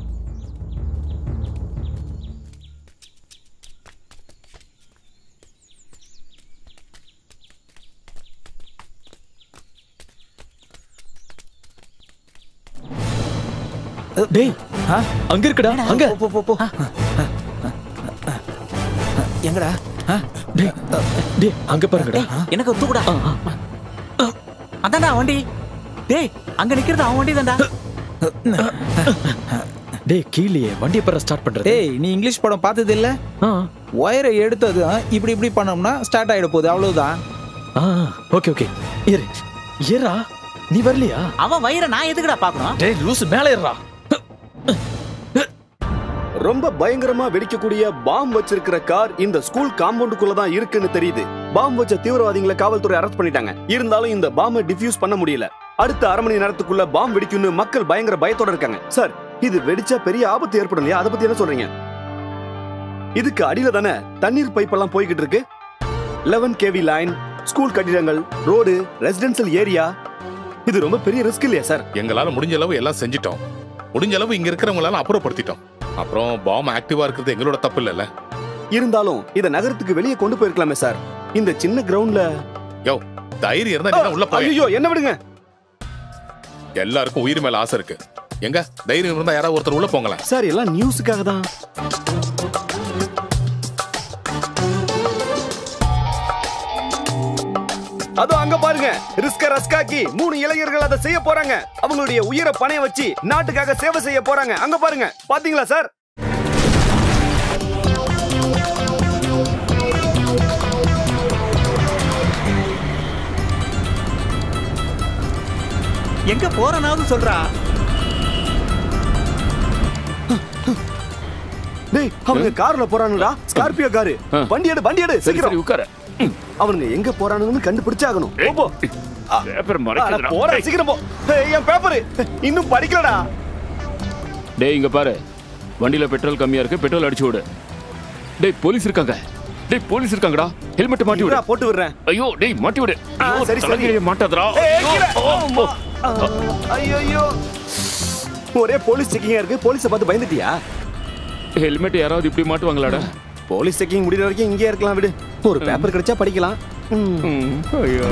டேய் அங்க இருக்குடா அங்க போ போ போ எங்கடா டேய் டேய் அங்க பாருங்கடா எனக்கு தூக்குடா அதான்டா அவன் வண்டி டேய் அங்க நிக்கிறது அவன் வண்டி தான்டா டேய் கீழே வண்டியை பர ஸ்டார்ட் பண்றது டேய் நீ இங்கிலீஷ் படம் பார்த்தது இல்ல ஒயரை எடுத்தது ஆ, இப்படி இப்படி பண்ணோம்னா ஸ்டார்ட் ஆயிட போகுது அவ்வளவுதான் ஆ ஓகே ஓகே ஏறு ஏறா நீ வரலையா அவன் வயிறை நான் எதுக்குடா பாக்கணும் டேய் லூசு மேல ஏறா ரொம்ப பயங்கரமா வெடிக்கக்கூடிய பாம் வச்சிருக்கிற கார் இந்த ஸ்கூல் காம்பவுண்டுக்குள்ள தான் இருக்குன்னு தெரியுது பாம் வச்ச தீவிரவாதிகளை காவல்துறை அரெஸ்ட் பண்ணிட்டாங்க இருந்தாலும் இந்த பாம்பை டிஃப்யூஸ் பண்ண முடியல அடுத்த அரை மணி நேரத்துக்குள்ள பாம் வெடிக்கும்னு மக்கள் பயங்கர பயத்தோட இருக்காங்க சார் இது வெடிச்சா பெரிய ஆபத்து ஏற்படும் இல்லையா அதை பத்தி என்ன சொல்றீங்க இதுக்கு அடியில தானே தண்ணீர் பைப் எல்லாம் போய்கிட்டு இருக்கு லெவன் கேவி லைன் ஸ்கூல் கட்டிடங்கள் ரோடு ரெசிடென்சியல் ஏரியா இது ரொம்ப பெரிய ரிஸ்க் இல்லையா சார் எங்களால முடிஞ்ச அளவு எல்லாம் செஞ்சிட்டோம் முடிஞ்ச அளவு இங்க இருக்கிறவங்களால அப்புறப்படுத்திட்டோம் அப்புறம் பாம் ஆக்டிவா இருக்கிறது எங்களோட தப்பு இல்லைல்ல இருந்தாலும் இத நகரத்துக்கு வெளியே கொண்டு போயிருக்கலாமே சார் இந்த சின்ன கிரவுண்ட்ல யோ தைரியம் இருந்தா நீ தான் உள்ள போய் ஐயோ என்ன விடுங்க எல்லாருக்கும் உயிர் மேல ஆசை இருக்கு எங்க தைரியம் இருந்தா யாராவது ஒருத்தர் உள்ள போங்களேன் சார் எல்லாம் நியூஸுக்காக தான் அதோ அங்க பாருங்க ரிஸ்க ரஸ்காக்கி மூணு இளைஞர்கள் அதை செய்ய போறாங்க அவங்களுடைய உயிரை பணைய வச்சு நாட்டுக்காக சேவை செய்ய போறாங்க அங்க பாருங்க பாத்தீங்களா சார் எங்க போறனாவது சொல்றா டேய் அவங்க கார்ல போறானுடா ஸ்கார்பியோ காரு வண்டி எடு வண்டி எடு சீக்கிரம் உட்கார அவனுங்க எங்க போறானுங்கன்னு கண்டுபிடிச்சாகணும் போ, போ பேப்பர் அட, போடா சீக்கிரம் போ ஏய், என் பேப்பர் இன்னும் படிக்கலடா டேய் இங்க பாரு வண்டியில பெட்ரோல் கம்மியா இருக்கு பெட்ரோல் அடிச்சு விடு டேய் போலீஸ் இருக்காங்க டேய் போலீஸ் இருக்காங்கடா ஹெல்மெட் மாட்டி விடு இருடா, போட்டு விடுறேன் ஐயோ டேய் மாட்டி விடு ஆ, ஐயோ, சரி, சரி. தலைகீழே மாட்டாதடா ஏய், ஐயோ, கீழே. ஓ, ஓ. ஐயோ ஐயோ ஒரே போலீஸ் செக்கிங்கா இருக்கு போலீஸை பார்த்து பயந்துட்டியா ஹெல்மெட் யாராவது இப்படி மாட்டுவாங்களாடா போலீஸ் செக்கிங் முடிகிற வரைக்கும் இங்கே இருக்கலாம் விடு ஒரு பேப்பர் கிடைச்சா படிக்கலாம் ம். ஐயோ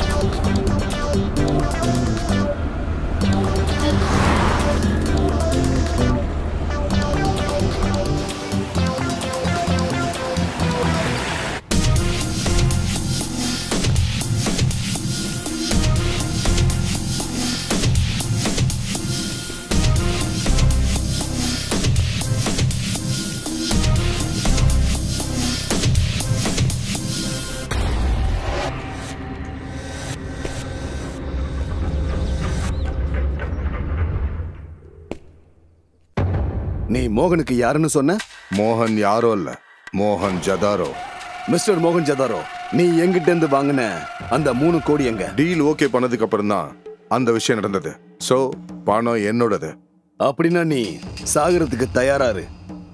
நீ மோகனுக்கு யாருன்னு சொன்ன மோகன் யாரோ இல்ல மோகன் ஜதாரோ மிஸ்டர் மோகன் ஜதாரோ நீ எங்கிட்ட இருந்து வாங்கின அந்த மூணு கோடி எங்க டீல் ஓகே பண்ணதுக்கு அப்புறம் தான் அந்த விஷயம் நடந்தது சோ பணம் என்னோடது அப்படின்னா நீ சாகறதுக்கு தயாராரு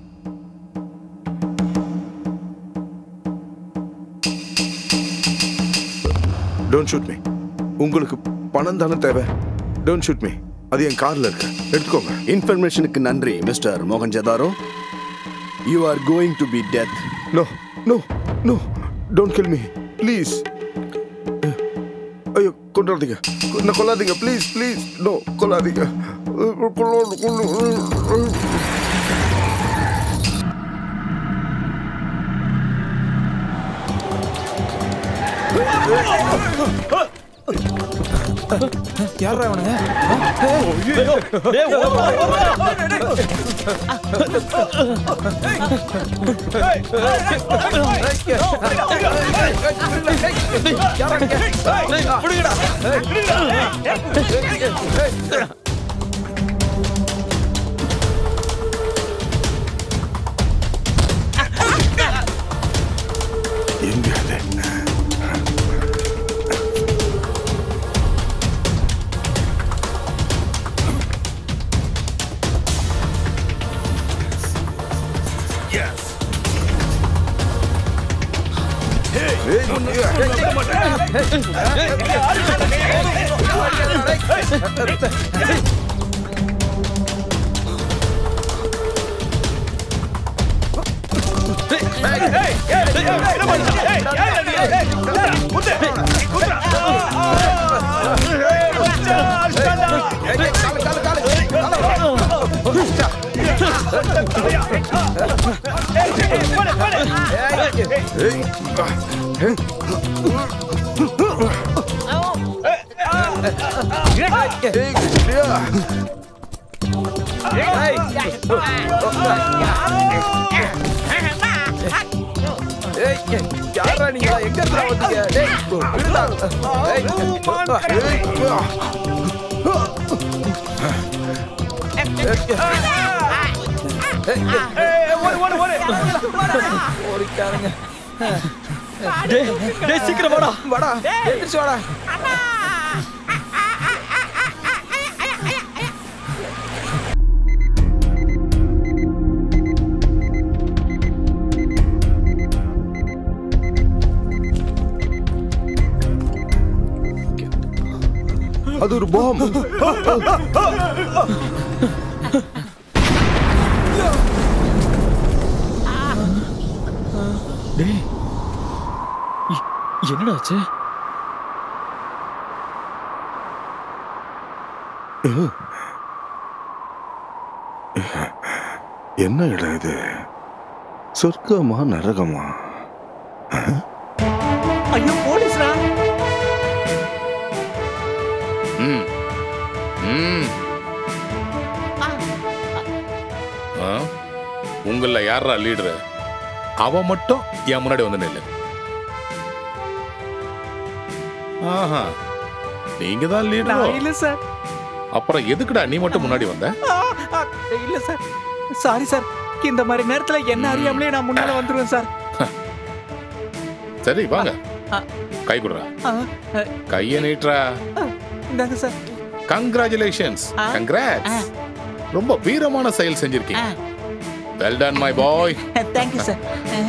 டோன்ட் ஷூட் மீ உங்களுக்கு பணம் தானே தேவை டோன்ட் ஷூட் மீ அது என் கார்ல இருக்கு எடுத்துக்கோங்க இன்ஃபர்மேஷனுக்கு நன்றி மிஸ்டர் மோகன் ஜதாரோ you are going to be death no no no don't kill me please ஐயோ கொண்டாதீங்க என்ன கொல்லாதீங்க ப்ளீஸ் ப்ளீஸ் நோ கொல்லாதீங்க கொல்லாது கொல்லு யாரா அவனுங்க எங்க அது யாரா நீங்க எங்க இருந்தா வந்தீங்க டேய் விடுடா ஏய் ஓடிட்டாருங்க டேய் டேய் சீக்கிரம் வாடா வாடா எந்திரிச்சு வாடா அது ஒரு பாம் டேய் இ- என்னடா ஆச்சு என்ன இடம் இது சொர்க்கமா நரகமா ஐயோ போலீஸ்ரா ம் ம் ஆ? உங்கள யாரா லீடரு அவ மட்டும் என் முன்னாடி வந்து நில்லு ஆஹா நீங்க தான் லீடரோ நான் இல்ல சார் அப்புறம் எதுக்குடா நீ மட்டும் முன்னாடி வந்த ஆ, ஆ, இல்ல சார் சாரி சார் இந்த மாதிரி நேரத்துல என்ன அறியாமலே நான் முன்னால வந்துருவேன் சார் சரி வாங்க ஆ. கை கொடுறா ஆ, ஆ, கைய நீட்டுறா இந்தாங்க சார் கங்க்ராச்சுலேஷன்ஸ் கங்க்ராட்ஸ் ரொம்ப வீரமான செயல் செஞ்சிருக்கீங்க well done my boy thank you sir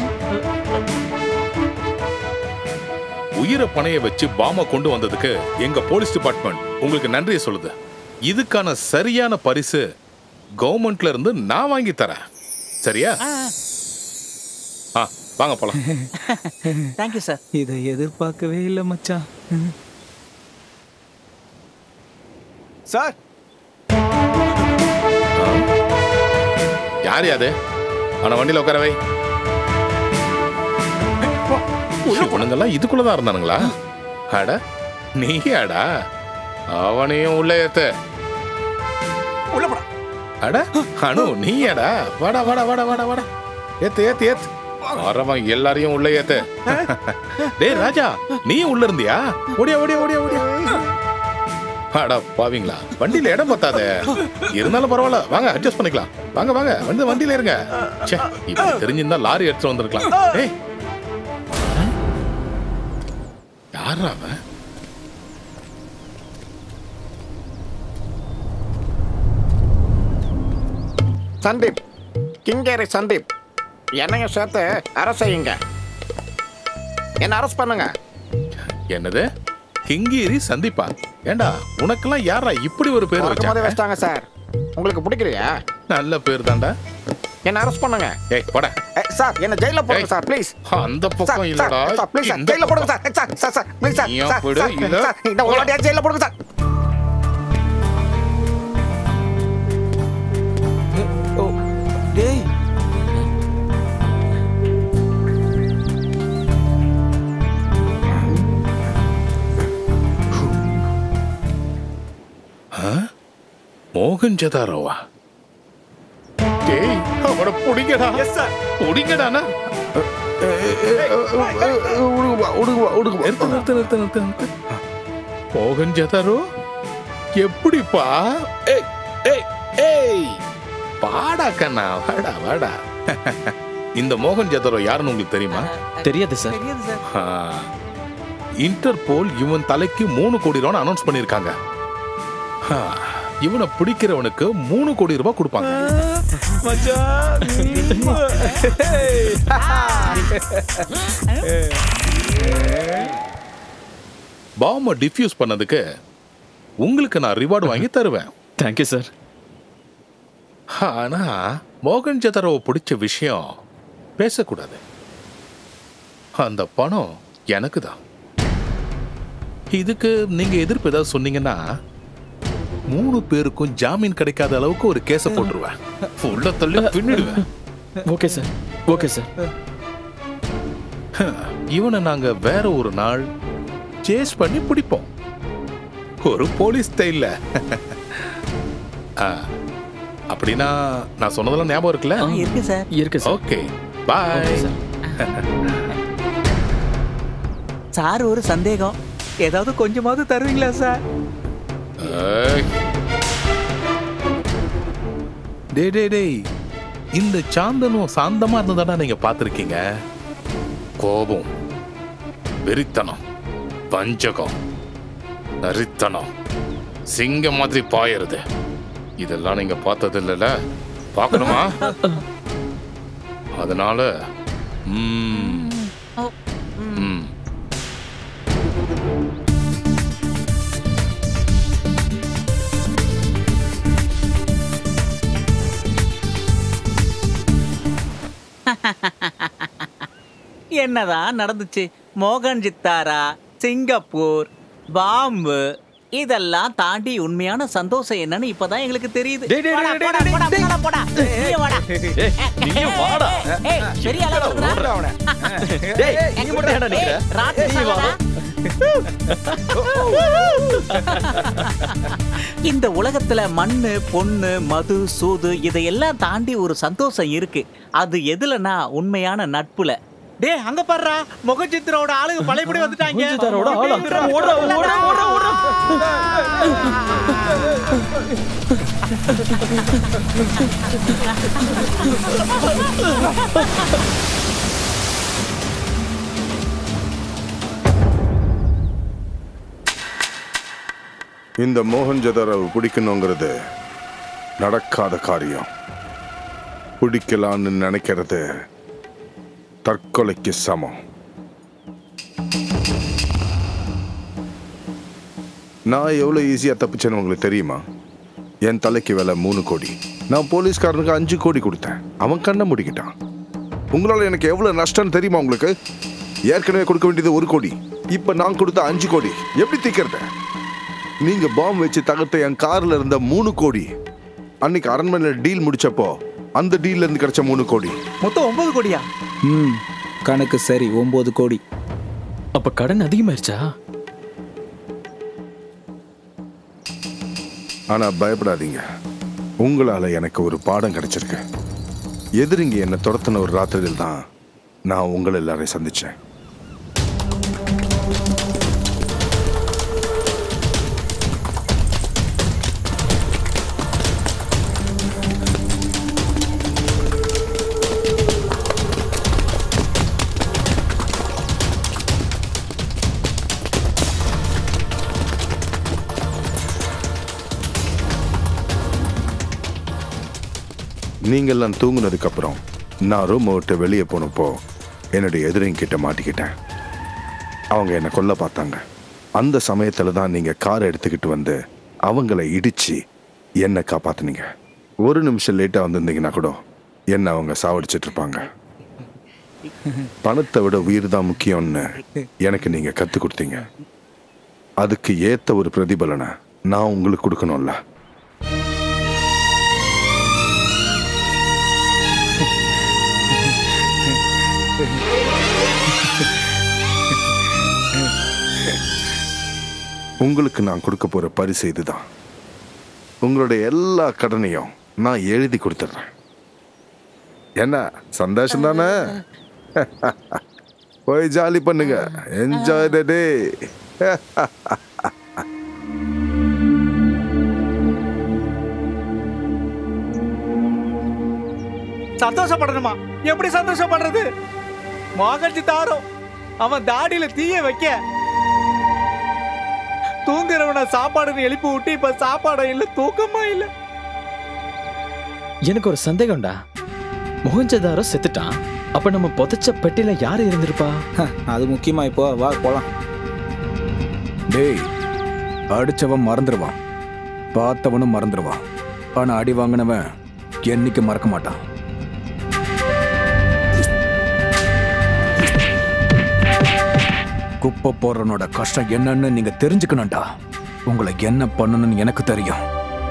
உயிரை பணைய வச்சு பாம கொண்டு வந்ததுக்கு எங்க போலீஸ் டிபார்ட்மெண்ட் உங்களுக்கு நன்றியை சொல்லுது இதுக்கான சரியான பரிசு கவர்மெண்ட்ல இருந்து நான் வாங்கி தரேன் சரியா ஆ வாங்க போலாம் தேங்க்யூ சார் இதை எதிர்பார்க்கவே இல்லை மச்சான் சார் யார் யாது அவன வண்டியில உட்கார வை இவனுங்கெல்லாம் இதுக்குள்ளதான் இருந்தானுங்களா அட நீயாடா அவனையும் உள்ள ஏத்த அட அனு நீயாடா வாடா வாடா வாடா வாடா வாடா ஏத்து ஏத்து ஏத்து வரவன் எல்லாரையும் உள்ள ஏத்து டேய் ராஜா நீயும் உள்ள இருந்தியா ஓடியா ஓடியா ஓடியா ஓடியா அடா பாவீங்களா வண்டியில இடம் பத்தாதே இருந்தாலும் பரவாயில்ல வாங்க அட்ஜஸ்ட் பண்ணிக்கலாம் வாங்க வாங்க வந்து வண்டியில இருங்க ச்சே இப்படி தெரிஞ்சிருந்தா லாரி எடுத்துட்டு வந்திருக்கலாம் ஏய் யாரா அவன் சந்தீப் கிங்கேரி சந்தீப் என்னையும் சேர்த்து அரெஸ்ட் செய்யுங்க என்ன அரெஸ்ட் பண்ணுங்க என்னது கிங்கீரி சந்திப்பா ஏண்டா உனக்கெல்லாம் யாரா இப்படி ஒரு பேர் பிறக்கும் போதே வச்சாங்க வச்சிட்டாங்க சார் உங்களுக்கு பிடிக்கலையா நல்ல பேர் தான்டா என்ன அரெஸ்ட் பண்ணுங்க ஏய் போடா சார் என்ன ஜெயில போடுங்க சார் ப்ளீஸ் அந்த பக்கம் இல்லடா சார் ப்ளீஸ் சார் இந்த ஜெயில போடுங்க sir sir sir sir please sir நீயா சார் போடு, சார், இல்ல- சார் இந்த ஒரு வாட்டியா ஜெயில போடுங்க சார் டேய் ஆ? மோகன் ஜதாரோவா டேய் அவனை புடிங்கடா புடிங்கடானா நிறுத்து நிறுத்து நிறுத்து நிறுத்து நிறுத்து மோகன் ஜதாரோ எப்படிப்பா ஏய் ஏய் ஏய் பாடா கண்ணா வாடா வாடா இந்த மோகன் ஜதாரோ யாருன்னு உங்களுக்கு தெரியுமா தெரியாது சார் தெரியாது சார் ஆ. இன்டர்போல் இவன் தலைக்கு மூணு கோடி ரூபாய் அனௌன்ஸ் பண்ணிருக்காங்க ஆ, இவனை பிடிக்கிறவனுக்கு மூணு கோடி ரூபாய் கொடுப்பாங்க மச்சான் பாம்பை டிஃப்யூஸ் பண்ணதுக்கு உங்களுக்கு நான் ரிவார்டு வாங்கி தருவேன் தேங்க்யூ சார் ஆனா மோகன் ஜதரோவை பிடிச்ச விஷயம் பேசக்கூடாது அந்த பணம் எனக்கு தான் இதுக்கு நீங்க எதிர்ப்பு ஏதாவது சொன்னீங்கன்னா மூணு பேருக்கும் ஜாமீன் கிடைக்காத அளவுக்கு ஒரு கேஸ போட்டுருவேன் உள்ள தள்ளி பின்னிடுவேன் ஓகே சார் ஓகே சார் இவனை நாங்க வேற ஒரு நாள் சேஸ் பண்ணி பிடிப்போம் ஒரு போலீஸ் ஸ்டைல்ல ஆ, அப்படின்னா நான் சொன்னதெல்லாம் ஞாபகம் இருக்குல்ல இருக்கு சார் இருக்கு சார் ஓகே பாய் சார் ஒரு சந்தேகம் ஏதாவது கொஞ்சமாவது தருவீங்களா சார் டேய் டேய் டேய் இந்த சாந்தனும் சாந்தமா இருந்ததாடா நீங்க பார்த்திருக்கீங்க கோபம் வெறித்தனம் வஞ்சகம் நரித்தனம் சிங்கம் மாதிரி பாயறது இதெல்லாம் நீங்க பார்த்தது இல்லைல்ல பார்க்கணுமா அதனால ம், ம். என்னதான் நடந்துச்சு மோகன் சித்தாரா சிங்கப்பூர் பாம்பு இதெல்லாம் தாண்டி உண்மையான சந்தோஷம் என்னன்னு இப்பதான் எங்களுக்கு தெரியுது டேய், டேய், போடா, டேய், போடா, டேய், போடா, டேய். போடா, போடா. நீயே வாடா. நீயும் வாடா. ஏய், பெரிய ஆளா இருக்கிறா? டேய், இங்க மட்டும் ஏன்டா நிக்கிற? ஏய், ராத்திரி நீ வா. சாகாதா? இந்த உலகத்துல மண்ணு பொண்ணு மது சூது இதையெல்லாம் தாண்டி ஒரு சந்தோஷம் இருக்கு அது எதுலனா உண்மையான நட்புல டேய் அங்க பாருடா முகச்சித்திரோட ஆளுங்க பழையபடி வந்துட்டாங்க முகச்சித்திரோட ஆளா? ஓடுறா, ஓடுறா, ஓடுறா, ஓடுறா. இந்த மோகன்ஜதாரோவை பிடிக்கணுங்கிறது நடக்காத காரியம் பிடிக்கலான்னு நினைக்கிறது தற்கொலைக்கு சமம் நான் எவ்வளோ ஈஸியாக தப்பிச்சேன்னு உங்களுக்கு தெரியுமா என் தலைக்கு விலை மூணு கோடி நான் போலீஸ்காரனுக்கு அஞ்சு கோடி கொடுத்தேன் அவன் கண்ணை முடிக்கிட்டான் உங்களால் எனக்கு எவ்வளோ நஷ்டம்னு தெரியுமா உங்களுக்கு ஏற்கனவே கொடுக்க வேண்டியது ஒரு கோடி இப்போ நான் கொடுத்த அஞ்சு கோடி எப்படி தீக்கிறது நீங்க பாம் வச்சு தகர்த்த என் கார்ல இருந்த மூணு கோடி அன்னைக்கு அரண்மனையில் டீல் முடிச்சப்போ அந்த டீல்ல இருந்து கிடைச்ச மூணு கோடி மொத்தம் ஒன்பது கோடியா ம் கணக்கு சரி ஒன்பது கோடி அப்ப கடன் அதிகமாயிருச்சா ஆனா பயப்படாதீங்க உங்களால எனக்கு ஒரு பாடம் கிடைச்சிருக்கு எதிரிங்க என்னை துரத்தின ஒரு ராத்திரியில் தான் நான் உங்களை எல்லாரையும் சந்திச்சேன் நீங்கெல்லாம் தூங்குனதுக்கு அப்புறம் நான் ரூமை விட்டு வெளியே போனப்போ என்னுடைய எதிரிங்க கிட்ட மாட்டிக்கிட்டேன் அவங்க என்னை கொல்ல பார்த்தாங்க அந்த சமயத்துல தான் நீங்க காரை எடுத்துக்கிட்டு வந்து அவங்கள இடிச்சு என்னை காப்பாத்துனீங்க ஒரு நிமிஷம் லேட்டா வந்திருந்தீங்கன்னா கூட என்ன அவங்க சாவடிச்சிட்டு இருப்பாங்க பணத்தை விட உயிர் தான் முக்கியம்னு எனக்கு நீங்க கத்து கொடுத்தீங்க அதுக்கு ஏத்த ஒரு பிரதிபலனை நான் உங்களுக்கு கொடுக்கணும்ல உங்களுக்கு நான் கொடுக்க போற பரிசு இதுதான் உங்களுடைய எல்லா கடனையும் நான் எழுதி கொடுத்துட்றேன் என்ன சந்தோஷம் தானே போய் ஜாலி பண்ணுங்க என்ஜாய் த டே சந்தோஷப்படணுமா எப்படி சந்தோஷப்படுறது மோகன்ஜி தாரோ அவன் தாடியில தீய வைக்க தூங்குறவன சாப்பாடுன்னு எழுப்பி விட்டு இப்ப சாப்பாடும் இல்ல தூக்கமா இல்ல எனக்கு ஒரு சந்தேகம்டா மோகஞ்சதாரோ செத்துட்டான் அப்ப நம்ம புதைச்ச பெட்டியில யாரு இருந்திருப்பா அது முக்கியமா இப்போ வா போலாம் டேய் அடிச்சவன் மறந்துடுவான் பார்த்தவனும் மறந்துடுவான் ஆனா அடி வாங்கினவன் என்னைக்கு மறக்க மாட்டான் குப்பை போடுறனோட கஷ்டம் என்னன்னு நீங்க தெரிஞ்சுக்கணும்டா உங்களை என்ன பண்ணணும்னு எனக்கு தெரியும்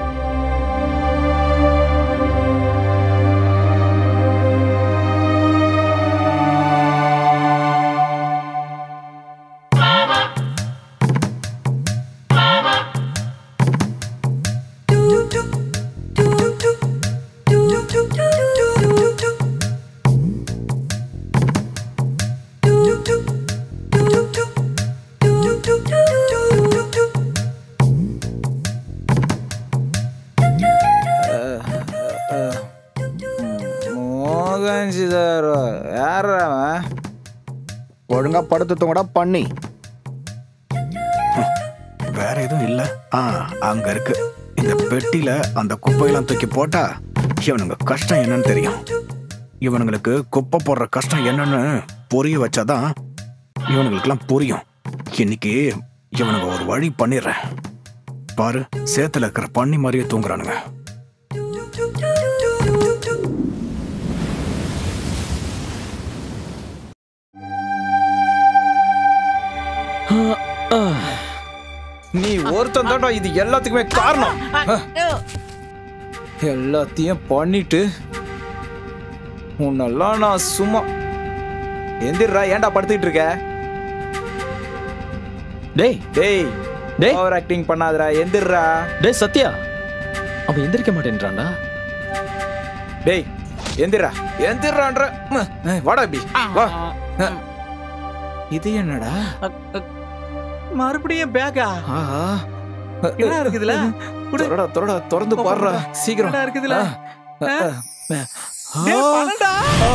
மோகன்சிதாரோ யாரா அவன் ஒழுங்கா படுத்து தூங்கடா பண்ணி வேற எதுவும் இல்ல ஆ அங்க இருக்கு இந்த பெட்டியில அந்த குப்பையெல்லாம் தூக்கி போட்டா இவனுங்க கஷ்டம் என்னன்னு தெரியும் இவனுங்களுக்கு குப்பை போடுற கஷ்டம் என்னன்னு புரிய வச்சாதான் இவனுங்களுக்குலாம் புரியும் இன்னைக்கு இவனுங்க ஒரு வழி பண்ணிடுறேன் பாரு சேத்துல இருக்கிற பண்ணி மாதிரியே தூங்குறானுங்க நீ ஒருத்தன் தான்டா இது எல்லாத்துக்குமே காரணம் எல்லாத்தையும் பண்ணிட்டு உன்னெல்லாம் நான் சும்மா எந்திரா ஏன்டா படுத்துக்கிட்டு இருக்க டேய் டேய் டேய் ஓவர் ஆக்டிங் பண்ணாதடா எந்திரா டேய் சத்யா அவன் எந்திரிக்க மாட்டேன்றான்டா டேய் எந்திரா எந்திரான்ற ம், ஏய், வாடா இப்படி வா அஹ். இது என்னடா மறுபடியும் பேக்கா ஆஹா என்ன இருக்குதுல தொடடா தொடடா திறந்து பாருடா சீக்கிரம் என்னடா இருக்குதுல? ஆ, ஆ, ஆ. டேய், பணம்டா.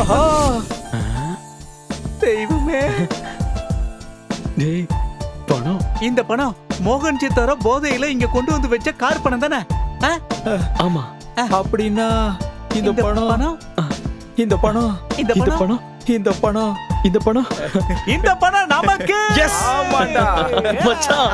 தெய்வமே டேய் பணம் இந்த பணம் மோகன் சித்தார போதையில இங்க கொண்டு வந்து வச்ச கார் பணம் தானே ஆ? ஆமா அப்படின்னா இந்த பணம் இந்த பணம் இந்த பணம் இந்த பணம் இந்த பணம் இந்த பணம் நமக்கு எஸ் ஆமாடா மச்சான்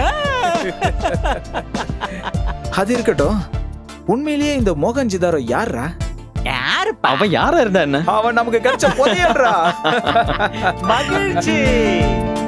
அது இருக்கட்டும் உண்மையிலேயே இந்த மோகன் சிதாரோ யாரா யாரு அவன் யாரா இருந்தா என்ன அவன் நமக்கு கிடைச்ச புதையல்றா மகிழ்ச்சி